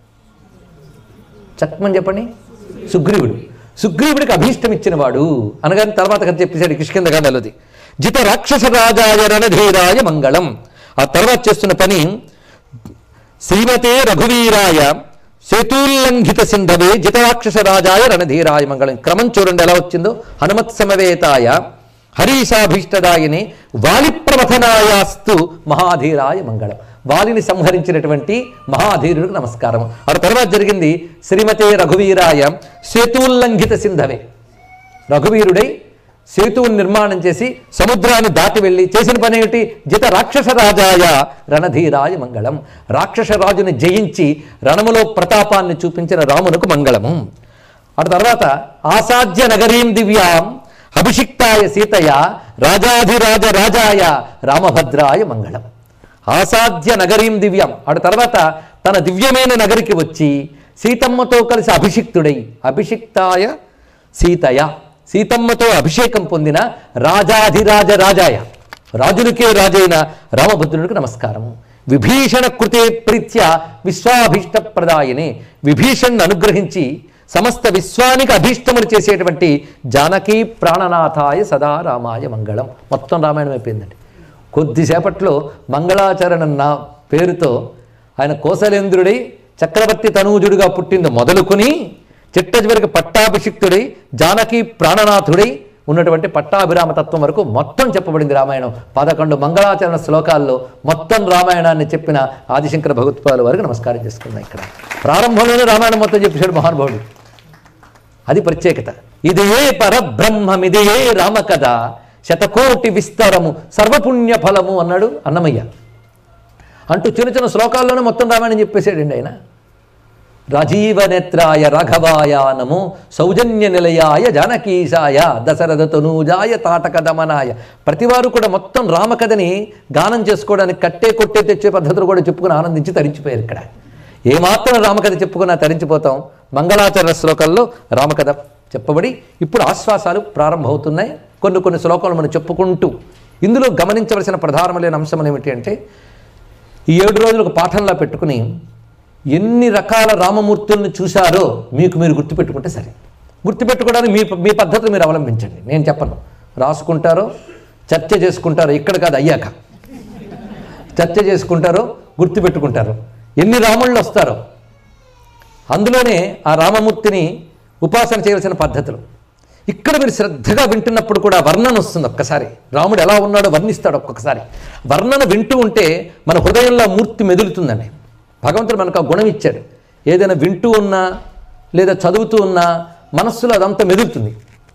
చక్కమని చెప్పండి సుగ్రీవుడు సుగ్రీవుడికి అభీష్టం ఇచ్చినవాడు అనగానే తర్వాత కథ చెప్పేశాడు కిష్కింద గాథలోది జిత రాక్షస రాజాయ రణధీరాయ మంగళం ఆ తర్వాత చేస్తున్న పని శ్రీమతే రఘువీరాయ సేతుల్లంఘిత సింధవే జితరాక్షస రాజాయ రణధీరాయ మంగళం క్రమం చూడండి ఎలా వచ్చిందో హనుమత్ సమవేతాయ హరీషాభీష్టదాయని వాలి ప్రవథనాయాస్తు మహాధీరాయ మంగళం వాలిని సంహరించినటువంటి మహాధీరుడికి నమస్కారం ఆ తర్వాత జరిగింది శ్రీమతే రఘువీరాయ సేతుల్లంఘిత సింధవే రఘువీరుడై సేతువుని నిర్మాణం చేసి సముద్రాన్ని దాటి వెళ్ళి చేసిన పని ఏమిటి జిత రాక్షస రాజాయ రణధీరాయ మంగళం రాక్షస రాజుని జయించి రణములో ప్రతాపాన్ని చూపించిన రామునకు మంగళము ఆ తర్వాత ఆసాధ్య నగరీం దివ్యాం అభిషిక్తాయ సీతయ రాజాధిరాజ రాజాయ రామభద్రాయ మంగళం ఆసాధ్య నగరీం దివ్యం ఆడ తర్వాత తన దివ్యమైన నగరికి వచ్చి సీతమ్మతో కలిసి అభిషిక్తుడై అభిషిక్తాయ సీతయ సీతమ్మతో అభిషేకం పొందిన రాజాధిరాజ రాజాయ రాజులకే రాజైన రామభద్రునికి నమస్కారము విభీషణ కృతే ప్రీత్య విశ్వాభీష్ట ప్రదాయనే విభీషణ్ అనుగ్రహించి సమస్త విశ్వానికి అభీష్టములు చేసేటువంటి జానకీ ప్రాణనాథాయ సదా రామాయ మంగళం మొత్తం రామాయణం అయిపోయిందండి కొద్దిసేపట్లో మంగళాచరణ నా పేరుతో ఆయన కోసలేంద్రుడై చక్రవర్తి తనూజుడుగా పుట్టింది మొదలుకొని చిట్ట చివరికి పట్టాభిషిక్తుడై జానకి ప్రాణనాథుడై ఉన్నటువంటి పట్టాభిరామ తత్వం వరకు మొత్తం చెప్పబడింది రామాయణం పదకొండు మంగళాచరణ శ్లోకాల్లో మొత్తం రామాయణాన్ని చెప్పిన ఆదిశంకర భగవత్పాల వరకు నమస్కారం చేసుకున్నాం ఇక్కడ ప్రారంభంలోనే రామాయణం మొత్తం చెప్పేశాడు మహానుభావుడు అది ప్రత్యేకత ఇది ఏ పరబ్రహ్మమిది ఏ రామకథ శతకోటి విస్తరము సర్వపుణ్య ఫలము అన్నాడు అన్నమయ్య అంటూ చిన్న చిన్న శ్లోకాల్లోనే మొత్తం రామాయణం చెప్పేశాడండి ఆయన రాజీవనేత్రాయ రాఘవాయ నమో సౌజన్య నిలయాయ జానకీశాయ దశరథ తనూజాయ తాటక దమనాయ ప్రతివారు కూడా మొత్తం రామకథని గానం చేసుకోవడానికి కట్టే కొట్టే తెచ్చే పద్ధతులు కూడా చెప్పుకుని ఆనందించి తరించిపోయారు ఇక్కడ ఏమాత్రం రామకథ చెప్పుకున్నా తరించిపోతాం మంగళాచరణ శ్లోకాల్లో రామకథ చెప్పబడి ఇప్పుడు ఆశ్వాసాలు ప్రారంభమవుతున్నాయి కొన్ని కొన్ని శ్లోకాలు మనం చెప్పుకుంటూ ఇందులో గమనించవలసిన ప్రధానమైన అంశం ఏమిటి అంటే ఈ ఏడు రోజులు ఒక పాఠంలా పెట్టుకుని ఎన్ని రకాల రామమూర్తులను చూశారో మీకు మీరు గుర్తుపెట్టుకుంటే సరే గుర్తుపెట్టుకోవడానికి మీ మీ పద్ధతులు మీరు అవలంబించండి నేను చెప్పను రాసుకుంటారో చర్చ చేసుకుంటారో ఇక్కడ కాదు అయ్యాక చర్చ చేసుకుంటారో గుర్తుపెట్టుకుంటారో ఎన్ని రాముళ్ళు వస్తారో అందులోనే ఆ రామమూర్తిని ఉపాసన చేయవలసిన పద్ధతులు ఇక్కడ మీరు శ్రద్ధగా వింటున్నప్పుడు కూడా వర్ణన వస్తుంది ఒక్కసారి రాముడు ఎలా ఉన్నాడో వర్ణిస్తాడు ఒక్కొక్కసారి వర్ణన వింటూ ఉంటే మన హృదయంలో ఆ మూర్తి మెదులుతుందండి భగవంతుడు మనకు ఆ గుణం ఇచ్చాడు ఏదైనా వింటూ ఉన్నా లేదా చదువుతూ ఉన్నా మనస్సులో అదంతా మెదులుతుంది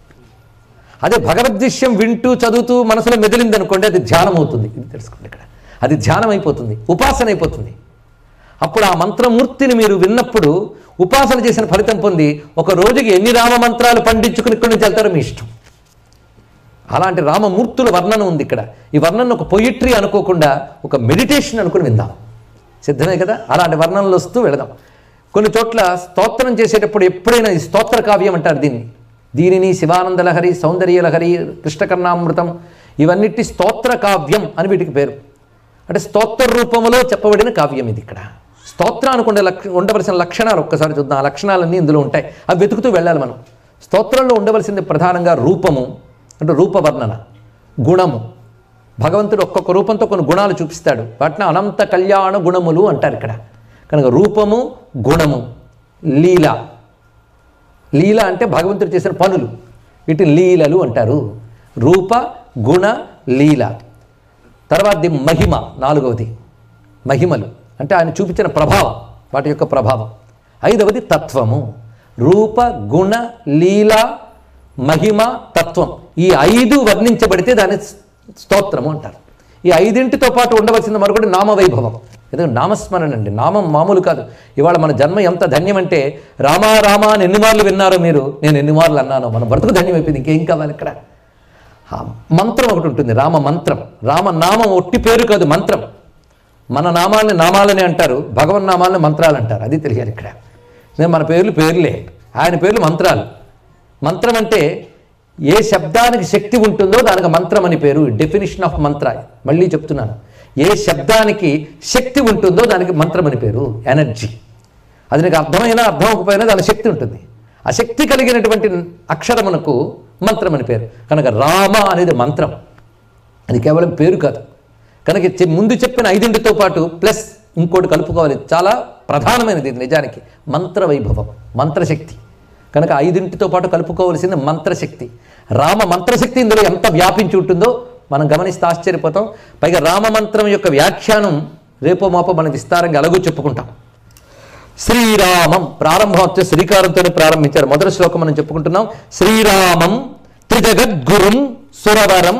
అదే భగవద్విషయం వింటూ చదువుతూ మనసులో మెదిలింది అనుకోండి అది ధ్యానం అవుతుంది ఇది తెలుసుకోండి ఇక్కడ అది ధ్యానం అయిపోతుంది ఉపాసన అయిపోతుంది అప్పుడు ఆ మంత్రమూర్తిని మీరు విన్నప్పుడు ఉపాసన చేసిన ఫలితం పొంది ఒక రోజుకి ఎన్ని రామ మంత్రాలు పండించుకుని ఇక్కడి నుంచి వెళ్తారో మీ ఇష్టం అలాంటి రామమూర్తుల వర్ణన ఉంది ఇక్కడ ఈ వర్ణన ఒక పొయిట్రీ అనుకోకుండా ఒక మెడిటేషన్ అనుకుని విందాం సిద్ధమే కదా అలాంటి వర్ణనలు వస్తూ వెళదాం కొన్ని చోట్ల స్తోత్రం చేసేటప్పుడు ఎప్పుడైనా ఈ స్తోత్ర కావ్యం అంటారు దీన్ని దీనిని శివానంద లహరి సౌందర్య లహరి కృష్ణకర్ణామృతం ఇవన్నిటి స్తోత్ర కావ్యం అని వీటికి పేరు అంటే స్తోత్ర రూపంలో చెప్పబడిన కావ్యం ఇది ఇక్కడ స్తోత్రానికి ఉండే లక్ష ఉండవలసిన లక్షణాలు ఒక్కసారి చూద్దాం ఆ లక్షణాలన్నీ ఇందులో ఉంటాయి అవి వెతుకుతూ వెళ్ళాలి మనం స్తోత్రంలో ఉండవలసింది ప్రధానంగా రూపము అంటే రూపవర్ణన గుణము భగవంతుడు ఒక్కొక్క రూపంతో కొన్ని గుణాలు చూపిస్తాడు వాటిని అనంత కళ్యాణ గుణములు అంటారు ఇక్కడ కనుక రూపము గుణము లీల లీల అంటే భగవంతుడు చేసిన పనులు వీటిని లీలలు అంటారు రూప గుణ లీల తర్వాతది మహిమ నాలుగవది మహిమలు అంటే ఆయన చూపించిన ప్రభావం వాటి యొక్క ప్రభావం ఐదవది తత్వము రూప గుణ లీల మహిమ తత్వం ఈ ఐదు వర్ణించబడితే దాన్ని స్తోత్రము అంటారు ఈ ఐదింటితో పాటు ఉండవలసింది మరొకటి నామవైభవం ఎందుకంటే నామస్మరణ అండి నామం మామూలు కాదు ఇవాళ మన జన్మ ఎంత ధన్యమంటే రామా రామా అని ఎన్ని మార్లు విన్నారో మీరు నేను ఎన్ని మార్లు అన్నానో మన బ్రతుకు ధన్యమైపోయింది ఇంకేం కావాలి ఇక్కడ ఆ మంత్రం ఒకటి ఉంటుంది రామ మంత్రం రామ నామం ఒట్టి పేరు కాదు మంత్రం మన నామాలని నామాలని అంటారు భగవన్ నామాలని మంత్రాలు అంటారు అది తెలియాలి ఇక్కడ నేను మన పేర్లు పేర్లే ఆయన పేర్లు మంత్రాలు మంత్రం అంటే ఏ శబ్దానికి శక్తి ఉంటుందో దానికి మంత్రం అని పేరు డెఫినిషన్ ఆఫ్ మంత్ర మళ్ళీ చెప్తున్నాను ఏ శబ్దానికి శక్తి ఉంటుందో దానికి మంత్రం అని పేరు ఎనర్జీ అది నీకు అర్థమైనా అర్థం అవ్వకపోయినా దాని శక్తి ఉంటుంది ఆ శక్తి కలిగినటువంటి అక్షరమునకు మంత్రం అని పేరు కనుక రామ అనేది మంత్రం అది కేవలం పేరు కాదు కనుక చె- ముందు చెప్పిన ఐదింటితో పాటు ప్లస్ ఇంకోటి కలుపుకోవాలి చాలా ప్రధానమైనది ఇది నిజానికి మంత్ర వైభవం మంత్రశక్తి కనుక ఐదింటితో పాటు కలుపుకోవలసింది మంత్రశక్తి రామ మంత్రశక్తి ఇందులో ఎంత వ్యాపించి ఉంటుందో మనం గమనిస్తే ఆశ్చర్యపోతాం పైగా రామ మంత్రం యొక్క వ్యాఖ్యానం రేపో మాపో మనం విస్తారంగా ఎలాగో చెప్పుకుంటాం శ్రీరామం ప్రారంభం వచ్చే శ్రీకారంతోనే ప్రారంభించారు మొదటి శ్లోకం మనం చెప్పుకుంటున్నాం శ్రీరామం త్రిజగద్గురుం సురవరం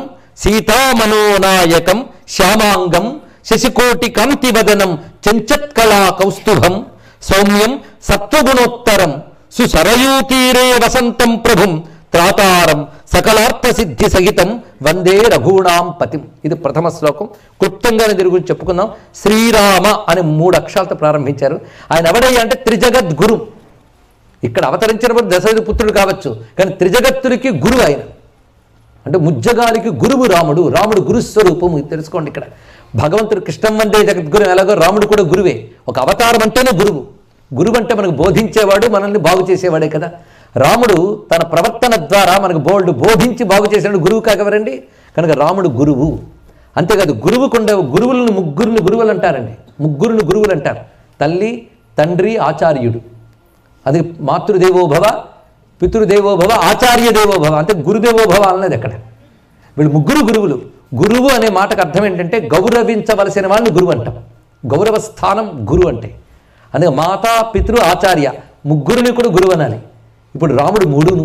సీతామనోనాయకం శ్యామాంగం శశికోటి కాంతివదనం చెంచత్కళా కౌస్తుభం సౌమ్యం సత్వగుణోత్తరం సుసరయూతీరే వసంతం ప్రభుం త్రాతారం సకలార్థ సిద్ధి సహితం వందే రఘూణాం పతిం ఇది ప్రథమ శ్లోకం క్లుప్తంగానే దీని గురించి చెప్పుకుందాం శ్రీరామ అని మూడు అక్షరాలతో ప్రారంభించారు ఆయన ఎవడయ్యా అంటే త్రిజగద్గురు ఇక్కడ అవతరించినప్పుడు దశరథ పుత్రుడు కావచ్చు కానీ త్రిజగత్తుడికి గురువు ఆయన అంటే ముజ్జగాలికి గురువు రాముడు రాముడు గురుస్వరూపము ఇది తెలుసుకోండి ఇక్కడ భగవంతుడు కృష్ణం వందే జగద్గురు ఎలాగో రాముడు కూడా గురువే ఒక అవతారం అంటేనే గురువు గురువు అంటే మనకు బోధించేవాడు మనల్ని బాగు చేసేవాడే కదా రాముడు తన ప్రవర్తన ద్వారా మనకు బోల్డ్ బోధించి బాగు చేసేవాడు గురువు కాకవరండి కనుక రాముడు గురువు అంతేకాదు గురువుకుండే గురువులను ముగ్గురిని గురువులు అంటారండి ముగ్గురిని గురువులు అంటారు తల్లి తండ్రి ఆచార్యుడు అది మాతృదేవో భవ పితృదేవో భవ ఆచార్య దేవో భవ అంటే గురుదేవో భవ అన్నది అక్కడ వీళ్ళు ముగ్గురు గురువులు గురువు అనే మాటకు అర్థం ఏంటంటే గౌరవించవలసిన వాళ్ళని గురువు అంటాం గౌరవ స్థానం గురువు అంటే అందుకే మాతా పితృ ఆచార్య ముగ్గురిని కూడా గురువు అనాలి ఇప్పుడు రాముడు మూడును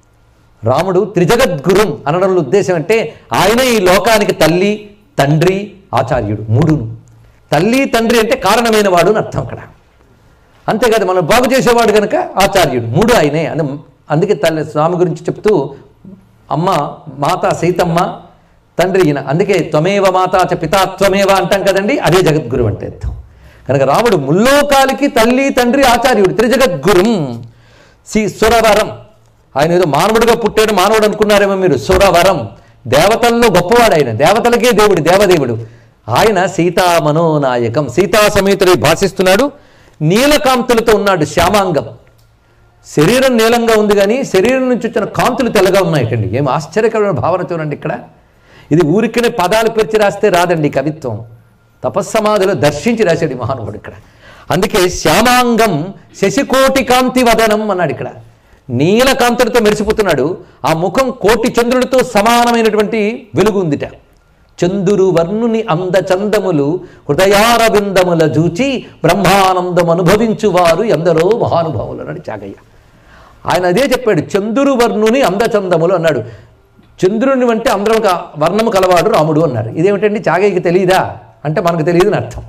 రాముడు త్రిజగద్గురుం అనడంలో ఉద్దేశం అంటే ఆయన ఈ లోకానికి తల్లి తండ్రి ఆచార్యుడు మూడును తల్లి తండ్రి అంటే కారణమైన వాడు అని అర్థం అక్కడ అంతేకాదు మనం బాగు చేసేవాడు కనుక ఆచార్యుడు మూడు ఆయనే అని అందుకే తల్లి స్వామి గురించి చెప్తూ అమ్మ మాత సీతమ్మ తండ్రి ఈయన అందుకే త్వమేవ మాత చ పితా త్వమేవ అంటాం కదండి అదే జగద్గురు అంటే అర్థం కనుక రాముడు ముల్లోకాలకి తల్లి తండ్రి ఆచార్యుడు త్రిజగద్గురుం శ్రీ సురవరం ఆయన ఏదో మానవుడిగా పుట్టాడు మానవుడు అనుకున్నారేమో మీరు సురవరం దేవతల్లో గొప్పవాడు ఆయన దేవతలకే దేవుడు దేవదేవుడు ఆయన సీతా మనోనాయకం సీతా సమేతుడై భాషిస్తున్నాడు నీలకాంతులతో ఉన్నాడు శ్యామాంగం శరీరం నీలంగా ఉంది కానీ శరీరం నుంచి వచ్చిన కాంతులు తెల్లగా ఉన్నాయటండి ఏం ఆశ్చర్యకరమైన భావన చూడండి ఇక్కడ ఇది ఊరికనే పదాలు పేర్చి రాస్తే రాదండి ఈ కవిత్వం తపస్సమాధిలో దర్శించి రాశాడు ఈ మహానుభుడు ఇక్కడ అందుకే శ్యామాంగం శశికోటి కాంతి వదనం అన్నాడు ఇక్కడ నీలకాంతులతో మెరిసిపోతున్నాడు ఆ ముఖం కోటి చంద్రుడితో సమానమైనటువంటి వెలుగు ఉందిట చందురు వర్ణుని అంద చందములు హృదయారవిందముల జూచి బ్రహ్మానందం అనుభవించువారు ఎందరో మహానుభావులు అన్నాడు చాగయ్య ఆయన అదే చెప్పాడు చందురు వర్ణుని అందచందములు అన్నాడు చంద్రుని అంటే అందరం క- వర్ణము కలవాడు రాముడు అన్నారు ఇదేమిటండి చాగయ్యకి తెలియదా అంటే మనకు తెలియదని అర్థం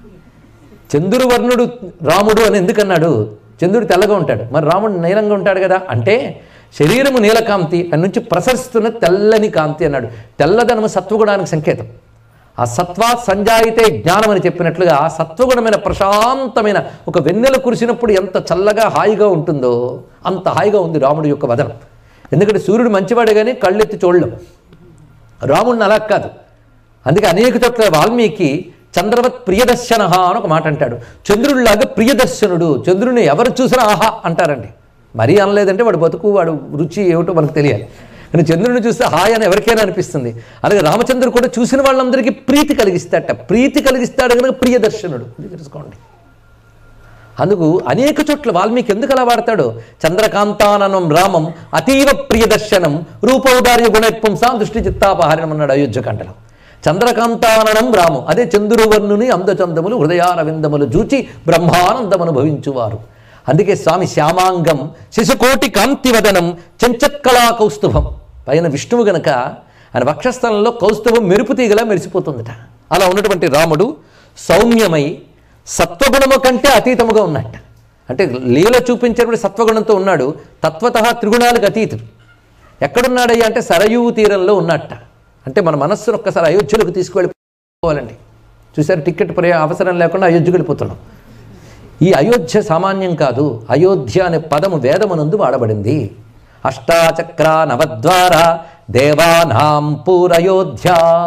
చంద్రుడు వర్ణుడు రాముడు అని ఎందుకన్నాడు చంద్రుడు తెల్లగా ఉంటాడు మరి రాముడు నీలంగా ఉంటాడు కదా అంటే శరీరము నీలకాంతి అని నుంచి ప్రసరిస్తున్న తెల్లని కాంతి అన్నాడు తెల్లదనము సత్వగుణానికి సంకేతం ఆ సత్వా సంజాయితే జ్ఞానం అని చెప్పినట్లుగా ఆ సత్వగుణమైన ప్రశాంతమైన ఒక వెన్నెల కురిసినప్పుడు ఎంత చల్లగా హాయిగా ఉంటుందో అంత హాయిగా ఉంది రాముడి యొక్క వదనం ఎందుకంటే సూర్యుడు మంచివాడే కానీ కళ్ళెత్తి చూడలేం రాముడిని అలా కాదు అందుకే అనేక చోట్ల వాల్మీకి చంద్రవత్ ప్రియదర్శన అని ఒక మాట అంటాడు చంద్రుడిలాగా ప్రియదర్శనుడు చంద్రుడిని ఎవరు చూసినా ఆహా అంటారండి మరీ అనలేదంటే వాడు బతుకు వాడు రుచి ఏమిటో మనకు తెలియాలి కానీ చంద్రుడిని చూస్తే హాయ్ అని ఎవరికైనా అనిపిస్తుంది అలాగే రామచంద్రుడు కూడా చూసిన వాళ్ళందరికీ ప్రీతి కలిగిస్తాడట ప్రీతి కలిగిస్తాడు కనుక ప్రియదర్శనుడు ఇది తెలుసుకోండి అందుకు అనేక చోట్ల వాల్మీకి ఎందుకు అలా వాడతాడు చంద్రకాంతాననం రామం అతీవ ప్రియదర్శనం రూపౌదార్య గుణపుంసాం దృష్టి చిత్తాపహారణం అన్నాడు అయోధ్యకంఠలో చంద్రకాంతాననం రామం అదే చంద్రువర్ణుని అందచందములు హృదయారవిందములు జూచి బ్రహ్మానందం అనుభవించువారు అందుకే స్వామి శ్యామాంగం శిశుకోటి కాంతివదనం చెంచత్కళా కౌస్తుభం పైన విష్ణువు గనక ఆయన వక్షస్థలంలో కౌస్తుభం మెరుపు తీగలా మెరిసిపోతుందట అలా ఉన్నటువంటి రాముడు సౌమ్యమై సత్వగుణము కంటే అతీతముగా ఉన్నట్ట అంటే లీల చూపించినప్పుడు సత్వగుణంతో ఉన్నాడు తత్వత త్రిగుణాలకు అతీతుడు ఎక్కడున్నాడయ్యా అంటే సరయూ తీరంలో ఉన్నట్ట అంటే మన మనస్సును ఒక్కసారి అయోధ్యలోకి తీసుకువెళ్ళిపోవాలండి చూసారు టికెట్ ప్రయా అవసరం లేకుండా అయోధ్యకు వెళ్ళిపోతున్నాం ఈ అయోధ్య సామాన్యం కాదు అయోధ్య అనే పదము వేదమునందు వాడబడింది అష్టాచక్ర నవద్వార దేవానాం పూరయోధ్య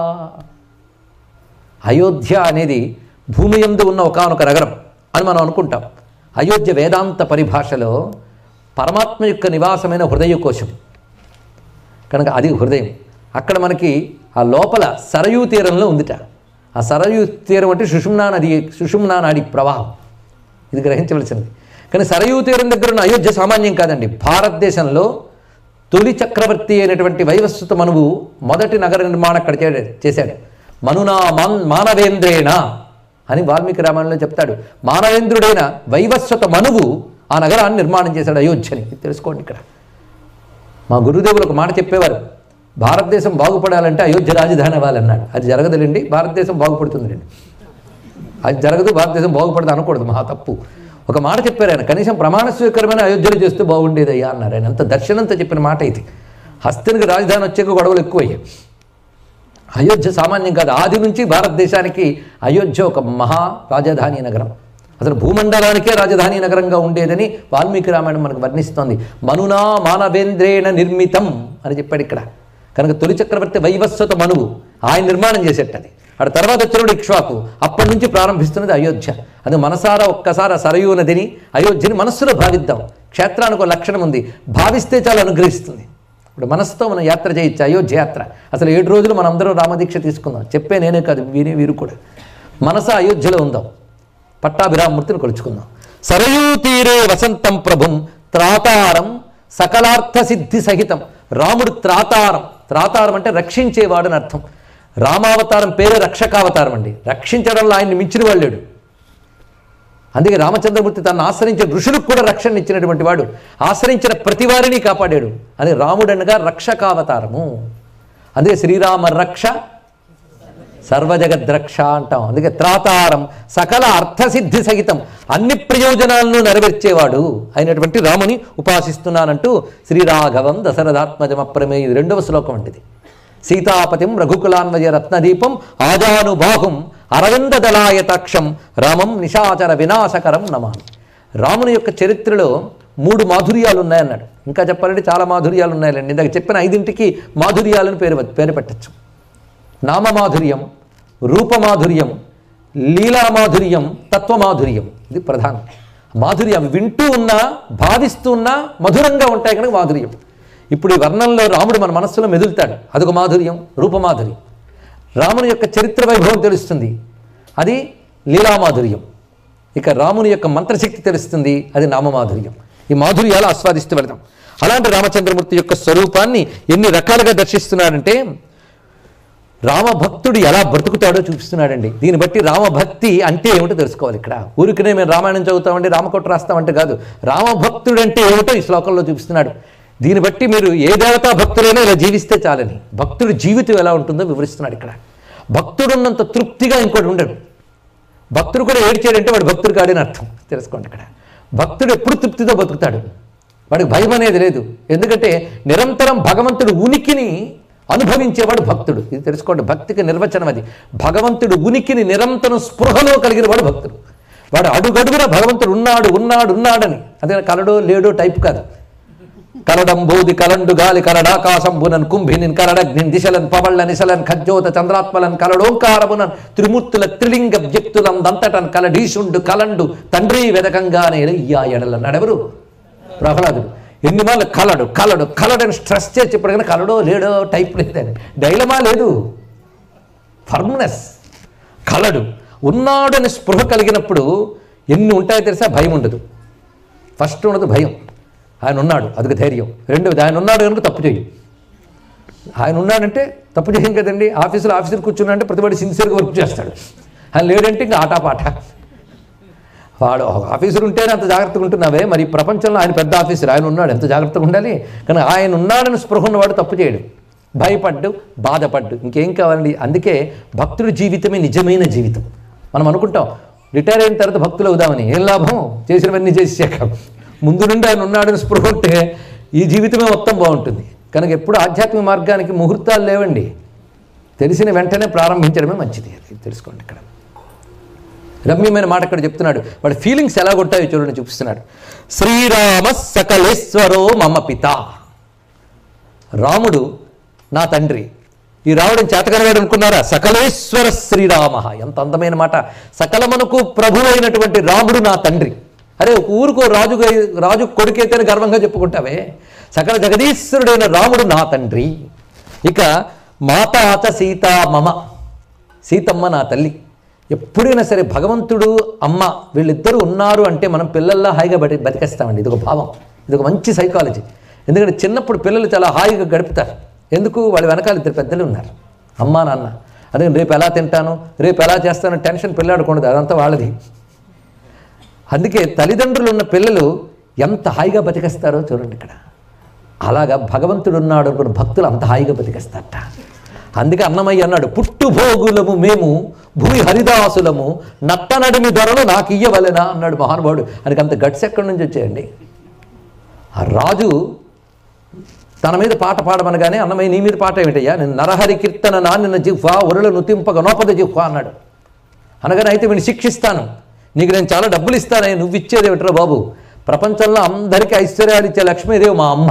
అయోధ్య అనేది భూమి ఎందు ఉన్న ఒకానొక నగరం అని మనం అనుకుంటాం అయోధ్య వేదాంత పరిభాషలో పరమాత్మ యొక్క నివాసమైన హృదయ కోశం కనుక అది హృదయం అక్కడ మనకి ఆ లోపల సరయూ తీరంలో ఉందిట ఆ సరయూ తీరం అంటే సుషుమ్నా నది సుషుమ్నా నాడి ప్రవాహం ఇది గ్రహించవలసింది కానీ సరయూ తీరం దగ్గర ఉన్న అయోధ్య సామాన్యం కాదండి భారతదేశంలో తొలి చక్రవర్తి అయినటువంటి వైవస్వత మనువు మొదటి నగర నిర్మాణం అక్కడ చే- చేశాడు మనునా మాన్ మానవేంద్రేణ అని వాల్మీకి రామాయణంలో చెప్తాడు మానవేంద్రుడైన వైవస్వత మనువు ఆ నగరాన్ని నిర్మాణం చేశాడు అయోధ్యని ఇది తెలుసుకోండి ఇక్కడ మా గురుదేవులు ఒక మాట చెప్పేవారు భారతదేశం బాగుపడాలంటే అయోధ్య రాజధాని అవ్వాలన్నాడు అది జరగదులేండి భారతదేశం బాగుపడుతుందిలేండి అది జరగదు భారతదేశం బాగుపడదు అనకూడదు మహా తప్పు ఒక మాట చెప్పారు ఆయన కనీసం ప్రమాణ స్వీకారమైన అయోధ్యలో చేస్తే బాగుండేదయ్యా అన్నారు ఆయన అంత దర్శనంతో చెప్పిన మాట ఇది హస్తినికి రాజధాని వచ్చాక గొడవలు ఎక్కువయ్యాయి అయోధ్య సామాన్యం కాదు ఆది నుంచి భారతదేశానికి అయోధ్య ఒక మహా రాజధాని నగరం అసలు భూమండలానికే రాజధాని నగరంగా ఉండేదని వాల్మీకి రామాయణం మనకు వర్ణిస్తోంది మనునా మానవేంద్రేణ నిర్మితం అని చెప్పాడు ఇక్కడ కనుక తొలి చక్రవర్తి వైవస్వత మనువు ఆయన నిర్మాణం చేసేటది అక్కడ తర్వాత వచ్చినప్పుడు ఇక్ష్వాకు అప్పటి నుంచి ప్రారంభిస్తున్నది అయోధ్య అది మనసారా ఒక్కసారి ఆ సరయూ నదిని అయోధ్యని మనస్సులో భావిద్దాం క్షేత్రానికి ఒక లక్షణం ఉంది భావిస్తే చాలా అనుగ్రహిస్తుంది ఇప్పుడు మనసుతో మనం యాత్ర చేయొచ్చు అయోధ్య యాత్ర అసలు ఏడు రోజులు మనం అందరం రామదీక్ష తీసుకుందాం చెప్పే నేనే కాదు వీరి వీరు కూడా మనస అయోధ్యలో ఉందాం పట్టాభిరామూర్తిని కొలుచుకుందాం సరయూ తీరే వసంతం ప్రభుం త్రాతారం సకలార్థ సిద్ధి సహితం రాముడు త్రాతారం త్రాతారం అంటే రక్షించేవాడు అని అర్థం రామావతారం పేరే రక్షకావతారం అండి రక్షించడంలో ఆయన్ని మించిన వాళ్ళు లేడు అందుకే రామచంద్రమూర్తి తను ఆశ్రయించిన ఋషులకు కూడా రక్షణ ఇచ్చినటువంటి వాడు ఆశ్రయించిన ప్రతి వారిని కాపాడాడు అది రాముడనగా రక్షకావతారము అందుకే శ్రీరామ రక్ష సర్వజగద్రక్ష అంటాం అందుకే త్రాతారం సకల అర్థసిద్ధి సహితం అన్ని ప్రయోజనాలను నెరవేర్చేవాడు అయినటువంటి రాముని ఉపాసిస్తున్నానంటూ శ్రీరాఘవం దశరథాత్మజమ ప్రమేయ ఇది రెండవ శ్లోకం అంటిది సీతాపతిం రఘుకులాన్వయ రత్నదీపం ఆజానుబాహుం అరవింద దళాయతాక్షం రామం నిశాచర వినాశకరం నమామి రాముని యొక్క చరిత్రలో మూడు మాధుర్యాలు ఉన్నాయన్నాడు ఇంకా చెప్పాలంటే చాలా మాధుర్యాలు ఉన్నాయండి ఇందాక చెప్పిన ఐదింటికి మాధుర్యాలను పేరు పేరు పెట్టచ్చు నామమాధుర్యం రూపమాధుర్యం లీలామాధుర్యం తత్వమాధుర్యం ఇది ప్రధానం మాధుర్యం వింటూ ఉన్నా భావిస్తూ ఉన్నా మధురంగా ఉంటాయి కనుక మాధుర్యం ఇప్పుడు ఈ వర్ణంలో రాముడు మన మనస్సులో మెదులుతాడు అదొక మాధుర్యం రూపమాధుర్యం రాముని యొక్క చరిత్ర వైభవం తెలుస్తుంది అది లీలామాధుర్యం ఇక రాముని యొక్క మంత్రశక్తి తెలుస్తుంది అది నామమాధుర్యం ఈ మాధుర్యాలు ఆస్వాదిస్తూ వెళదాం అలాంటి రామచంద్రమూర్తి యొక్క స్వరూపాన్ని ఎన్ని రకాలుగా దర్శిస్తున్నాడంటే రామభక్తుడు ఎలా బ్రతుకుతాడో చూపిస్తున్నాడండి దీన్ని బట్టి రామభక్తి అంటే ఏమిటో తెలుసుకోవాలి ఇక్కడ ఊరికనే మేము రామాయణం చదువుతామండి రామకోట రాస్తామంటే కాదు రామభక్తుడు అంటే ఏమిటో ఈ శ్లోకంలో చూపిస్తున్నాడు దీన్ని బట్టి మీరు ఏ దేవతా భక్తులైనా ఇలా జీవిస్తే చాలని భక్తుడి జీవితం ఎలా ఉంటుందో వివరిస్తున్నాడు ఇక్కడ భక్తుడున్నంత తృప్తిగా ఇంకోటి ఉండడు భక్తుడు కూడా ఏడ్చాడంటే వాడు భక్తుడు కాడని అర్థం తెలుసుకోండి ఇక్కడ భక్తుడు ఎప్పుడు తృప్తితో బతుకుతాడు వాడికి భయం అనేది లేదు ఎందుకంటే నిరంతరం భగవంతుడు ఉనికిని అనుభవించేవాడు భక్తుడు ఇది తెలుసుకోండి భక్తికి నిర్వచనం అది భగవంతుడు ఉనికిని నిరంతరం స్పృహలో కలిగిన వాడు భక్తుడు వాడు అడుగడుగున భగవంతుడు ఉన్నాడు ఉన్నాడు ఉన్నాడని అదే కలడో లేడో టైప్ కాదు కలడంబోది కలండు గాలి కలడాకాశంబునన్ కుంభినిన్ కరడగ్నిన్ దిశలన్ పవళ్ళ నిశలన్ ఖజ్జోత చంద్రాత్మలన్ కలడోంకారమునన్ త్రిమూర్తుల త్రిలింగ వ్యక్తులం దంతటన్ కలడీశుండు కలండు తండ్రి వెదకంగానే ఇయ్యా ఎడలన్నాడు ఎవరు ప్రహ్లాదుడు ఎన్ని మార్లు కలడు కలడు కలడని స్ట్రెస్ చేసి చెప్పాడు కానీ కలడో లేడో టైప్ లేదని డైలమా లేదు ఫర్మ్నెస్ కలడు ఉన్నాడని స్పృహ కలిగినప్పుడు ఎన్ని ఉంటాయో తెలుసా భయం ఉండదు ఫస్ట్ ఉండదు భయం ఆయన ఉన్నాడు అదొక ధైర్యం రెండవది ఆయన ఉన్నాడు కనుక తప్పు చేయం ఆయన ఉన్నాడంటే తప్పు చేయం కదండి ఆఫీసులో ఆఫీసులో కూర్చున్నాడంటే ప్రతివాడు సిన్సియర్గా వర్క్ చేస్తాడు ఆయన లేడంటే ఇంకా ఆటాపాట వాడు ఒక ఆఫీసర్ ఉంటేనే అంత జాగ్రత్తగా ఉంటున్నావే మరి ఈ ప్రపంచంలో ఆయన పెద్ద ఆఫీసర్ ఆయన ఉన్నాడు ఎంత జాగ్రత్తగా ఉండాలి కానీ ఆయన ఉన్నాడని స్పృహ ఉన్నవాడు తప్పు చేయడు భయపడ్డు బాధపడ్డు ఇంకేం కావాలండి అందుకే భక్తుడి జీవితమే నిజమైన జీవితం మనం అనుకుంటాం రిటైర్ అయిన తర్వాత భక్తులు అవుదామని ఏం లాభం చేసినవన్నీ చేసాక ముందు నుండి ఆయన ఉన్నాడని స్పృహ ఉంటే ఈ జీవితమే మొత్తం బాగుంటుంది కనుక ఎప్పుడు ఆధ్యాత్మిక మార్గానికి ముహూర్తాలు లేవండి తెలిసిన వెంటనే ప్రారంభించడమే మంచిది అది తెలుసుకోండి ఇక్కడ రమ్యమైన మాట ఇక్కడ చెప్తున్నాడు వాడి ఫీలింగ్స్ ఎలా ఉంటాయో చూడండి చూపిస్తున్నాడు శ్రీరామ సకలేశ్వరో మమ పిత రాముడు నా తండ్రి ఈ రావడం చేతకనవాడు అనుకున్నారా సకలేశ్వర శ్రీరామ ఎంత అందమైన మాట సకలమునకు ప్రభు అయినటువంటి రాముడు నా తండ్రి అరే ఒక ఊరుకో రాజు రాజు కొడుకైతేనే గర్వంగా చెప్పుకుంటావే సకల జగదీశ్వరుడైన రాముడు నా తండ్రి ఇక మాతాచ సీతా మమ సీతమ్మ నా తల్లి ఎప్పుడైనా సరే భగవంతుడు అమ్మ వీళ్ళిద్దరూ ఉన్నారు అంటే మనం పిల్లల్లా హాయిగా బతి బతికేస్తామండి ఇది ఒక భావం ఇది ఒక మంచి సైకాలజీ ఎందుకంటే చిన్నప్పుడు పిల్లలు చాలా హాయిగా గడుపుతారు ఎందుకు వాళ్ళ వెనకాల ఇద్దరు పెద్దలు ఉన్నారు అమ్మా నాన్న అదే రేపు ఎలా తింటాను రేపు ఎలా చేస్తాను టెన్షన్ పిల్లాడకూడదు అదంతా వాళ్ళది అందుకే తల్లిదండ్రులు ఉన్న పిల్లలు ఎంత హాయిగా బతికేస్తారో చూడండి ఇక్కడ అలాగా భగవంతుడు ఉన్నాడు అనుకున్న భక్తులు అంత హాయిగా బతికేస్తారట అందుకే అన్నమయ్య అన్నాడు పుట్టుభోగులము మేము భూమి హరిదాసులము నట్టనడిమి ధరలు నాకు ఇయ్యవలెనా అన్నాడు మహానుభావుడు ఆయనకి అంత గట్స్ ఎక్కడి నుంచి వచ్చాయండి ఆ రాజు తన మీద పాట పాడమనగానే అన్నమయ్య నీ మీద పాట ఏమిటయ్యా నేను నరహరి కీర్తన నాన్న జిహ్వా ఒరుల నుతింపగ నోపద జిహ్వా అన్నాడు అనగానే అయితే వీడిని శిక్షిస్తాను నీకు నేను చాలా డబ్బులు ఇస్తానే నువ్వు ఇచ్చేది ఏమిట్రా బాబు ప్రపంచంలో అందరికీ ఐశ్వర్యాలు ఇచ్చే లక్ష్మీదేవి మా అమ్మ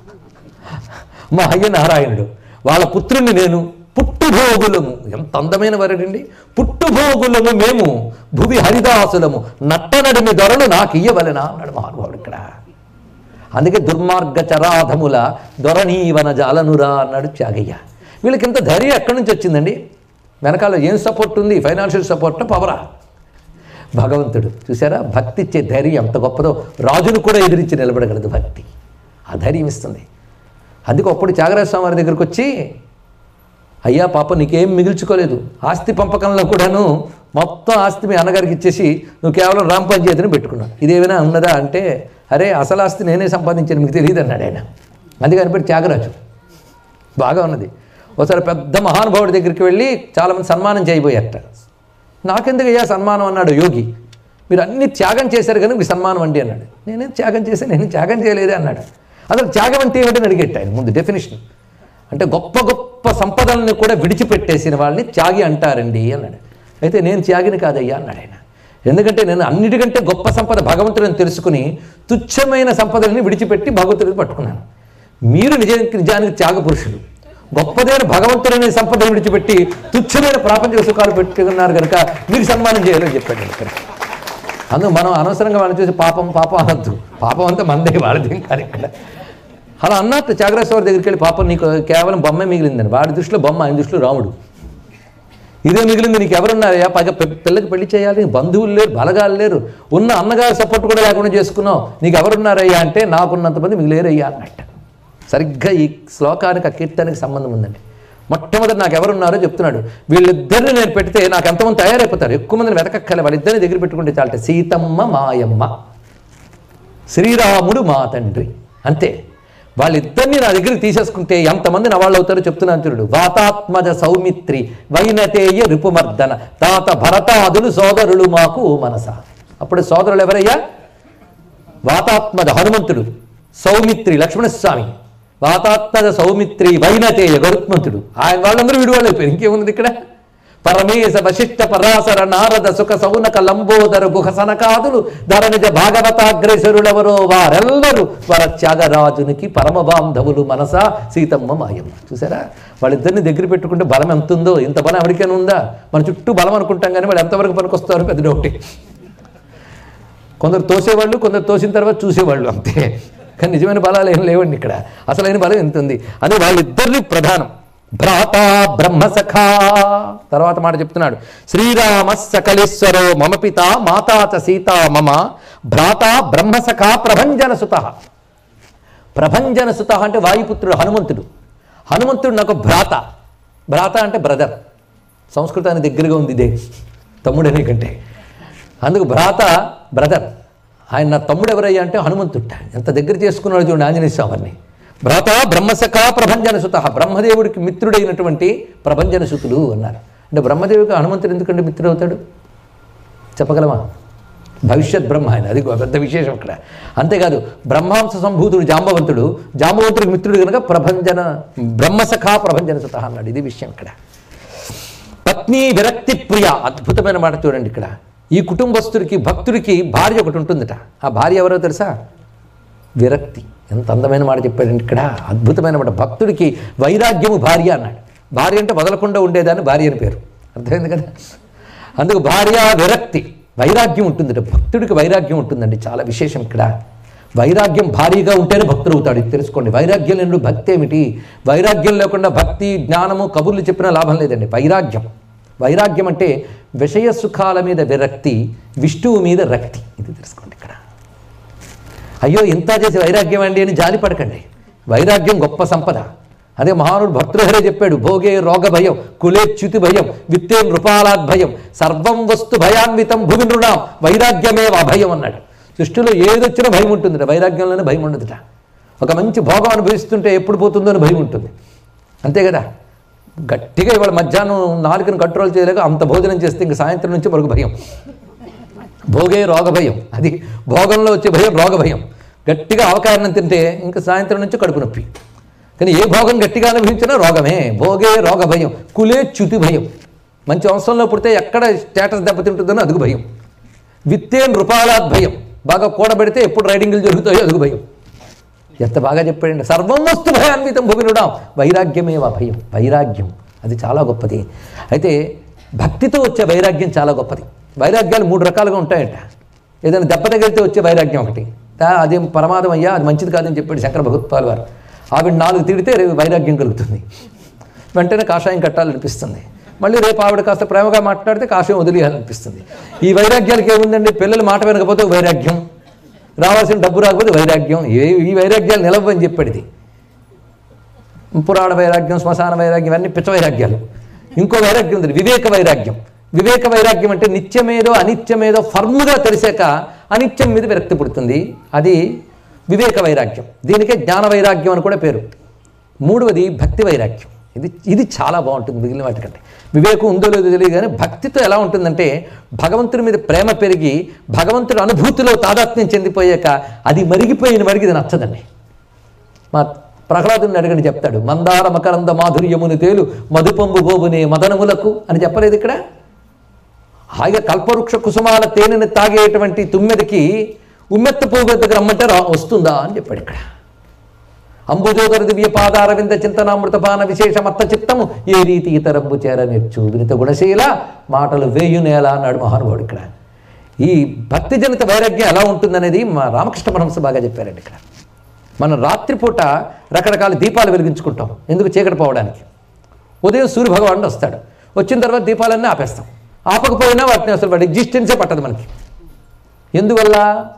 మా అయ్య నారాయణుడు వాళ్ళ పుత్రుణ్ణి నేను పుట్టుభోగులము ఎంత అందమైన వరడండి పుట్టుభోగులము మేము భువి హరిదాసులము నట్టనడిమి దొరలు నాకు ఇయ్యవలెనా అన్నాడు మహానుభావుడు ఇక్కడ అందుకే దుర్మార్గ చరాధముల దొరనీవన జాలనురా అన్నాడు త్యాగయ్య వీళ్ళకి ఇంత ధైర్యం ఎక్కడి నుంచి వచ్చిందండి వెనకాల ఏం సపోర్ట్ ఉంది ఫైనాన్షియల్ సపోర్ట్ పవరా భగవంతుడు చూసారా భక్తి ఇచ్చే ధైర్యం ఎంత గొప్పదో రాజును కూడా ఎదిరించి నిలబడగలదు భక్తి ఆ ధైర్యం ఇస్తుంది అందుకే అప్పుడు త్యాగరాజ స్వామి వారి దగ్గరికి వచ్చి అయ్యా పాప నీకేం మిగిల్చుకోలేదు ఆస్తి పంపకంలో కూడాను మొత్తం ఆస్తి మీ అన్నగారికి ఇచ్చేసి నువ్వు కేవలం రామ్ పంచాయతీని పెట్టుకున్నావు ఇదేమైనా ఉన్నదా అంటే అరే అసలు ఆస్తి నేనే సంపాదించాను మీకు తెలియదు అన్నాడు ఆయన అందుకని పేరు త్యాగరాజు బాగా ఉన్నది ఒకసారి పెద్ద మహానుభావుడి దగ్గరికి వెళ్ళి చాలామంది సన్మానం చేయబోయారట నాకెందుకు అయ్యా సన్మానం అన్నాడు యోగి మీరు అన్ని త్యాగం చేశారు కనుక మీ సన్మానం అండి అన్నాడు నేనే త్యాగం చేశాను నేను త్యాగం చేయలేదే అన్నాడు అసలు త్యాగం అంటే ఏమిటని అడిగేట ఆయన ముందు డెఫినేషన్ అంటే గొప్ప గొప్ప సంపదలను కూడా విడిచిపెట్టేసిన వాళ్ళని త్యాగి అంటారండి అన్నాడు అయితే నేను త్యాగిని కాదయ్యా అన్నాడు ఆయన ఎందుకంటే నేను అన్నిటికంటే గొప్ప సంపద భగవంతుడిని తెలుసుకుని తుచ్చమైన సంపదలని విడిచిపెట్టి భగవంతుడిని పట్టుకున్నాను మీరు నిజ నిజానికి త్యాగ పురుషులు గొప్పదైన భగవంతుడనే సంపద విడిచిపెట్టి తుచ్చమైన ప్రాపంచిక సుఖాలు పెట్టుకున్నారు కనుక మీకు సన్మానం చేయాలని చెప్పాడు ఇక్కడ అందుకు మనం అనవసరంగా వాళ్ళని చూసి పాపం పాపం అనొద్దు పాపం అంతా మందే వాళ్ళది కాదు ఇక్కడ అలా అన్నట్టు త్యాగరాజస్వామి దగ్గరికి వెళ్ళి పాపం నీకు కేవలం బొమ్మే మిగిలిందని వాడి దృష్టిలో బొమ్మ ఆయన దృష్టిలో రాముడు ఇదే మిగిలింది నీకు ఎవరున్నారయ్యా పైగా పె- పిల్లకి పెళ్లి చేయాలి బంధువులు లేరు బలగాలు లేరు ఉన్న అన్నగారి సపోర్ట్ కూడా లేకుండా చేసుకున్నావు నీకు ఎవరున్నారయ్యా అంటే నాకున్నంతమంది మీకు లేరయ్యా అన్నట్టు సరిగ్గా ఈ శ్లోకానికి ఆ కీర్తనకి సంబంధం ఉందండి మొట్టమొదటి నాకు ఎవరున్నారో చెప్తున్నాడు వీళ్ళిద్దరిని నేను పెడితే నాకు ఎంతమంది తయారైపోతారు ఎక్కువ మందిని వెతకక్కలే వాళ్ళిద్దరిని దగ్గర పెట్టుకుంటే చాలట సీతమ్మ మాయమ్మ శ్రీరాముడు మా తండ్రి అంతే వాళ్ళిద్దరిని నా దగ్గరికి తీసేసుకుంటే ఎంతమంది నా వాళ్ళు అవుతారో చెప్తున్నాను చూడు వాతాత్మజ సౌమిత్రి వైనతేయ రిపుమర్దన తాత భరతాదులు సోదరులు మాకు మనస అప్పుడు సోదరులు ఎవరయ్యా వాతాత్మజ హనుమంతుడు సౌమిత్రి లక్ష్మణస్వామి వాతాత్మజ సౌమిత్రి వైనతేయ గరుత్మంతుడు ఆయన వాళ్ళందరూ వీడు వాళ్ళు అయిపోయారు ఇంకేముంది ఇక్కడ పరమేశ వశిష్ఠ పరాశర నారద సుఖ సౌనక లంబోదర గుహ సనకాదులు ధరణిజ భాగవతాగ్రేసరులెవరో వారెల్లరూ వర త్యాగరాజునికి పరమ బాంధవులు మనస సీతమ్మ మాయమ్మ చూసారా వాళ్ళిద్దరిని దగ్గర పెట్టుకుంటే బలం ఎంత ఉందో ఇంత బలం ఎవరికైనా ఉందా మన చుట్టూ బలం అనుకుంటాం కానీ వాళ్ళు ఎంతవరకు పనికొస్తారో పెద్ద డౌటే కొందరు తోసేవాళ్ళు కొందరు తోసిన తర్వాత చూసేవాళ్ళు అంతే కానీ నిజమైన బలాలు ఏం లేవండి ఇక్కడ అసలైన బలం ఎంత ఉంది అది వాళ్ళిద్దరిని ప్రధానం భ్రాత బ్రహ్మసఖా తర్వాత మాట చెప్తున్నాడు శ్రీరామ సకలేశ్వరో మమ పిత మాతా చ సీత మమ భ్రాత బ్రహ్మసఖా ప్రభంజన సుత ప్రభంజన సుత అంటే వాయుపుత్రుడు హనుమంతుడు హనుమంతుడు నాకు భ్రాత భ్రాత అంటే బ్రదర్ సంస్కృతానికి దగ్గరగా ఉంది ఇదే తమ్ముడనే కంటే అందుకు భ్రాత బ్రదర్ ఆయన నా తమ్ముడు ఎవరయ్యా అంటే హనుమంతుట్ట ఎంత దగ్గర చేసుకున్నాడు చూడండి ఆంజనేయ స్వామిని భ్రాత బ్రహ్మసఖ ప్రభంజన సుత బ్రహ్మదేవుడికి మిత్రుడైనటువంటి ప్రభంజన సుతుడు అన్నారు అంటే బ్రహ్మదేవుడికి హనుమంతుడు ఎందుకంటే మిత్రుడు అవుతాడు చెప్పగలమా భవిష్యత్ బ్రహ్మ ఆయన అది ఒక పెద్ద విశేషం ఇక్కడ అంతేకాదు బ్రహ్మాంశ సంభూతుడు జాంబవంతుడు జాంబవంతుడికి మిత్రుడు కనుక ప్రభంజన బ్రహ్మసఖ ప్రభంజన సుత అన్నాడు ఇది విషయం ఇక్కడ పత్ని విరక్తి ప్రియ అద్భుతమైన మాట చూడండి ఇక్కడ ఈ కుటుంబస్తుడికి భక్తుడికి భార్య ఒకటి ఉంటుందట ఆ భార్య ఎవరో తెలుసా విరక్తి ఎంత అందమైన మాట చెప్పాడండి ఇక్కడ అద్భుతమైన మాట భక్తుడికి వైరాగ్యము భార్య అన్నాడు భార్య అంటే వదలకుండా ఉండేదాన్ని భార్య అని పేరు అర్థమైంది కదా అందుకు భార్య విరక్తి వైరాగ్యం ఉంటుందట భక్తుడికి వైరాగ్యం ఉంటుందండి చాలా విశేషం ఇక్కడ వైరాగ్యం భారీగా ఉంటేనే భక్తుడు అవుతాడు ఇది తెలుసుకోండి వైరాగ్యం లేని భక్తి ఏమిటి వైరాగ్యం లేకుండా భక్తి జ్ఞానము కబుర్లు చెప్పినా లాభం లేదండి వైరాగ్యం వైరాగ్యం అంటే విషయ సుఖాల మీద విరక్తి విష్ణువు మీద రక్తి ఇది తెలుసుకోండి ఇక్కడ అయ్యో ఇంత చేసి వైరాగ్యం అండి అని జాలి పడకండి వైరాగ్యం గొప్ప సంపద అదే మహానుడు భర్తృహరే చెప్పాడు భోగే రోగ భయం కులే చ్యుతి భయం విత్తే నృపాలాద్ భయం సర్వం వస్తు భయాన్వితం భూమి నృణాం వైరాగ్యమే అభయం అన్నాడు సృష్టిలో ఏదొచ్చినా భయం ఉంటుందిట వైరాగ్యంలోనే భయం ఉండదుట ఒక మంచి భోగం అనుభవిస్తుంటే ఎప్పుడు పోతుందో అని భయం ఉంటుంది అంతే కదా గట్టిగా ఇవాళ మధ్యాహ్నం నాలుగుని కంట్రోల్ చేయలేక అంత భోజనం చేస్తే ఇంక సాయంత్రం నుంచి మరొక భయం భోగే రోగ భయం అది భోగంలో వచ్చే భయం రోగ భయం గట్టిగా అవకాశం తింటే ఇంకా సాయంత్రం నుంచి కడుపు నొప్పి కానీ ఏ భోగం గట్టిగా అనుభవించినా రోగమే భోగే రోగ భయం కులే చ్యుతి భయం మంచి వంశంలో పుడితే ఎక్కడ స్టేటస్ దెబ్బతింటుందో అదుగు భయం విత్తే నృపాలాద్ భయం బాగా కూడబెడితే ఎప్పుడు రైడింగ్లు జరుగుతాయో అదుగు భయం ఎంత బాగా చెప్పాడండి సర్వం వస్తు భయాన్వితం భూమినుడాం వైరాగ్యమేవా భయం వైరాగ్యం అది చాలా గొప్పది అయితే భక్తితో వచ్చే వైరాగ్యం చాలా గొప్పది వైరాగ్యాలు మూడు రకాలుగా ఉంటాయట ఏదైనా దెబ్బ తగిలితే వచ్చే వైరాగ్యం ఒకటి తా- అదేం ప్రమాదం అయ్యా అది మంచిది కాదని చెప్పాడు శంకర భగవత్పాల్ వారు ఆవిడ నాలుగు తిడితే రేపు వైరాగ్యం కలుగుతుంది వెంటనే కాషాయం కట్టాలనిపిస్తుంది మళ్ళీ రేపు ఆవిడ కాస్త ప్రేమగా మాట్లాడితే కాషాయం వదిలేయాలనిపిస్తుంది ఈ వైరాగ్యాలకి ఏముందండి పిల్లలు మాట వినకపోతే వైరాగ్యం రావాల్సిన డబ్బు రాకపోతే వైరాగ్యం ఏ ఈ వైరాగ్యాలు నిలవని చెప్పాడు ఇది పురాణ వైరాగ్యం శ్మశాన వైరాగ్యం అన్ని పిచ్చ వైరాగ్యాలు ఇంకో వైరాగ్యం ఉంది వివేక వైరాగ్యం వివేక వైరాగ్యం అంటే నిత్యమేదో అనిత్యమేదో ఫర్మ్గా తెలిసాక అనిత్యం మీద విరక్తి పుడుతుంది అది వివేక వైరాగ్యం దీనికే జ్ఞాన వైరాగ్యం అని కూడా పేరు మూడవది భక్తి వైరాగ్యం ఇది ఇది చాలా బాగుంటుంది మిగిలిన వాటికంటే వివేకం ఉందో లేదో తెలియదు కానీ భక్తితో ఎలా ఉంటుందంటే భగవంతుడి మీద ప్రేమ పెరిగి భగవంతుడి అనుభూతిలో తాదాత్మ్యం చెందిపోయాక అది మరిగిపోయిన వాడికి ఇది నచ్చదండి మా ప్రహ్లాదుని అడగని చెప్తాడు మందార మకరంద మాధుర్యమును తేలు మధుపంబు గోబునే మదనములకు అని చెప్పలేదు ఇక్కడ హాయిగా కల్పవృక్ష కుసుమాల తేనెని తాగేటువంటి తుమ్మెదకి ఉమ్మెత్త పువ్వు దగ్గర రమ్మంటే రా వస్తుందా అని చెప్పాడు ఇక్కడ అంబుజోదర దివ్య పాదారవింద చింతనామృతపాన విశేషమత్త చిత్తము ఏ రీతి ఇతరంబు చేరనిచ్చు వినిత గుణశీల మాటలు వేయునేల అన్నాడు మహానుభావుడు ఇక్కడ ఈ భక్తి జనిత వైరాగ్యం ఎలా ఉంటుందనేది మా రామకృష్ణ పరమహంస బాగా చెప్పారండి ఇక్కడ మనం రాత్రిపూట రకరకాల దీపాలు వెలిగించుకుంటాం ఎందుకు చీకటి పోవడానికి ఉదయం సూర్య భగవానుడు వస్తాడు వచ్చిన తర్వాత దీపాలన్నీ ఆపేస్తాం ఆపకపోయినా వాటిని అసలు వాటి ఎగ్జిస్టెన్సే పట్టదు మనకి ఎందువల్ల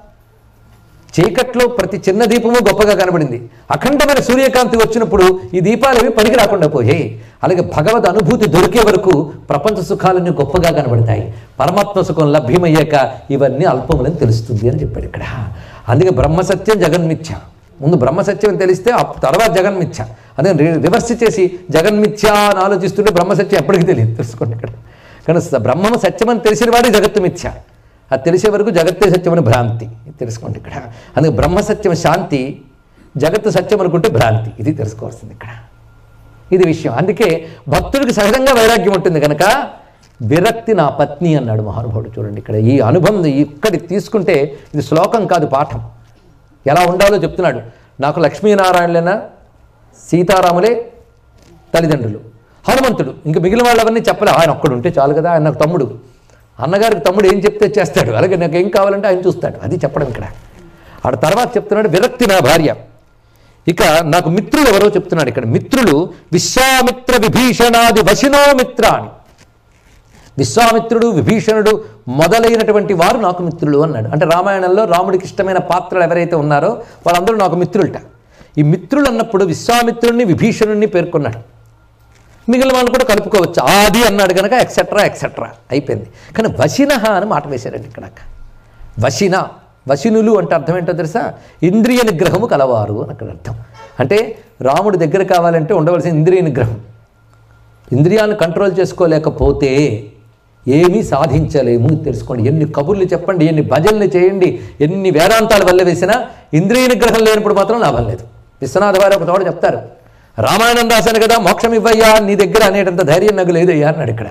చీకట్లో ప్రతి చిన్న దీపము గొప్పగా కనబడింది అఖండమైన సూర్యకాంతి వచ్చినప్పుడు ఈ దీపాలు ఏవి పనికి రాకుండా పోయాయి అలాగే భగవద్ అనుభూతి దొరికే వరకు ప్రపంచ సుఖాలన్నీ గొప్పగా కనబడతాయి పరమాత్మ సుఖం లభ్యమయ్యాక ఇవన్నీ అల్పములని తెలుస్తుంది అని చెప్పాడు ఇక్కడ అందుకే బ్రహ్మసత్యం జగన్మిథ్య ముందు బ్రహ్మసత్యం అని తెలిస్తే ఆ తర్వాత జగన్మిథ్య అదే రి- రివర్స్ చేసి జగన్మిథ్య అని ఆలోచిస్తుంటే బ్రహ్మసత్యం ఎప్పటికీ తెలియదు తెలుసుకోండి ఇక్కడ కానీ స- బ్రహ్మము సత్యమని తెలిసిన వాడే జగత్తు మిథ్య అది తెలిసే వరకు జగత్తే సత్యమని భ్రాంతి ఇది తెలుసుకోండి ఇక్కడ అందుకే బ్రహ్మ సత్యం శాంతి జగత్తు సత్యం అనుకుంటే భ్రాంతి ఇది తెలుసుకోవాల్సింది ఇక్కడ ఇది విషయం అందుకే భక్తుడికి సహజంగా వైరాగ్యం ఉంటుంది కనుక విరక్తి నా పత్ని అన్నాడు మహానుభావుడు చూడండి ఇక్కడ ఈ అనుబంధం ఇక్కడి తీసుకుంటే ఇది శ్లోకం కాదు పాఠం ఎలా ఉండాలో చెప్తున్నాడు నాకు లక్ష్మీనారాయణలైన సీతారాములే తల్లిదండ్రులు హనుమంతుడు ఇంక మిగిలిన వాళ్ళవన్నీ చెప్పలే ఆయన ఒక్కడు ఉంటే చాలు కదా ఆయన నాకు తమ్ముడు అన్నగారికి తమ్ముడు ఏం చెప్తే చేస్తాడు అలాగే నాకు ఏం కావాలంటే ఆయన చూస్తాడు అది చెప్పడం ఇక్కడ ఆడ తర్వాత చెప్తున్నాడు విరక్తి నా భార్య ఇక నాకు మిత్రులు ఎవరో చెప్తున్నాడు ఇక్కడ మిత్రులు విశ్వామిత్ర విభీషణాది వశినో మిత్ర అని విశ్వామిత్రుడు విభీషణుడు మొదలైనటువంటి వారు నాకు మిత్రులు అన్నాడు అంటే రామాయణంలో రాముడికి ఇష్టమైన పాత్రలు ఎవరైతే ఉన్నారో వాళ్ళందరూ నాకు మిత్రులట ఈ మిత్రులు అన్నప్పుడు విశ్వామిత్రుడిని విభీషణుడిని పేర్కొన్నాడు మిగిలిన వాళ్ళు కూడా కలుపుకోవచ్చు ఆది అన్నాడు కనుక ఎక్సెట్రా ఎక్సెట్రా అయిపోయింది కానీ వశినహ అని మాట వేశారండి ఇక్కడ వశిన వశినులు అంటే అర్థం ఏంటో తెలుసా ఇంద్రియ నిగ్రహము కలవారు అని అక్కడ అర్థం అంటే రాముడి దగ్గర కావాలంటే ఉండవలసిన ఇంద్రియ నిగ్రహం ఇంద్రియాలను కంట్రోల్ చేసుకోలేకపోతే ఏమీ సాధించలేము ఇది తెలుసుకోండి ఎన్ని కబుర్లు చెప్పండి ఎన్ని భజనలు చేయండి ఎన్ని వేదాంతాలు వల్ల వేసినా ఇంద్రియ నిగ్రహం లేనప్పుడు మాత్రం లాభం లేదు విశ్వనాథ వారు ఒక తోడ చెప్తారు రామాయణం రాశాను కదా మోక్షం ఇవ్వయ్యా నీ దగ్గర అనేటంత ధైర్యం నాకు లేదయ్యా అన్నాడు ఇక్కడ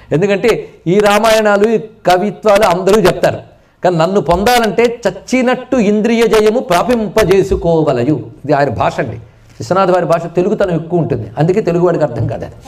ఎందుకంటే ఈ రామాయణాలు ఈ కవిత్వాలు అందరూ చెప్తారు కానీ నన్ను పొందాలంటే చచ్చినట్టు ఇంద్రియ జయము ప్రాపింపజేసుకోవలయు ఇది ఆయన భాష అండి విశ్వనాథ్ వారి భాష తెలుగుతనం ఎక్కువ ఉంటుంది అందుకే తెలుగు వాడికి అర్థం కాదు అది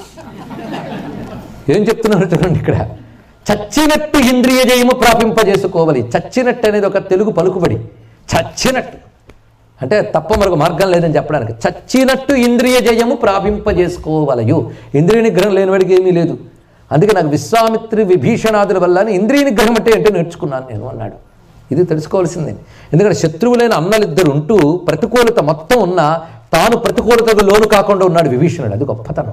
ఏం చెప్తున్నారు చూడండి ఇక్కడ చచ్చినట్టు ఇంద్రియ జయము ప్రాపింపజేసుకోవాలి చచ్చినట్టు అనేది ఒక తెలుగు పలుకుబడి చచ్చినట్టు అంటే తప్ప మరొక మార్గం లేదని చెప్పడానికి చచ్చినట్టు ఇంద్రియ జయము ప్రాపింపజేసుకోవలయు ఇంద్రియ నిగ్రహం లేనివాడికి ఏమీ లేదు అందుకే నాకు విశ్వామిత్రి విభీషణాదుల వల్ల ఇంద్రియ నిగ్రహం అంటే ఏంటో నేర్చుకున్నాను నేను అన్నాడు ఇది తెలుసుకోవాల్సిందే ఎందుకంటే శత్రువులైన అన్నలిద్దరు ఉంటూ ప్రతికూలత మొత్తం ఉన్నా తాను ప్రతికూలతకు లోను కాకుండా ఉన్నాడు విభీషణుడు అది గొప్పతనం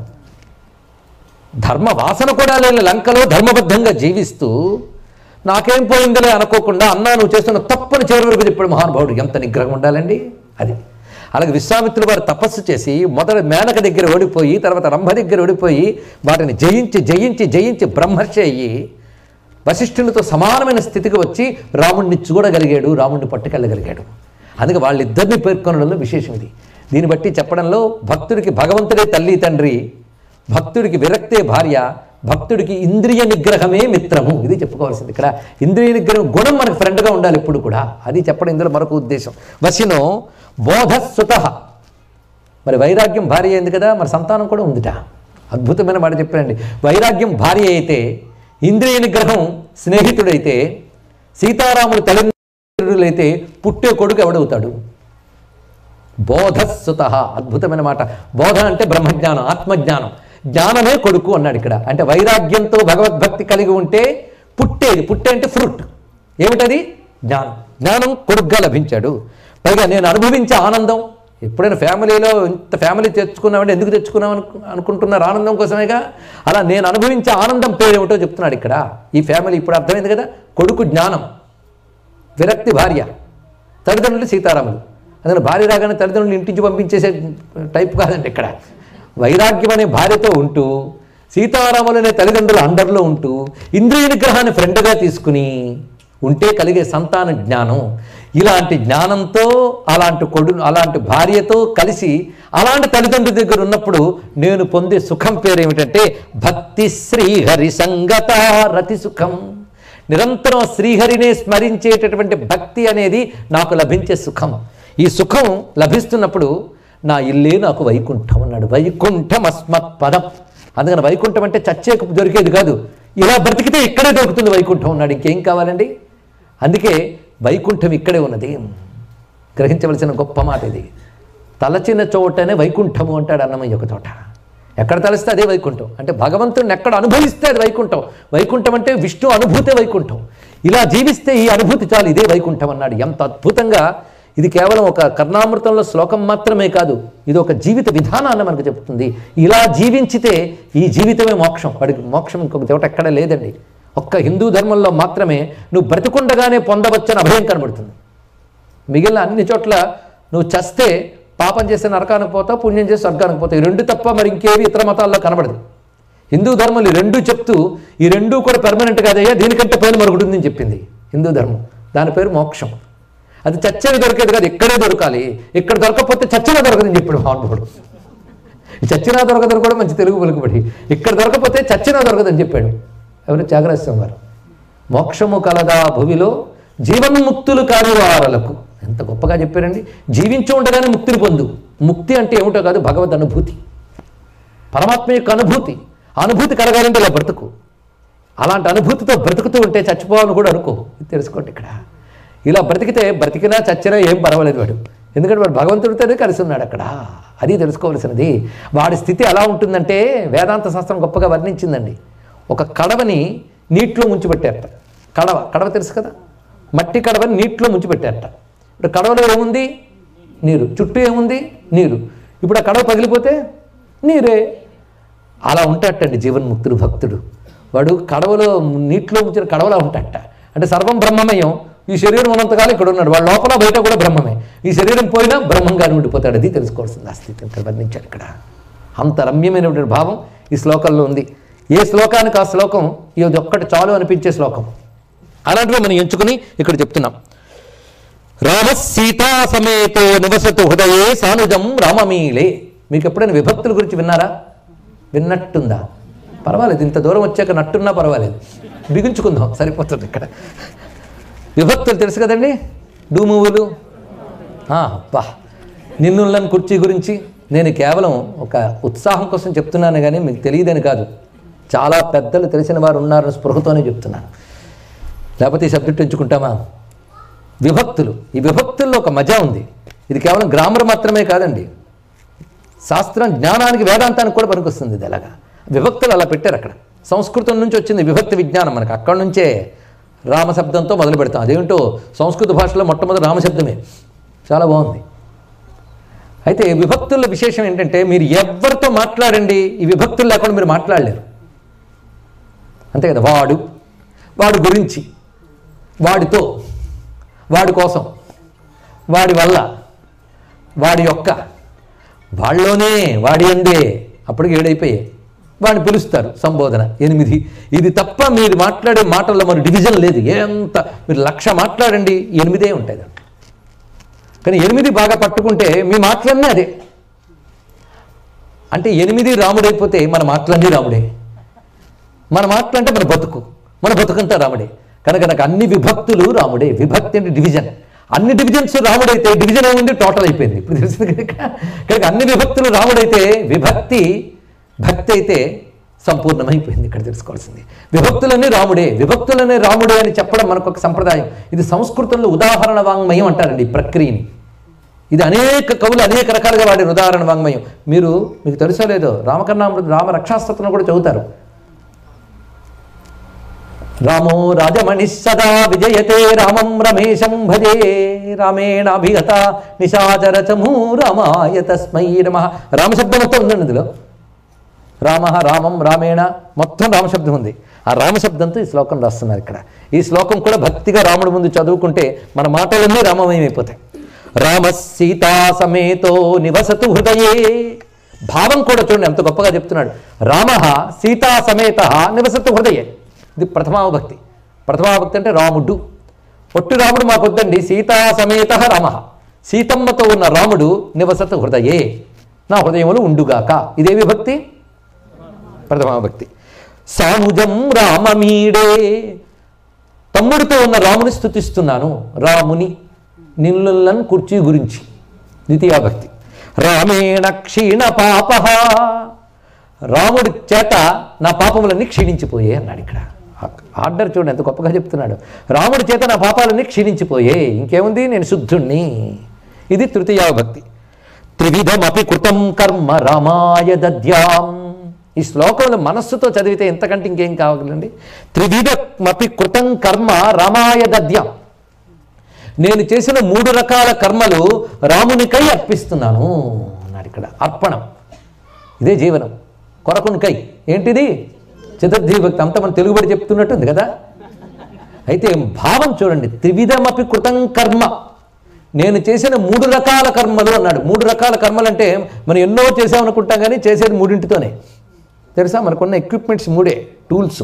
ధర్మ వాసన కూడా లేని లంకలో ధర్మబద్ధంగా జీవిస్తూ నాకేం పోయిందలే అనుకోకుండా అన్నా నువ్వు చేస్తున్న తప్పని చివరి వరకు చెప్పాడు మహానుభావుడు ఎంత నిగ్రహం ఉండాలండి అది అలాగే విశ్వామిత్రులు వారు తపస్సు చేసి మొదట మేనక దగ్గర ఓడిపోయి తర్వాత రంభ దగ్గర ఓడిపోయి వాటిని జయించి జయించి జయించి బ్రహ్మర్షి అయ్యి వశిష్ఠులతో సమానమైన స్థితికి వచ్చి రాముడిని చూడగలిగాడు రాముడిని పట్టుకెళ్ళగలిగాడు అందుకే వాళ్ళిద్దరిని పేర్కొనడంలో విశేషం ఇది దీన్ని బట్టి చెప్పడంలో భక్తుడికి భగవంతుడే తల్లి తండ్రి భక్తుడికి విరక్తే భార్య భక్తుడికి ఇంద్రియ నిగ్రహమే మిత్రము ఇది చెప్పుకోవాల్సింది ఇక్కడ ఇంద్రియ నిగ్రహం గుణం మనకు ఫ్రెండ్గా ఉండాలి ఎప్పుడు కూడా అది చెప్పడం ఇందులో మరొక ఉద్దేశం వశినో బోధస్సుత మరి వైరాగ్యం భార్య అయింది కదా మరి సంతానం కూడా ఉందిట అద్భుతమైన మాట చెప్పారండి వైరాగ్యం భార్య అయితే ఇంద్రియ నిగ్రహం స్నేహితుడైతే సీతారాములు తల్లిదండ్రులైతే పుట్టే కొడుకు ఎవడవుతాడు బోధస్సుత అద్భుతమైన మాట బోధ అంటే బ్రహ్మజ్ఞానం ఆత్మజ్ఞానం జ్ఞానమే కొడుకు అన్నాడు ఇక్కడ అంటే వైరాగ్యంతో భగవద్భక్తి కలిగి ఉంటే పుట్టేది పుట్టే అంటే ఫ్రూట్ ఏమిటది జ్ఞానం జ్ఞానం కొడుగ్గా లభించాడు పైగా నేను అనుభవించే ఆనందం ఎప్పుడైనా ఫ్యామిలీలో ఇంత ఫ్యామిలీ తెచ్చుకున్నామంటే ఎందుకు తెచ్చుకున్నాం అనుకు అనుకుంటున్నారు ఆనందం కోసమేగా అలా నేను అనుభవించే ఆనందం పేరు ఏమిటో చెప్తున్నాడు ఇక్కడ ఈ ఫ్యామిలీ ఇప్పుడు అర్థమైంది కదా కొడుకు జ్ఞానం విరక్తి భార్య తల్లిదండ్రులు సీతారాములు అందుకని భార్య రాగానే తల్లిదండ్రులు ఇంటించి పంపించేసే టైప్ కాదండి ఇక్కడ వైరాగ్యం అనే భార్యతో ఉంటూ సీతారాములు అనే తల్లిదండ్రుల అండర్లో ఉంటూ ఇంద్రియ నిగ్రహాన్ని ఫ్రెండ్గా తీసుకుని ఉంటే కలిగే సంతాన జ్ఞానం ఇలాంటి జ్ఞానంతో అలాంటి కొడు అలాంటి భార్యతో కలిసి అలాంటి తల్లిదండ్రుల దగ్గర ఉన్నప్పుడు నేను పొందే సుఖం పేరు ఏమిటంటే భక్తి శ్రీహరి సంగత రతి సుఖం నిరంతరం శ్రీహరినే స్మరించేటటువంటి భక్తి అనేది నాకు లభించే సుఖం ఈ సుఖం లభిస్తున్నప్పుడు నా ఇల్లే నాకు వైకుంఠం అన్నాడు వైకుంఠం అస్మత్ పదం అందుకని వైకుంఠం అంటే చచ్చేకు దొరికేది కాదు ఇలా బ్రతికితే ఇక్కడే దొరుకుతుంది వైకుంఠం ఉన్నాడు ఇంకేం కావాలండి అందుకే వైకుంఠం ఇక్కడే ఉన్నది గ్రహించవలసిన గొప్ప మాట ఇది తలచిన చోటనే వైకుంఠము అంటాడు అన్నమయ్య ఒక చోట ఎక్కడ తలిస్తే అదే వైకుంఠం అంటే భగవంతుడిని ఎక్కడ అనుభవిస్తే అది వైకుంఠం వైకుంఠం అంటే విష్ణు అనుభూతే వైకుంఠం ఇలా జీవిస్తే ఈ అనుభూతి చాలు ఇదే వైకుంఠం అన్నాడు ఎంత అద్భుతంగా ఇది కేవలం ఒక కర్ణామృతంలో శ్లోకం మాత్రమే కాదు ఇది ఒక జీవిత విధానాన్ని మనకు చెప్తుంది ఇలా జీవించితే ఈ జీవితమే మోక్షం వాడికి మోక్షం ఇంకొక చోట ఎక్కడ లేదండి ఒక్క హిందూ ధర్మంలో మాత్రమే నువ్వు బ్రతికుండగానే పొందవచ్చని అభయం కనబడుతుంది మిగిలిన అన్ని చోట్ల నువ్వు చస్తే పాపం చేస్తే నరకానికి పోతావు పుణ్యం చేసి స్వర్గానికి పోతావు ఈ రెండు తప్ప మరి ఇంకేవి ఇతర మతాల్లో కనబడదు హిందూ ధర్మం ఈ రెండు చెప్తూ ఈ రెండు కూడా పెర్మనెంట్ కాదయ్యా దీనికంటే పైన మరొకటి ఉందని చెప్పింది హిందూ ధర్మం దాని పేరు మోక్షం అది చచ్చేది దొరికేది కాదు ఇక్కడే దొరకాలి ఇక్కడ దొరకకపోతే చచ్చినా దొరకదని చెప్పాడు మహానుభావుడు ఈ చచ్చినా దొరకదని కూడా మంచి తెలుగు పలుకుబడి ఇక్కడ దొరకపోతే చచ్చినా దొరకదని చెప్పాడు ఎవరు త్యాగరాజస్వామి గారు మోక్షము కలదా భువిలో జీవన్ముక్తులు కాని వారలకు ఎంత గొప్పగా చెప్పారండి జీవించి ఉండగానే ముక్తిని పొందు ముక్తి అంటే ఏమిటో కాదు భగవద్ అనుభూతి పరమాత్మ యొక్క అనుభూతి ఆ అనుభూతి కలగాలంటే ఇలా బ్రతుకు అలాంటి అనుభూతితో బ్రతుకుతూ ఉంటే చచ్చిపోవాలని కూడా అనుకో ఇది తెలుసుకోండి ఇక్కడ ఇలా బ్రతికితే బ్రతికినా చచ్చినా ఏం పర్వాలేదు వాడు ఎందుకంటే వాడు భగవంతుడితోనే కలిసి ఉన్నాడు అక్కడ అది తెలుసుకోవాల్సినది వాడి స్థితి ఎలా ఉంటుందంటే వేదాంత శాస్త్రం గొప్పగా వర్ణించిందండి ఒక కడవని నీటిలో ముంచిపెట్టారట కడవ కడవ తెలుసు కదా మట్టి కడవని నీటిలో ముంచిపెట్టారట ఇప్పుడు కడవలో ఏముంది నీరు చుట్టూ ఏముంది నీరు ఇప్పుడు ఆ కడవ పగిలిపోతే నీరే అలా ఉంటాటండి జీవన్ముక్తుడు భక్తుడు వాడు కడవలో నీటిలో ఉంచిన కడవలా ఉంటాట అంటే సర్వం బ్రహ్మమయం ఈ శరీరం ఉన్నంతకాలం ఇక్కడ ఉన్నాడు వాడు లోపల బయట కూడా బ్రహ్మమే ఈ శరీరం పోయినా బ్రహ్మంగానే ఉండిపోతాడు అది తెలుసుకోవాల్సింది ఆ స్థితి ఇక్కడ వర్ణించాడు ఇక్కడ అంత రమ్యమైనటువంటి భావం ఈ శ్లోకంలో ఉంది ఏ శ్లోకానికి ఆ శ్లోకం ఇది ఒక్కటి చాలు అనిపించే శ్లోకం అలాంటివి మనం ఎంచుకుని ఇక్కడ చెప్తున్నాం రామ సీతా సమేతో నివసతు హృదయే సానుజం రామమీలే మీకు ఎప్పుడైనా విభక్తుల గురించి విన్నారా విన్నట్టుందా పర్వాలేదు ఇంత దూరం వచ్చాక నట్టున్నా పర్వాలేదు బిగించుకుందాం సరిపోతుంది ఇక్కడ విభక్తులు తెలుసు కదండి డూమువులు అబ్బా నిన్నులను కుర్చీ గురించి నేను కేవలం ఒక ఉత్సాహం కోసం చెప్తున్నాను కానీ మీకు తెలియదని కాదు చాలా పెద్దలు తెలిసిన వారు ఉన్నారని స్పృహతోనే చెప్తున్నాను లేకపోతే ఈ సబ్జెక్ట్ ఎంచుకుంటామా విభక్తులు ఈ విభక్తుల్లో ఒక మజా ఉంది ఇది కేవలం గ్రామర్ మాత్రమే కాదండి శాస్త్రం జ్ఞానానికి వేదాంతానికి కూడా పనికొస్తుంది ఇది ఎలాగా విభక్తులు అలా పెట్టారు అక్కడ సంస్కృతం నుంచి వచ్చింది విభక్తి విజ్ఞానం మనకు అక్కడ నుంచే రామశబ్దంతో మొదలు పెడతాం అదేంటో సంస్కృత భాషలో మొట్టమొదటి రామశబ్దమే చాలా బాగుంది అయితే విభక్తుల విశేషం ఏంటంటే మీరు ఎవరితో మాట్లాడండి ఈ విభక్తులు లేకుండా మీరు మాట్లాడలేరు అంతే కదా వాడు వాడు గురించి వాడితో వాడి కోసం వాడి వల్ల వాడి యొక్క వాళ్ళలోనే వాడి అందే అప్పటికి ఏడైపోయాయి వాడిని పిలుస్తారు సంబోధన ఎనిమిది ఇది తప్ప మీరు మాట్లాడే మాటల్లో మరి డివిజన్ లేదు ఎంత మీరు లక్ష మాట్లాడండి ఎనిమిదే ఉంటాయి దాంట్లో కానీ ఎనిమిది బాగా పట్టుకుంటే మీ మాటలన్నీ అదే అంటే ఎనిమిది రాముడైపోతే మన మాటలన్నీ రాముడే మన మాటలు అంటే మన బతుకు మన బతుకంతా రాముడే కనుక నాకు అన్ని విభక్తులు రాముడే విభక్తి అంటే డివిజన్ అన్ని డివిజన్స్ రాముడైతే డివిజన్ ఏముంది టోటల్ అయిపోయింది ఇప్పుడు తెలిసింది కనుక కనుక అన్ని విభక్తులు రాముడైతే విభక్తి భక్తి అయితే సంపూర్ణమైపోయింది ఇక్కడ తెలుసుకోవాల్సింది విభక్తులన్నీ రాముడే విభక్తులనే రాముడే అని చెప్పడం మనకు ఒక సంప్రదాయం ఇది సంస్కృతంలో ఉదాహరణ వాంగ్మయం అంటారండి ఈ ప్రక్రియని ఇది అనేక కవులు అనేక రకాలుగా వాడిన ఉదాహరణ వాంగ్మయం మీరు మీకు తెలుసో లేదో రామకర్ణామృత రామ రక్షాస్తత్వం కూడా చదువుతారు రామో రాజమణి సదా విజయతే రామం రమేశం భజే రామేణాభిగత నిశాచరచమూ రామాయ తస్మై నమ రామశబ్దం మొత్తం ఉందండి ఇందులో రామ రామం రామేణ మొత్తం రామశబ్దం ఉంది ఆ రామశబ్దంతో ఈ శ్లోకం రాస్తున్నారు ఇక్కడ ఈ శ్లోకం కూడా భక్తిగా రాముడి ముందు చదువుకుంటే మన మాటలన్నీ రామమయమైపోతాయి రామ సీతా సమేతో నివసతు హృదయే భావం కూడా చూడండి ఎంత గొప్పగా చెప్తున్నాడు రామ సీతా సమేత నివసతు హృదయే ఇది ప్రథమాభక్తి ప్రథమాభక్తి అంటే రాముడు ఒట్టు రాముడు మాకు వద్దండి సీతా సమేత రామ సీతమ్మతో ఉన్న రాముడు నివసతు హృదయే నా హృదయములు ఉండుగాక ఇదే విభక్తి ప్రథమాభక్తి సానుజం రామమీడే తమ్ముడితో ఉన్న రాముని స్థుతిస్తున్నాను రాముని నిల్లుల్లన్ కుర్చీ గురించి ద్వితీయాభక్తి రామేణ క్షీణ పాప రాముడి చేత నా పాపములన్నీ క్షీణించిపోయే అన్నాడు ఇక్కడ ఆర్డర్ చూడండి ఎంత గొప్పగా చెప్తున్నాడు రాముడి చేత నా పాపాలన్నీ క్షీణించిపోయే ఇంకేముంది నేను శుద్ధుణ్ణి ఇది తృతీయాభక్తి త్రివిధమపి కృతం కర్మ రామాయ దద్యాం ఈ శ్లోకంలో మనస్సుతో చదివితే ఎంతకంటే ఇంకేం కావాలండి త్రివిధమపి కృతం కర్మ రామాయ దద్యాం నేను చేసిన మూడు రకాల కర్మలు రామునికై అర్పిస్తున్నాను అన్నాడు ఇక్కడ అర్పణం ఇదే జీవనం కొరకునికై ఏంటిది చతుర్థి భక్తి అంతా మన తెలుగుబడి చెప్తున్నట్టుంది కదా అయితే భావం చూడండి త్రివిధమపి కృతం కర్మ నేను చేసిన మూడు రకాల కర్మలు అన్నాడు మూడు రకాల కర్మలు అంటే మనం ఎన్నో చేసామనుకుంటాం కానీ చేసేది మూడింటితోనే తెలుసా మనకున్న ఎక్విప్మెంట్స్ మూడే టూల్స్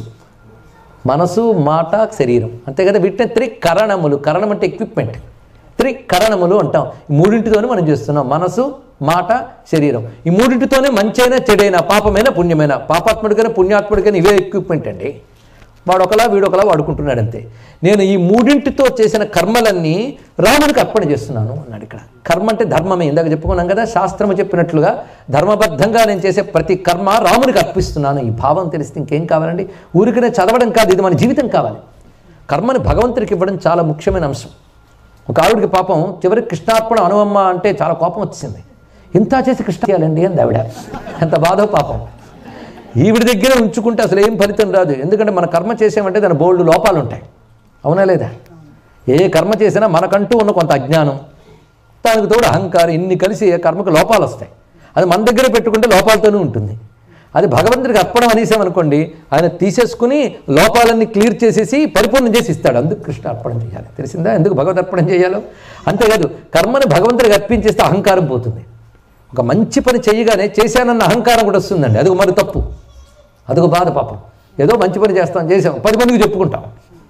మనసు మాట శరీరం అంతే కదా వీటిని త్రికరణములు కరణం అంటే ఎక్విప్మెంట్ త్రికరణములు అంటాం ఈ మూడింటితోనే మనం చేస్తున్నాం మనసు మాట శరీరం ఈ మూడింటితోనే మంచైనా చెడైనా పాపమైనా పుణ్యమైనా పాపాత్ముడికైనా పుణ్యాత్ముడికైనా ఇవే ఎక్విప్మెంట్ అండి వాడు ఒకలా వీడొకలా వాడుకుంటున్నాడు అంతే నేను ఈ మూడింటితో చేసిన కర్మలన్నీ రాముడికి అర్పణ చేస్తున్నాను అన్నాడు ఇక్కడ కర్మ అంటే ధర్మమే ఇందాక చెప్పుకున్నాం కదా శాస్త్రము చెప్పినట్లుగా ధర్మబద్ధంగా నేను చేసే ప్రతి కర్మ రాముడికి అర్పిస్తున్నాను ఈ భావం తెలిస్తే ఇంకేం కావాలండి ఊరికనే చదవడం కాదు ఇది మన జీవితం కావాలి కర్మని భగవంతుడికి ఇవ్వడం చాలా ముఖ్యమైన అంశం ఒక ఆవిడికి పాపం చివరికి కృష్ణార్పణ అనువమ్మ అంటే చాలా కోపం వచ్చింది ఇంత చేసి కృష్ణ చేయాలండి అంది ఆవిడ ఎంత బాధో పాపం ఈవిడ దగ్గర ఉంచుకుంటే అసలు ఏం ఫలితం రాదు ఎందుకంటే మన కర్మ చేసామంటే దాని బోల్డ్ లోపాలు ఉంటాయి అవునా లేదా ఏ కర్మ చేసినా మనకంటూ ఉన్న కొంత అజ్ఞానం దానికి తోడు అహంకారం ఇన్ని కలిసి ఏ కర్మకు లోపాలు వస్తాయి అది మన దగ్గర పెట్టుకుంటే లోపాలతోనే ఉంటుంది అది భగవంతుడికి అర్పణం అనేసామనుకోండి ఆయన తీసేసుకుని లోపాలన్నీ క్లియర్ చేసేసి పరిపూర్ణం చేసి ఇస్తాడు అందుకు కృష్ణ అర్పణం చేయాలి తెలిసిందా ఎందుకు భగవద్ అర్పణం చేయాలో అంతేకాదు కర్మని భగవంతుడికి అర్పించేస్తే అహంకారం పోతుంది ఒక మంచి పని చేయగానే చేశానన్న అహంకారం కూడా వస్తుందండి అది మరి తప్పు అదొక బాధ పాపం ఏదో మంచి పని చేస్తాం చేసాం పది మందికి చెప్పుకుంటాం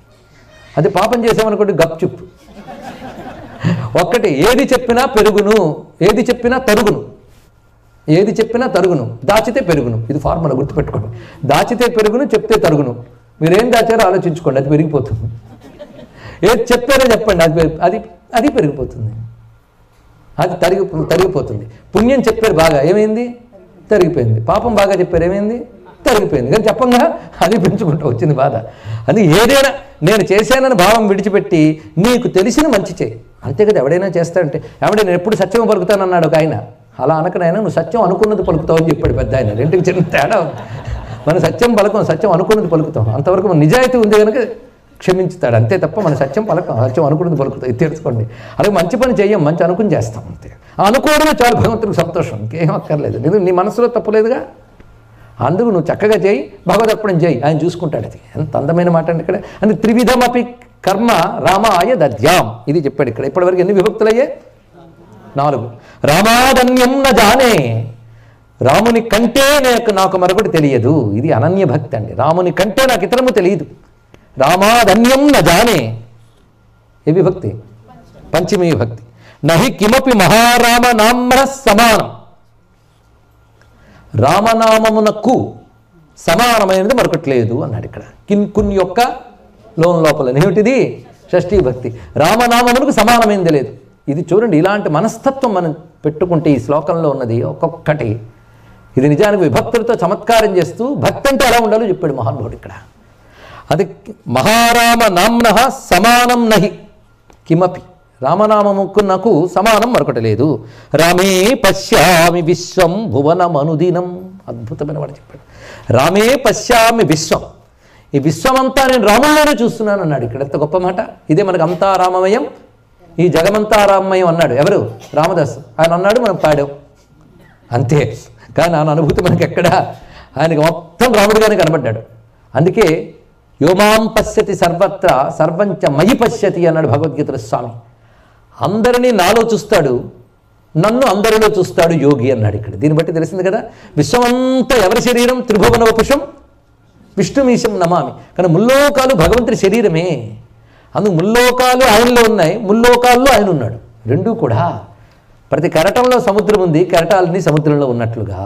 అది పాపం చేసామనుకోండి గప్చుప్ ఒక్కటి ఏది చెప్పినా పెరుగును ఏది చెప్పినా తరుగును ఏది చెప్పినా తరుగును దాచితే పెరుగును ఇది ఫార్ములా గుర్తుపెట్టుకోండి దాచితే పెరుగును చెప్తే తరుగును మీరేం దాచారో ఆలోచించుకోండి అది పెరిగిపోతుంది ఏది చెప్పారో చెప్పండి అది పెరి- అది అది పెరిగిపోతుంది అది తరిగి తరిగిపోతుంది పుణ్యం చెప్పారు బాగా ఏమైంది తరిగిపోయింది పాపం బాగా చెప్పారు ఏమైంది తరిగిపోయింది కానీ చెప్పంగా అది పెంచుకుంటూ వచ్చింది బాధ అది ఏదైనా నేను చేశానని భావం విడిచిపెట్టి నీకు తెలిసిన మంచి చేయి అంతే కదా ఎవడైనా చేస్తాడంటే ఎవడే నేను ఎప్పుడు సత్యం పలుకుతానన్నాడు ఒక ఆయన అలా అనకనైనా నువ్వు సత్యం అనుకున్నది పలుకుతావు అని చెప్పాడు పెద్ద ఆయన రెండుకి చిన్న తేడా ఉంది. మన సత్యం పలకం సత్యం అనుకున్నది పలుకుతాం అంతవరకు మన నిజాయితీ ఉంది కనుక క్షమించుతాడు అంతే తప్ప మన సత్యం పలకం సత్యం అనుకున్నది పలుకుతాం ఇది తెలుసుకోండి అలాగే మంచి పని చెయ్యం మంచి అనుకుని చేస్తాం అంతే ఆ అనుకోవడమే చాలు భగవంతుడికి సంతోషం ఇంకేం అక్కర్లేదు ఎందుకు నీ మనసులో తప్పులేదుగా అందుకు నువ్వు చక్కగా చేయి భగవదర్పణం చేయి ఆయన చూసుకుంటాడు అది ఎంత అందమైన మాట అండి ఇక్కడ అని త్రివిధమపి కర్మ రామాయ దద్యాం ఇది చెప్పాడు ఇక్కడ ఇప్పటివరకు ఎన్ని విభక్తులయ్యే నాలుగు రామాదన్యం న జానే రాముని కంటే నాకు నాకు మరొకటి తెలియదు ఇది అనన్య భక్తి అండి రాముని కంటే నాకు ఇతరము తెలియదు రామాదన్యం న జానే ఏ విభక్తి పంచమీ విభక్తి నహి కిమపి మహారామ నామ్న సమానం రామనామమునకు సమానమైనది మరొకటి లేదు అన్నాడు ఇక్కడ కిన్ కున్ యొక్క లోన్ లోపల ఏమిటిది షష్ఠీ భక్తి రామనామమునకు సమానమైనది లేదు ఇది చూడండి ఇలాంటి మనస్తత్వం మనం పెట్టుకుంటే ఈ శ్లోకంలో ఉన్నది ఒక్కొక్కటి ఇది నిజానికి విభక్తులతో చమత్కారం చేస్తూ భక్తి అంటే ఎలా ఉండాలో చెప్పాడు మహానుభావుడు ఇక్కడ అది మహారామ నామ్న సమానం నహి కిమపి రామనామముకు నాకు సమానం మరొకటి లేదు రామే పశ్యామి విశ్వం భువనమనుదినం అద్భుతమైన వాడు చెప్పాడు రామే పశ్యామి విశ్వం ఈ విశ్వమంతా నేను రాముల్లోనే చూస్తున్నాను అన్నాడు ఇక్కడ ఎంత గొప్ప మాట ఇదే మనకు అంతా రామమయం ఈ జగమంతా రామమయం అన్నాడు ఎవరు రామదాసు ఆయన అన్నాడు మనం పాడాం అంతే కానీ ఆయన అనుభూతి మనకి ఎక్కడ ఆయనకి మొత్తం రాముడిగానే కనబడ్డాడు అందుకే యోమాం పశ్యతి సర్వత్ర సర్వంచ మయి పశ్యతి అన్నాడు భగవద్గీతలో స్వామి అందరినీ నాలో చూస్తాడు నన్ను అందరిలో చూస్తాడు యోగి అన్నాడు ఇక్కడ దీన్ని బట్టి తెలిసింది కదా విశ్వమంతా ఎవరి శరీరం త్రిభువన వపుషం విష్ణుమీశం నమామి కానీ ముల్లోకాలు భగవంతుడి శరీరమే అందుకు ముల్లోకాలు ఆయనలో ఉన్నాయి ముల్లోకాల్లో ఆయన ఉన్నాడు రెండూ కూడా ప్రతి కెరటంలో సముద్రం ఉంది కెరటాలన్నీ సముద్రంలో ఉన్నట్లుగా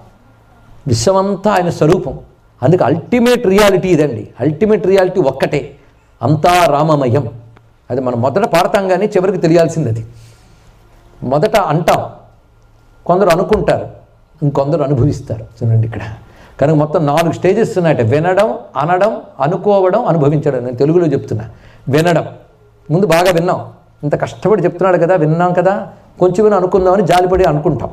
విశ్వమంతా ఆయన స్వరూపం అందుకే అల్టిమేట్ రియాలిటీ ఇదండి అల్టిమేట్ రియాలిటీ ఒక్కటే అంతా రామమయం అది మనం మొదట పాడతాం కానీ చివరికి తెలియాల్సింది అది మొదట అంటాం కొందరు అనుకుంటారు ఇంకొందరు అనుభవిస్తారు చూడండి ఇక్కడ కనుక మొత్తం నాలుగు స్టేజెస్ ఉన్నాయట వినడం అనడం అనుకోవడం అనుభవించడం నేను తెలుగులో చెప్తున్నా వినడం ముందు బాగా విన్నాం ఇంత కష్టపడి చెప్తున్నాడు కదా విన్నాం కదా కొంచెం విని అనుకుందామని జాలిపడి అనుకుంటాం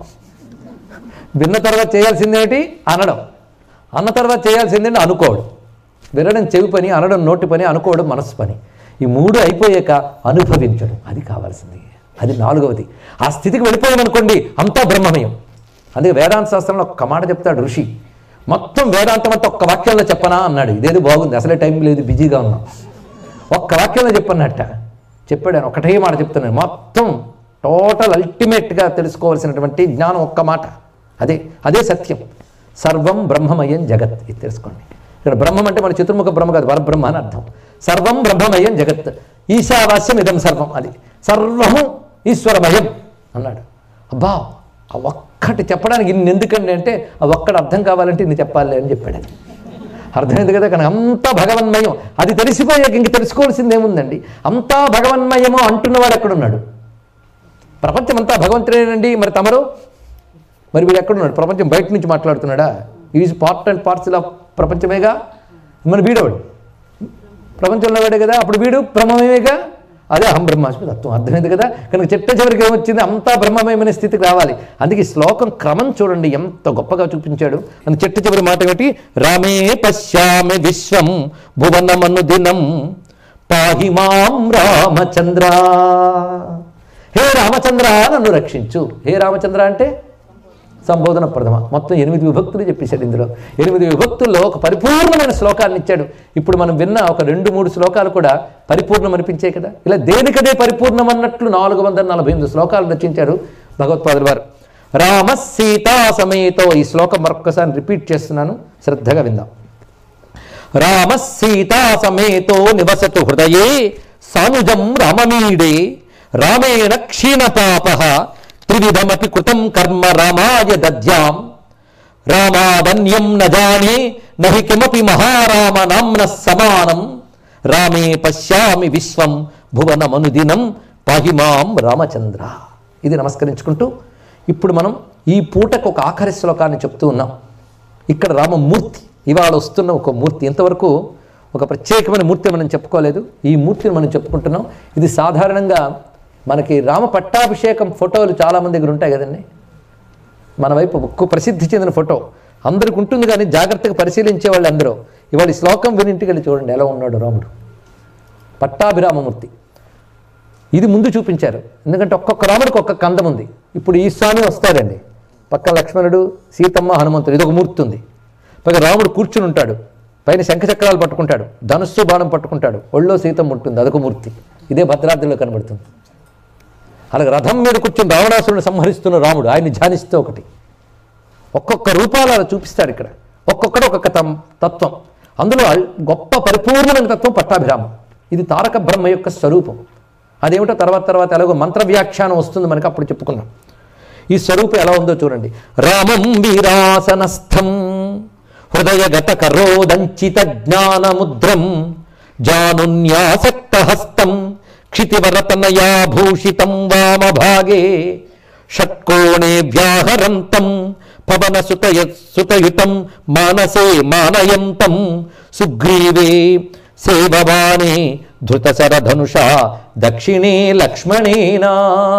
విన్న తర్వాత చేయాల్సిందేంటి అనడం అన్న తర్వాత చేయాల్సిందేంటి అనుకోవడం వినడం చెవి పని అనడం నోటి పని అనుకోవడం మనసు పని ఈ మూడు అయిపోయాక అనుభవించడం అది కావాల్సింది అది నాలుగవది ఆ స్థితికి వెళ్ళిపోయామనుకోండి అంతా బ్రహ్మమయం అందుకే వేదాంత శాస్త్రంలో ఒక్క మాట చెప్తాడు ఋషి మొత్తం వేదాంతం అంతా ఒక్క వాక్యంలో చెప్పనా అన్నాడు ఇదేదో బాగుంది అసలే టైం లేదు బిజీగా ఉన్నాం ఒక్క వాక్యంలో చెప్పన్నట్ట చెప్పాడు ఆయన ఒకటే మాట చెప్తున్నాను మొత్తం టోటల్ అల్టిమేట్గా తెలుసుకోవాల్సినటువంటి జ్ఞానం ఒక్క మాట అదే అదే సత్యం సర్వం బ్రహ్మమయం జగత్ ఇది తెలుసుకోండి ఇక్కడ బ్రహ్మం అంటే మన చతుర్ముఖ బ్రహ్మ కాదు పరబ్రహ్మ అని అర్థం సర్వం బ్రహ్మమయం జగత్ ఈశావాస్యం ఇదం సర్వం అది సర్వము ఈశ్వరమయం అన్నాడు అబ్బా ఆ ఒక్కటి చెప్పడానికి ఇన్ని ఎందుకండి అంటే ఆ ఒక్కటి అర్థం కావాలంటే ఇన్ని చెప్పాలి అని చెప్పాడు అది అర్థమైంది కదా కానీ అంతా భగవన్మయం అది తెలిసిపోయాక ఇంక తెలుసుకోవాల్సింది ఏముందండి అంతా భగవన్మయము అంటున్నవాడు ఎక్కడున్నాడు ప్రపంచం అంతా భగవంతుడేనండి మరి తమరు మరి వీడు ఎక్కడున్నాడు ప్రపంచం బయట నుంచి మాట్లాడుతున్నాడా is part and parcel of ప్రపంచమేగా మరి వీడవాడు ప్రపంచంలో వాడే కదా అప్పుడు వీడు బ్రహ్మమేగా అదే అహం బ్రహ్మాస్మి తత్వం అర్థమైంది కదా కనుక చిట్ట చివరికి ఏమొచ్చింది అంతా బ్రహ్మమయమైన స్థితికి రావాలి అందుకే ఈ శ్లోకం క్రమం చూడండి ఎంత గొప్పగా చూపించాడు అని చిట్ట చివరి మాట ఏమిటి రామే పశ్యామి విశ్వం భువనమను దినం పాహి మాం రామచంద్ర హే రామచంద్ర నన్ను రక్షించు హే రామచంద్ర అంటే సంబోధన ప్రథమ మొత్తం ఎనిమిది విభక్తులు చెప్పేశాడు ఇందులో ఎనిమిది విభక్తుల్లో ఒక పరిపూర్ణమైన శ్లోకాన్ని ఇచ్చాడు ఇప్పుడు మనం విన్న ఒక రెండు మూడు శ్లోకాలు కూడా పరిపూర్ణం అనిపించాయి కదా ఇలా దేనికదే పరిపూర్ణం అన్నట్లు నాలుగు వందల నలభై ఎనిమిది శ్లోకాలు రచించాడు భగవత్పాదుల వారు రామ సీతా సమేతో ఈ శ్లోకం మరొకసారి రిపీట్ చేస్తున్నాను శ్రద్ధగా విందాం రామ సీతా సమేతో నివసతు హృదయే సానుజం రామమీడే రామేణ క్షీణపాప త్రివిధమపి కృతం కర్మ రామాయ దద్యాం రామాదన్యం న జానే నహి కిమపి మహారామ నామ్న సమానం రామే పశ్యామి విశ్వం భువనమనుదినం పాహిమాం రామచంద్ర ఇది నమస్కరించుకుంటూ ఇప్పుడు మనం ఈ పూటకు ఒక ఆఖరి శ్లోకాన్ని చెప్తూ ఉన్నాం ఇక్కడ రామమూర్తి ఇవాళ వస్తున్న ఒక మూర్తి ఇంతవరకు ఒక ప్రత్యేకమైన మూర్తి మనం చెప్పుకోలేదు ఈ మూర్తిని మనం చెప్పుకుంటున్నాం ఇది సాధారణంగా మనకి రామ పట్టాభిషేకం ఫోటోలు చాలామంది దగ్గర ఉంటాయి కదండి మన వైపు ఒక్క ప్రసిద్ధి చెందిన ఫోటో అందరికి ఉంటుంది కానీ జాగ్రత్తగా పరిశీలించే వాళ్ళు అందరూ ఇవాళ ఈ శ్లోకం విని ఇంటికి వెళ్ళి చూడండి ఎలా ఉన్నాడు రాముడు పట్టాభిరామమూర్తి ఇది ముందు చూపించారు ఎందుకంటే ఒక్కొక్క రాముడికి ఒక్కొక్క కందం ఉంది ఇప్పుడు ఈ స్వామి వస్తారండి పక్క లక్ష్మణుడు సీతమ్మ హనుమంతుడు ఇది ఒక మూర్తి ఉంది పైగా రాముడు కూర్చుని ఉంటాడు పైన శంఖచక్రాలు పట్టుకుంటాడు ధనుస్సు బాణం పట్టుకుంటాడు ఒళ్ళో సీతమ్మ ఉంటుంది అదొక మూర్తి ఇదే భద్రాద్రిలో కనబడుతుంది అలాగే రథం మీద కూర్చుని రావణాసురుని సంహరిస్తున్న రాముడు ఆయన్ని ధ్యానిస్తూ ఒకటి ఒక్కొక్క రూపాలు అలా చూపిస్తాడు ఇక్కడ ఒక్కొక్కడు ఒక్కొక్క తం తత్వం అందులో అల్- గొప్ప పరిపూర్ణమైన తత్వం పట్టాభిరామం ఇది తారక బ్రహ్మ యొక్క స్వరూపం అదేమిటో తర్వాత తర్వాత ఎలాగో మంత్ర వ్యాఖ్యానం వస్తుంది మనకి అప్పుడు చెప్పుకున్నాం ఈ స్వరూపం ఎలా ఉందో చూడండి రామం వీరాసనస్థం హృదయగత కరోదంచిత జ్ఞానముద్రం జానున్యాసక్త హస్తం క్షితివరతనయా భూషితం వామభాగే షట్కోణే వ్యాహరంతం పవన సుతయ సుతయుతం మానసే మానయంతం సుగ్రీవే సేవవానే ధృతశరధనుషా దక్షిణే లక్ష్మణేనా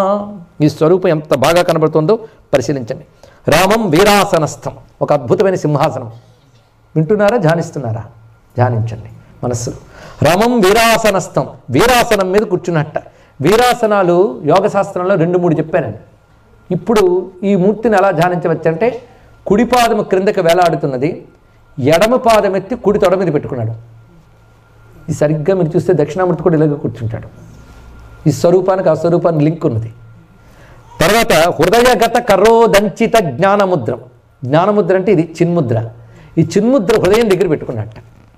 ఈ స్వరూపం ఎంత బాగా కనబడుతుందో పరిశీలించండి రామం వీరాసనస్థం ఒక అద్భుతమైన సింహాసనం వింటున్నారా ధ్యానిస్తున్నారా ధ్యానించండి మనస్సులో రామం వీరాసనస్థం వీరాసనం మీద కూర్చున్నట్ట వీరాసనాలు యోగ శాస్త్రంలో రెండు మూడు చెప్పానండి ఇప్పుడు ఈ మూర్తిని ఎలా ధ్యానించవచ్చంటే కుడి పాదము క్రిందకి వేలాడుతున్నది ఎడమ పాదం ఎత్తి కుడి తొడ మీద పెట్టుకున్నాడు ఈ సరిగ్గా మీరు చూస్తే దక్షిణామూర్తి కూడా ఇలాగ కూర్చుంటాడు ఈ స్వరూపానికి ఆ స్వరూపానికి లింక్ ఉన్నది తర్వాత హృదయగత కరోదంచిత జ్ఞానముద్రం జ్ఞానముద్ర అంటే ఇది చిన్ముద్ర ఈ చిన్ముద్ర హృదయం దగ్గర పెట్టుకున్నట్ట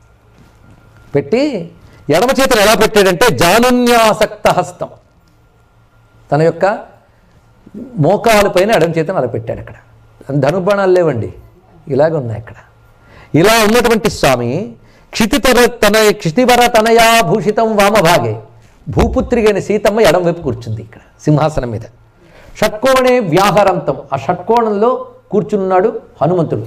పెట్టి ఎడమ చేతులు ఎలా పెట్టాడంటే జానున్యాసక్త హస్తం తన యొక్క మోకాలు పైన ఎడమ చేతిని అలా పెట్టాడు అక్కడ ధనుబాణాలు లేవండి ఇలాగ ఉన్నాయి అక్కడ ఇలా ఉన్నటువంటి స్వామి క్షితితర తన క్షితివర తనయా భూషితం వామభాగే భూపుత్రిగైన సీతమ్మ ఎడం వైపు కూర్చుంది ఇక్కడ సింహాసనం మీద షట్కోణే వ్యాహరంతం ఆ షట్కోణంలో కూర్చున్నాడు హనుమంతుడు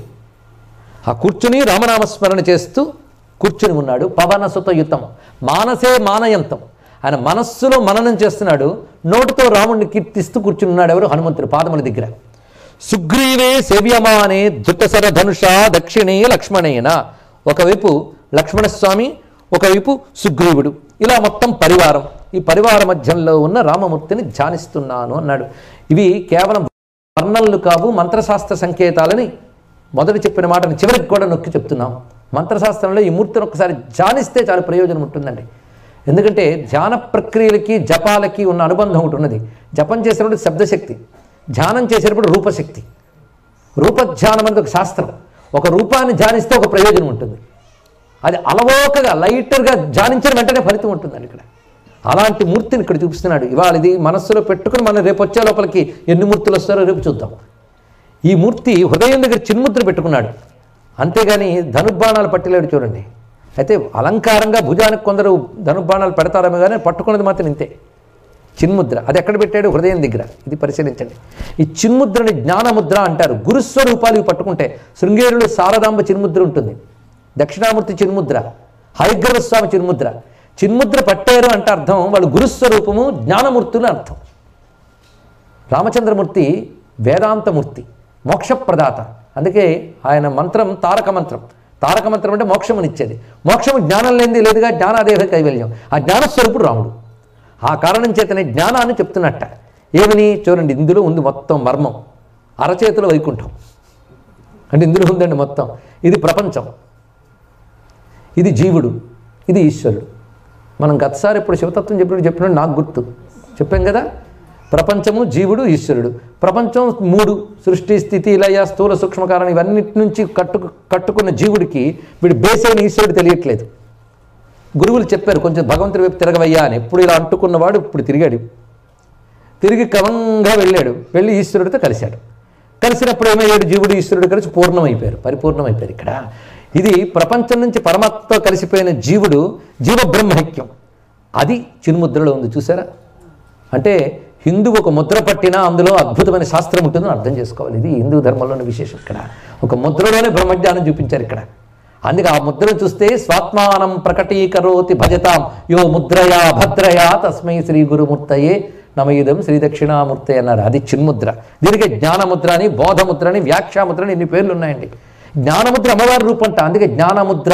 ఆ కూర్చుని రామనామస్మరణ చేస్తూ కూర్చుని ఉన్నాడు పవనసుతయుతం మానసే మానయంతం ఆయన మనస్సులో మననం చేస్తున్నాడు నోటితో రాముడిని కీర్తిస్తూ కూర్చుని ఉన్నాడు ఎవరు హనుమంతుడు పాదముల దగ్గర సుగ్రీవే సేవ్యమానే ధృతసర ధనుష దక్షిణే లక్ష్మణేన ఒకవైపు లక్ష్మణస్వామి ఒకవైపు సుగ్రీవుడు ఇలా మొత్తం పరివారం ఈ పరివార మధ్యంలో ఉన్న రామమూర్తిని ధ్యానిస్తున్నాను అన్నాడు ఇవి కేవలం వర్ణనలు కావు మంత్రశాస్త్ర సంకేతాలని మొదటి చెప్పిన మాటను చివరికి కూడా నొక్కి చెప్తున్నాం మంత్రశాస్త్రంలో ఈ మూర్తిని ఒకసారి ధ్యానిస్తే చాలా ప్రయోజనం ఉంటుందండి ఎందుకంటే ధ్యాన ప్రక్రియలకి జపాలకి ఉన్న అనుబంధం ఒకటి ఉన్నది జపం చేసినప్పుడు శబ్దశక్తి ధ్యానం చేసేటప్పుడు రూపశక్తి రూపధ్యానం అనేది ఒక శాస్త్రం ఒక రూపాన్ని ధ్యానిస్తే ఒక ప్రయోజనం ఉంటుంది అది అలవోకగా లైటర్గా ధ్యానించిన వెంటనే ఫలితం ఉంటుందండి ఇక్కడ అలాంటి మూర్తిని ఇక్కడ చూపిస్తున్నాడు ఇవాళ ఇది మనస్సులో పెట్టుకుని మనం రేపు వచ్చే లోపలికి ఎన్ని మూర్తులు వస్తారో రేపు చూద్దాం ఈ మూర్తి హృదయం దగ్గర చిన్ముద్ర పెట్టుకున్నాడు అంతేగాని ధనుర్బాణాలు పట్టిలేడు చూడండి అయితే అలంకారంగా భుజానికి కొందరు ధనుర్బాణాలు పెడతారేమో కానీ పట్టుకున్నది మాత్రం ఇంతే చిన్ముద్ర అది ఎక్కడ పెట్టాడు హృదయం దగ్గర ఇది పరిశీలించండి ఈ చిన్ముద్రని జ్ఞానముద్ర అంటారు గురుస్వరూపాలు ఇవి పట్టుకుంటే శృంగేరులో శారదాంబ చిన్ముద్ర ఉంటుంది దక్షిణామూర్తి చిన్ముద్ర హయగ్రవ స్వామి చిన్ముద్ర చిన్ముద్ర పట్టారు అంటే అర్థం వాళ్ళు గురుస్వరూపము జ్ఞానమూర్తులు అర్థం రామచంద్రమూర్తి వేదాంతమూర్తి మోక్షప్రదాత అందుకే ఆయన మంత్రం తారక మంత్రం తారక మంత్రం అంటే మోక్షమునిచ్చేది మోక్షము జ్ఞానం లేనిది లేదుగా జ్ఞానాదేహ కైవల్యం ఆ జ్ఞానస్వరూపుడు రాముడు ఆ కారణం చేతనే జ్ఞానాన్ని చెప్తున్నట్ట ఏమని చూడండి ఇందులో ఉంది మొత్తం మర్మం అరచేతిలో వైకుంఠం అంటే ఇందులో ఉందండి మొత్తం ఇది ప్రపంచం ఇది జీవుడు ఇది ఈశ్వరుడు మనం గతసారి ఇప్పుడు శివతత్వం చెప్పినప్పుడు చెప్పినట్టు నాకు గుర్తు చెప్పాం కదా ప్రపంచము జీవుడు ఈశ్వరుడు ప్రపంచం మూడు సృష్టి స్థితి లయ స్థూల సూక్ష్మ కారణం ఇవన్నిటి నుంచి కట్టు కట్టుకున్న జీవుడికి వీడు బేస్ అయిన ఈశ్వరుడు తెలియట్లేదు గురువులు చెప్పారు కొంచెం భగవంతుడి వైపు తిరగవయ్యా అని ఎప్పుడు ఇలా అంటుకున్నవాడు ఇప్పుడు తిరిగాడు తిరిగి క్రమంగా వెళ్ళాడు వెళ్ళి ఈశ్వరుడితో కలిశాడు కలిసినప్పుడు ఏమయ్యాడు జీవుడు ఈశ్వరుడు కలిసి పూర్ణమైపోయారు పరిపూర్ణమైపోయారు ఇక్కడ ఇది ప్రపంచం నుంచి పరమాత్మతో కలిసిపోయిన జీవుడు జీవ బ్రహ్మైక్యం అది చిన్ముద్రలో ఉంది చూసారా అంటే హిందూ ఒక ముద్ర పట్టినా అందులో అద్భుతమైన శాస్త్రం ఉంటుందని అర్థం చేసుకోవాలి ఇది హిందూ ధర్మంలోని విశేషం ఇక్కడ ఒక ముద్రలోనే బ్రహ్మజ్ఞానం చూపించారు ఇక్కడ అందుకే ఆ ముద్రను చూస్తే స్వాత్మానం ప్రకటీకరోతి భజతాం యో ముద్రయా భద్రయా తస్మై శ్రీ గురుమూర్తయే నమయుదం శ్రీ దక్షిణామూర్తి అన్నారు అది చిన్ముద్ర దీనికి జ్ఞానముద్ర అని బోధముద్ర అని వ్యాఖ్యాముద్ర అని ఇన్ని పేర్లు ఉన్నాయండి జ్ఞానముద్ర అమ్మవారి రూపంట అందుకే జ్ఞానముద్ర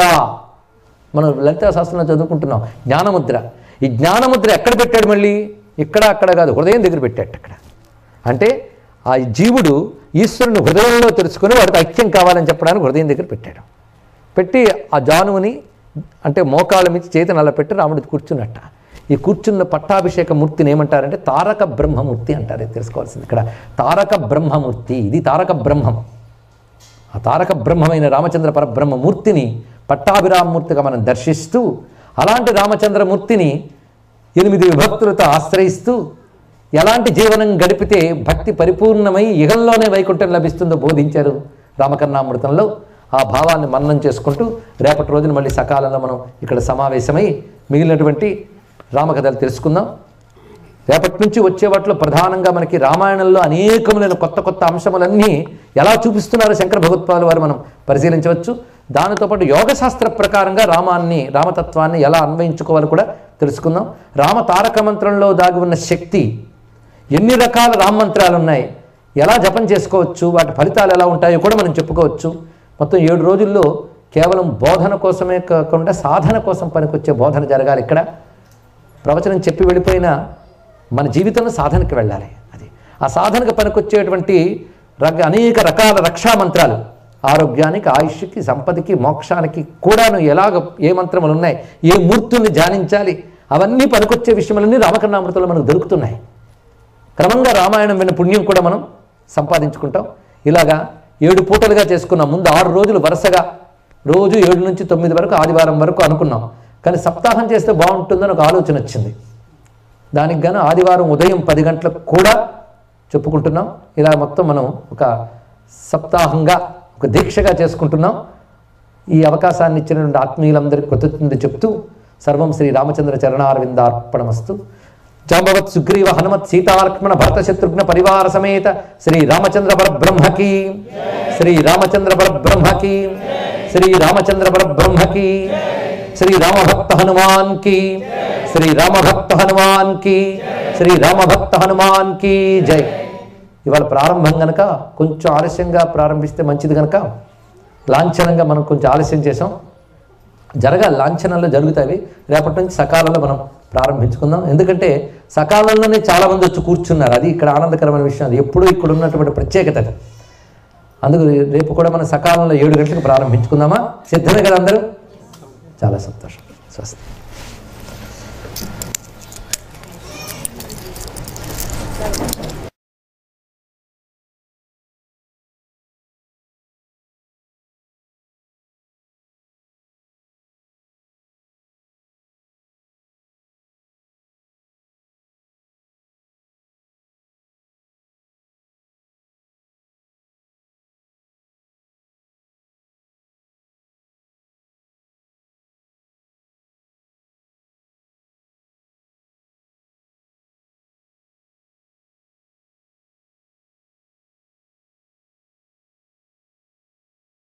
మనం లలితా శాస్త్రంలో చదువుకుంటున్నాం జ్ఞానముద్ర ఈ జ్ఞానముద్ర ఎక్కడ పెట్టాడు మళ్ళీ ఇక్కడ అక్కడ కాదు హృదయం దగ్గర పెట్టాడు అక్కడ అంటే ఆ జీవుడు ఈశ్వరుని హృదయంలో తెలుసుకొని వాడికి ఐక్యం కావాలని చెప్పడానికి హృదయం దగ్గర పెట్టాడు పెట్టి ఆ జానువుని అంటే మోకాళ్ళ మీద చేతిని అలా పెట్టి రాముడు కూర్చున్నట్ట ఈ కూర్చున్న పట్టాభిషేక మూర్తిని ఏమంటారంటే తారక బ్రహ్మమూర్తి అంటారు ఇది తెలుసుకోవాల్సింది ఇక్కడ తారక బ్రహ్మమూర్తి ఇది తారక బ్రహ్మం ఆ తారక బ్రహ్మమైన రామచంద్ర పరబ్రహ్మమూర్తిని పట్టాభిరామమూర్తిగా మనం దర్శిస్తూ అలాంటి రామచంద్రమూర్తిని ఎనిమిది విభక్తులతో ఆశ్రయిస్తూ ఎలాంటి జీవనం గడిపితే భక్తి పరిపూర్ణమై ఇహంలోనే వైకుంఠం లభిస్తుందో బోధించారు రామకర్ణామృతంలో ఆ భావాన్ని మన్నం చేసుకుంటూ రేపటి రోజున మళ్ళీ సకాలంలో మనం ఇక్కడ సమావేశమై మిగిలినటువంటి రామకథలు తెలుసుకుందాం రేపటి నుంచి వచ్చే వాటిలో ప్రధానంగా మనకి రామాయణంలో అనేకములైన కొత్త కొత్త అంశములన్నీ ఎలా చూపిస్తున్నారో శంకర భగవత్పాలు వారు మనం పరిశీలించవచ్చు దానితో పాటు యోగశాస్త్ర ప్రకారంగా రామాన్ని రామతత్వాన్ని ఎలా అన్వయించుకోవాలో కూడా తెలుసుకుందాం రామ తారక మంత్రంలో దాగి ఉన్న శక్తి ఎన్ని రకాల రామ మంత్రాలు ఉన్నాయి ఎలా జపం చేసుకోవచ్చు వాటి ఫలితాలు ఎలా ఉంటాయో కూడా మనం చెప్పుకోవచ్చు మొత్తం ఏడు రోజుల్లో కేవలం బోధన కోసమే కాకుండా సాధన కోసం పనికొచ్చే బోధన జరగాలి ఇక్కడ ప్రవచనం చెప్పి వెళ్ళిపోయిన మన జీవితంలో సాధనకి వెళ్ళాలి అది ఆ సాధనకు పనికొచ్చేటువంటి రక అనేక రకాల రక్షా మంత్రాలు ఆరోగ్యానికి ఆయుష్కి సంపదకి మోక్షానికి కూడాను ఎలాగ ఏ మంత్రములు ఉన్నాయి ఏ మూర్తుల్ని ధ్యానించాలి అవన్నీ పనికొచ్చే విషయములన్నీ రామకర్ణామృతంలో మనకు దొరుకుతున్నాయి క్రమంగా రామాయణం విన్న పుణ్యం కూడా మనం సంపాదించుకుంటాం ఇలాగా ఏడు పూటలుగా చేసుకున్నాం ముందు ఆరు రోజులు వరుసగా రోజు ఏడు నుంచి తొమ్మిది వరకు ఆదివారం వరకు అనుకున్నాం కానీ సప్తాహం చేస్తే బాగుంటుందని ఒక ఆలోచన వచ్చింది దానికి గాను ఆదివారం ఉదయం పది గంటలకు కూడా చెప్పుకుంటున్నాం ఇలా మొత్తం మనం ఒక సప్తాహంగా ఒక దీక్షగా చేసుకుంటున్నాం ఈ అవకాశాన్ని ఇచ్చినటువంటి ఆత్మీయులందరికీ కృతజ్ఞత చెప్తూ సర్వం శ్రీ రామచంద్ర చరణారవిందార్పణమస్తు జాంబవత్ సుగ్రీవ హనుమత్ సీతాలక్ష్మణ భరత శత్రుఘ్న పరివార సమేత శ్రీ రామచంద్ర పరబ్రహ్మకి శ్రీ రామచంద్ర పరబ్రహ్మకి శ్రీ రామచంద్ర పరబ్రహ్మకి శ్రీ రామభక్త హనుమాన్ కి శ్రీ రామభక్త హనుమాన్ కి శ్రీ రామభక్త హనుమాన్ కి జై ఇవాళ ప్రారంభం గనక కొంచెం ఆలస్యంగా ప్రారంభిస్తే మంచిది గనక లాంఛనంగా మనం కొంచెం ఆలస్యం చేసాం జరగాలి లాంఛనంలో జరుగుతాయి రేపటి నుంచి సకాలంలో మనం ప్రారంభించుకుందాం ఎందుకంటే సకాలంలోనే చాలామంది వచ్చి కూర్చున్నారు అది ఇక్కడ ఆనందకరమైన విషయం అది ఎప్పుడూ ఇక్కడ ఉన్నటువంటి ప్రత్యేకత అది అందుకు రేపు కూడా మనం సకాలంలో ఏడు గంటలకు ప్రారంభించుకుందామా సిద్ధమే కదా అందరూ చాలా సంతోషం స్వస్తి